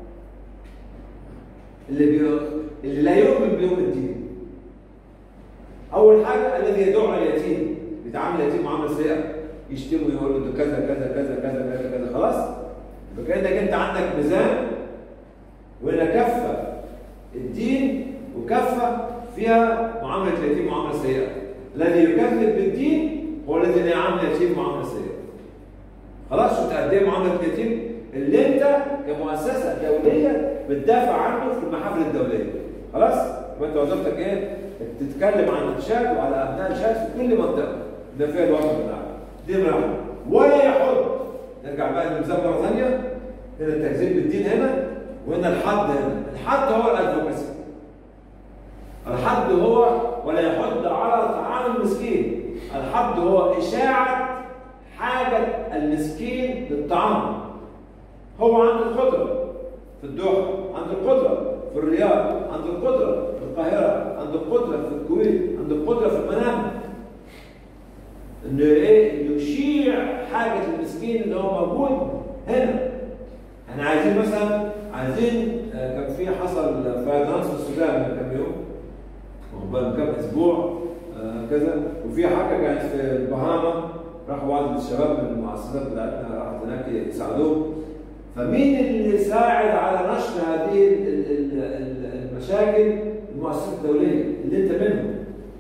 اللي بي... اللي لا يؤمن بيوم الدين اول حاجه الذي يدعو اليتيم بيتعامل اليتيم معامله سيئه يشتمه ويقول له ده كذا كذا كذا كذا كذا كذا خلاص يبقى كانك انت عندك ميزان وهنا كفه الدين وكفه فيها معامله اليتيم معامله سيئه الذي يكذب بالدين هو الذي لا يعامل اليتيم معامله سيئه خلاص شفت قد ايه معامله اليتيم اللي انت كمؤسسه دوليه بتدافع عنه في المحافل الدوليه خلاص يبقى انت وظيفتك ايه؟ تتكلم عن الشاب وعلى ابناء الشاب في كل منطقه ده فيها الوطن بتاعك دي نمره واحد ولا يحض نرجع بقى للميزان مره ثانيه هنا التكذيب بالدين هنا وهنا الحد هنا الحد هو الادفوكسي الحد هو ولا يحض على طعام المسكين الحد هو اشاعه حاجه المسكين للطعام هو عنده القدره في الدوحه عنده القدره في الرياض عنده القدره في القاهره عنده القدره في الكويت عنده القدره في المنام انه ايه يشيع حاجه المسكين اللي هو موجود هنا احنا عايزين مثلا عايزين آه، كان في حصل فيضان في السودان من كام يوم واخد بالك من كام اسبوع آه، كذا وفي حاجه كانت في البهاما راحوا بعض الشباب من المؤسسات بتاعتنا راحت هناك يساعدوهم فمين اللي ساعد على نشر هذه ال- ال- ال- المشاكل المؤسسات الدوليه اللي انت منهم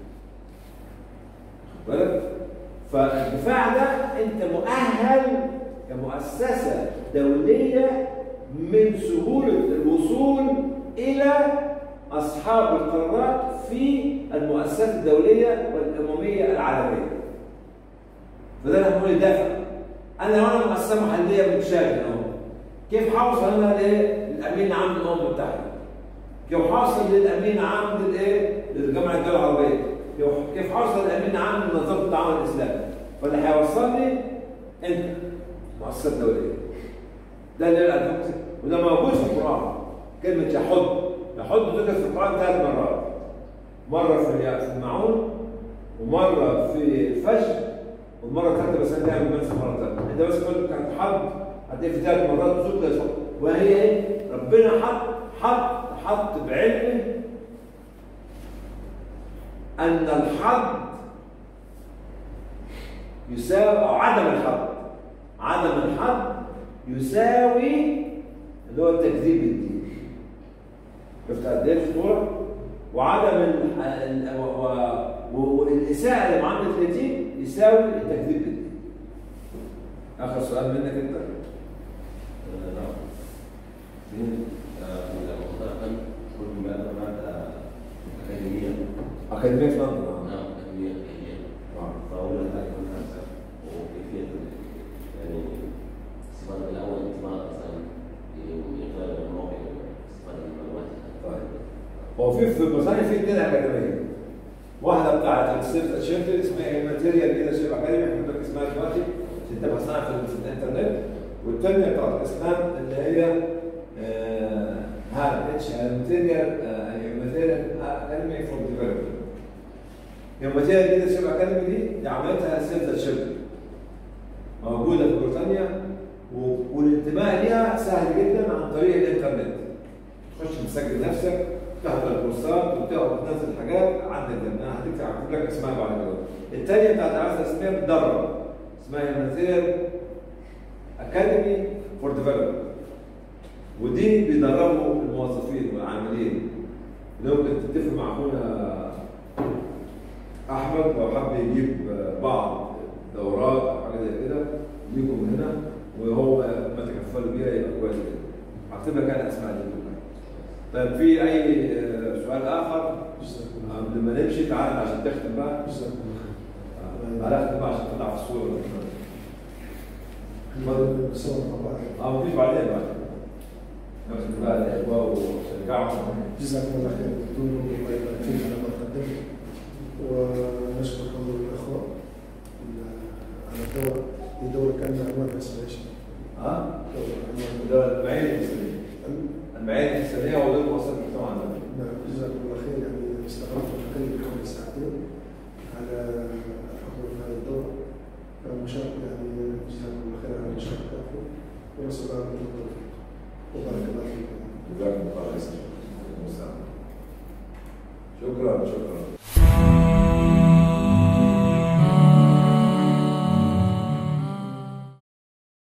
واخد بالك فالدفاع ده انت مؤهل كمؤسسه دوليه من سهوله الوصول الى اصحاب القرارات في المؤسسات الدوليه والامميه العالميه. فده انا بقول دافع. انا لو انا مؤسسه محليه متشابه اهو كيف حوصل انا للامين العام للامم المتحده؟ كيف حوصل للامين العام للايه؟ لجامعه الدول العربيه؟ كيف- كيف حوصل للامين العام لمنظمه التعاون الاسلامي؟ فاللي هيوصلني انت مؤسسات دوليه. ده اللي الادفوكسي وده موجود في القران كلمه يحض يحض ذكر في القران ثلاث مرات مره في الياء في المعون ومره في الفجر والمره الثالثه بس انا دايما بنسى مره ثالثه انت بس كنت كانت حض هتلاقي في ثلاث مرات ذكر الفجر وهي ايه؟ ربنا حط حط حط بعلمه ان الحظ يساوي او عدم الحظ عدم الحظ يساوي اللي هو التكذيب بالدين شفت قد ايه الخطوره وعدم ال- ال- و- و- والاساءه لمعامله اليتيم يساوي التكذيب بالدين اخر سؤال منك انت نعم. مختلفا كل ما أدرك أكاديمية أكاديمية في لندن آه. نعم أكاديمية هي آه. فأولا تعرف الناس وكيفية يعني استفادة من الأول انتباه مثلا من خلال المواقع واستفادة من المعلومات طيب. هو في في بريطانيا في اثنين اكاديميه واحده بتاعت السيف شيفتر اسمها ماتيريال ليدرشيب اكاديمي احنا لك اسمها دلوقتي عشان تبقى صناعه في في الانترنت والثانيه بتاعت الاسلام اللي هي آه، هذا اتش ماتيريال ماتيريال اكاديمي فور ديفلوبمنت هي ماتيريال ليدرشيب اكاديمي دي اللي عملتها سيف شيفتر موجوده في بريطانيا و- والانتماء ليها سهل جدا عن طريق الانترنت تخش تسجل نفسك تحضر كورسات وتقعد تنزل حاجات عندك ده انا هديك هكتب لك اسمها بعد كده الثانيه بتاعت العزله الاسميه بتدرب اسمها ماتيريال اكاديمي فور ديفلوبمنت ودي بيدربوا الموظفين والعاملين لو ممكن تتفق مع اخونا احمد لو حب يجيب بعض دورات او حاجه زي كده ليكم من هنا وهو ما تكفلوا بيها يبقى كويس جدا هكتب لك انا اسماء دي كلها طيب في اي آه، سؤال اخر جزاكم الله قبل ما نمشي تعال عشان تختم بقى جزاكم الله خير آه، تعال اختم بقى عشان تطلع في الصوره المرة بصور مع بعض اه مفيش بعدين بعد نختم بقى الاخوه ونشجعهم جزاكم الله خير دكتور الله يبارك فيك على ما قدمت ونشكر حضور الاخوه على الدورة هي دورة كان عنوانها اسمها ايش؟ ها دورة عنوانها ده المعايير الحسابيه المعايير الحسابيه هو دول وصل المجتمع عندنا نعم جزاكم الله خير يعني استغرقت تقريبا حوالي ساعتين على حضور هذه الدورة فمشاركة يعني جزاكم الله خير على مشاركتكم ونسأل الله لكم التوفيق وبارك الله فيكم جزاكم الله خير شكرا شكرا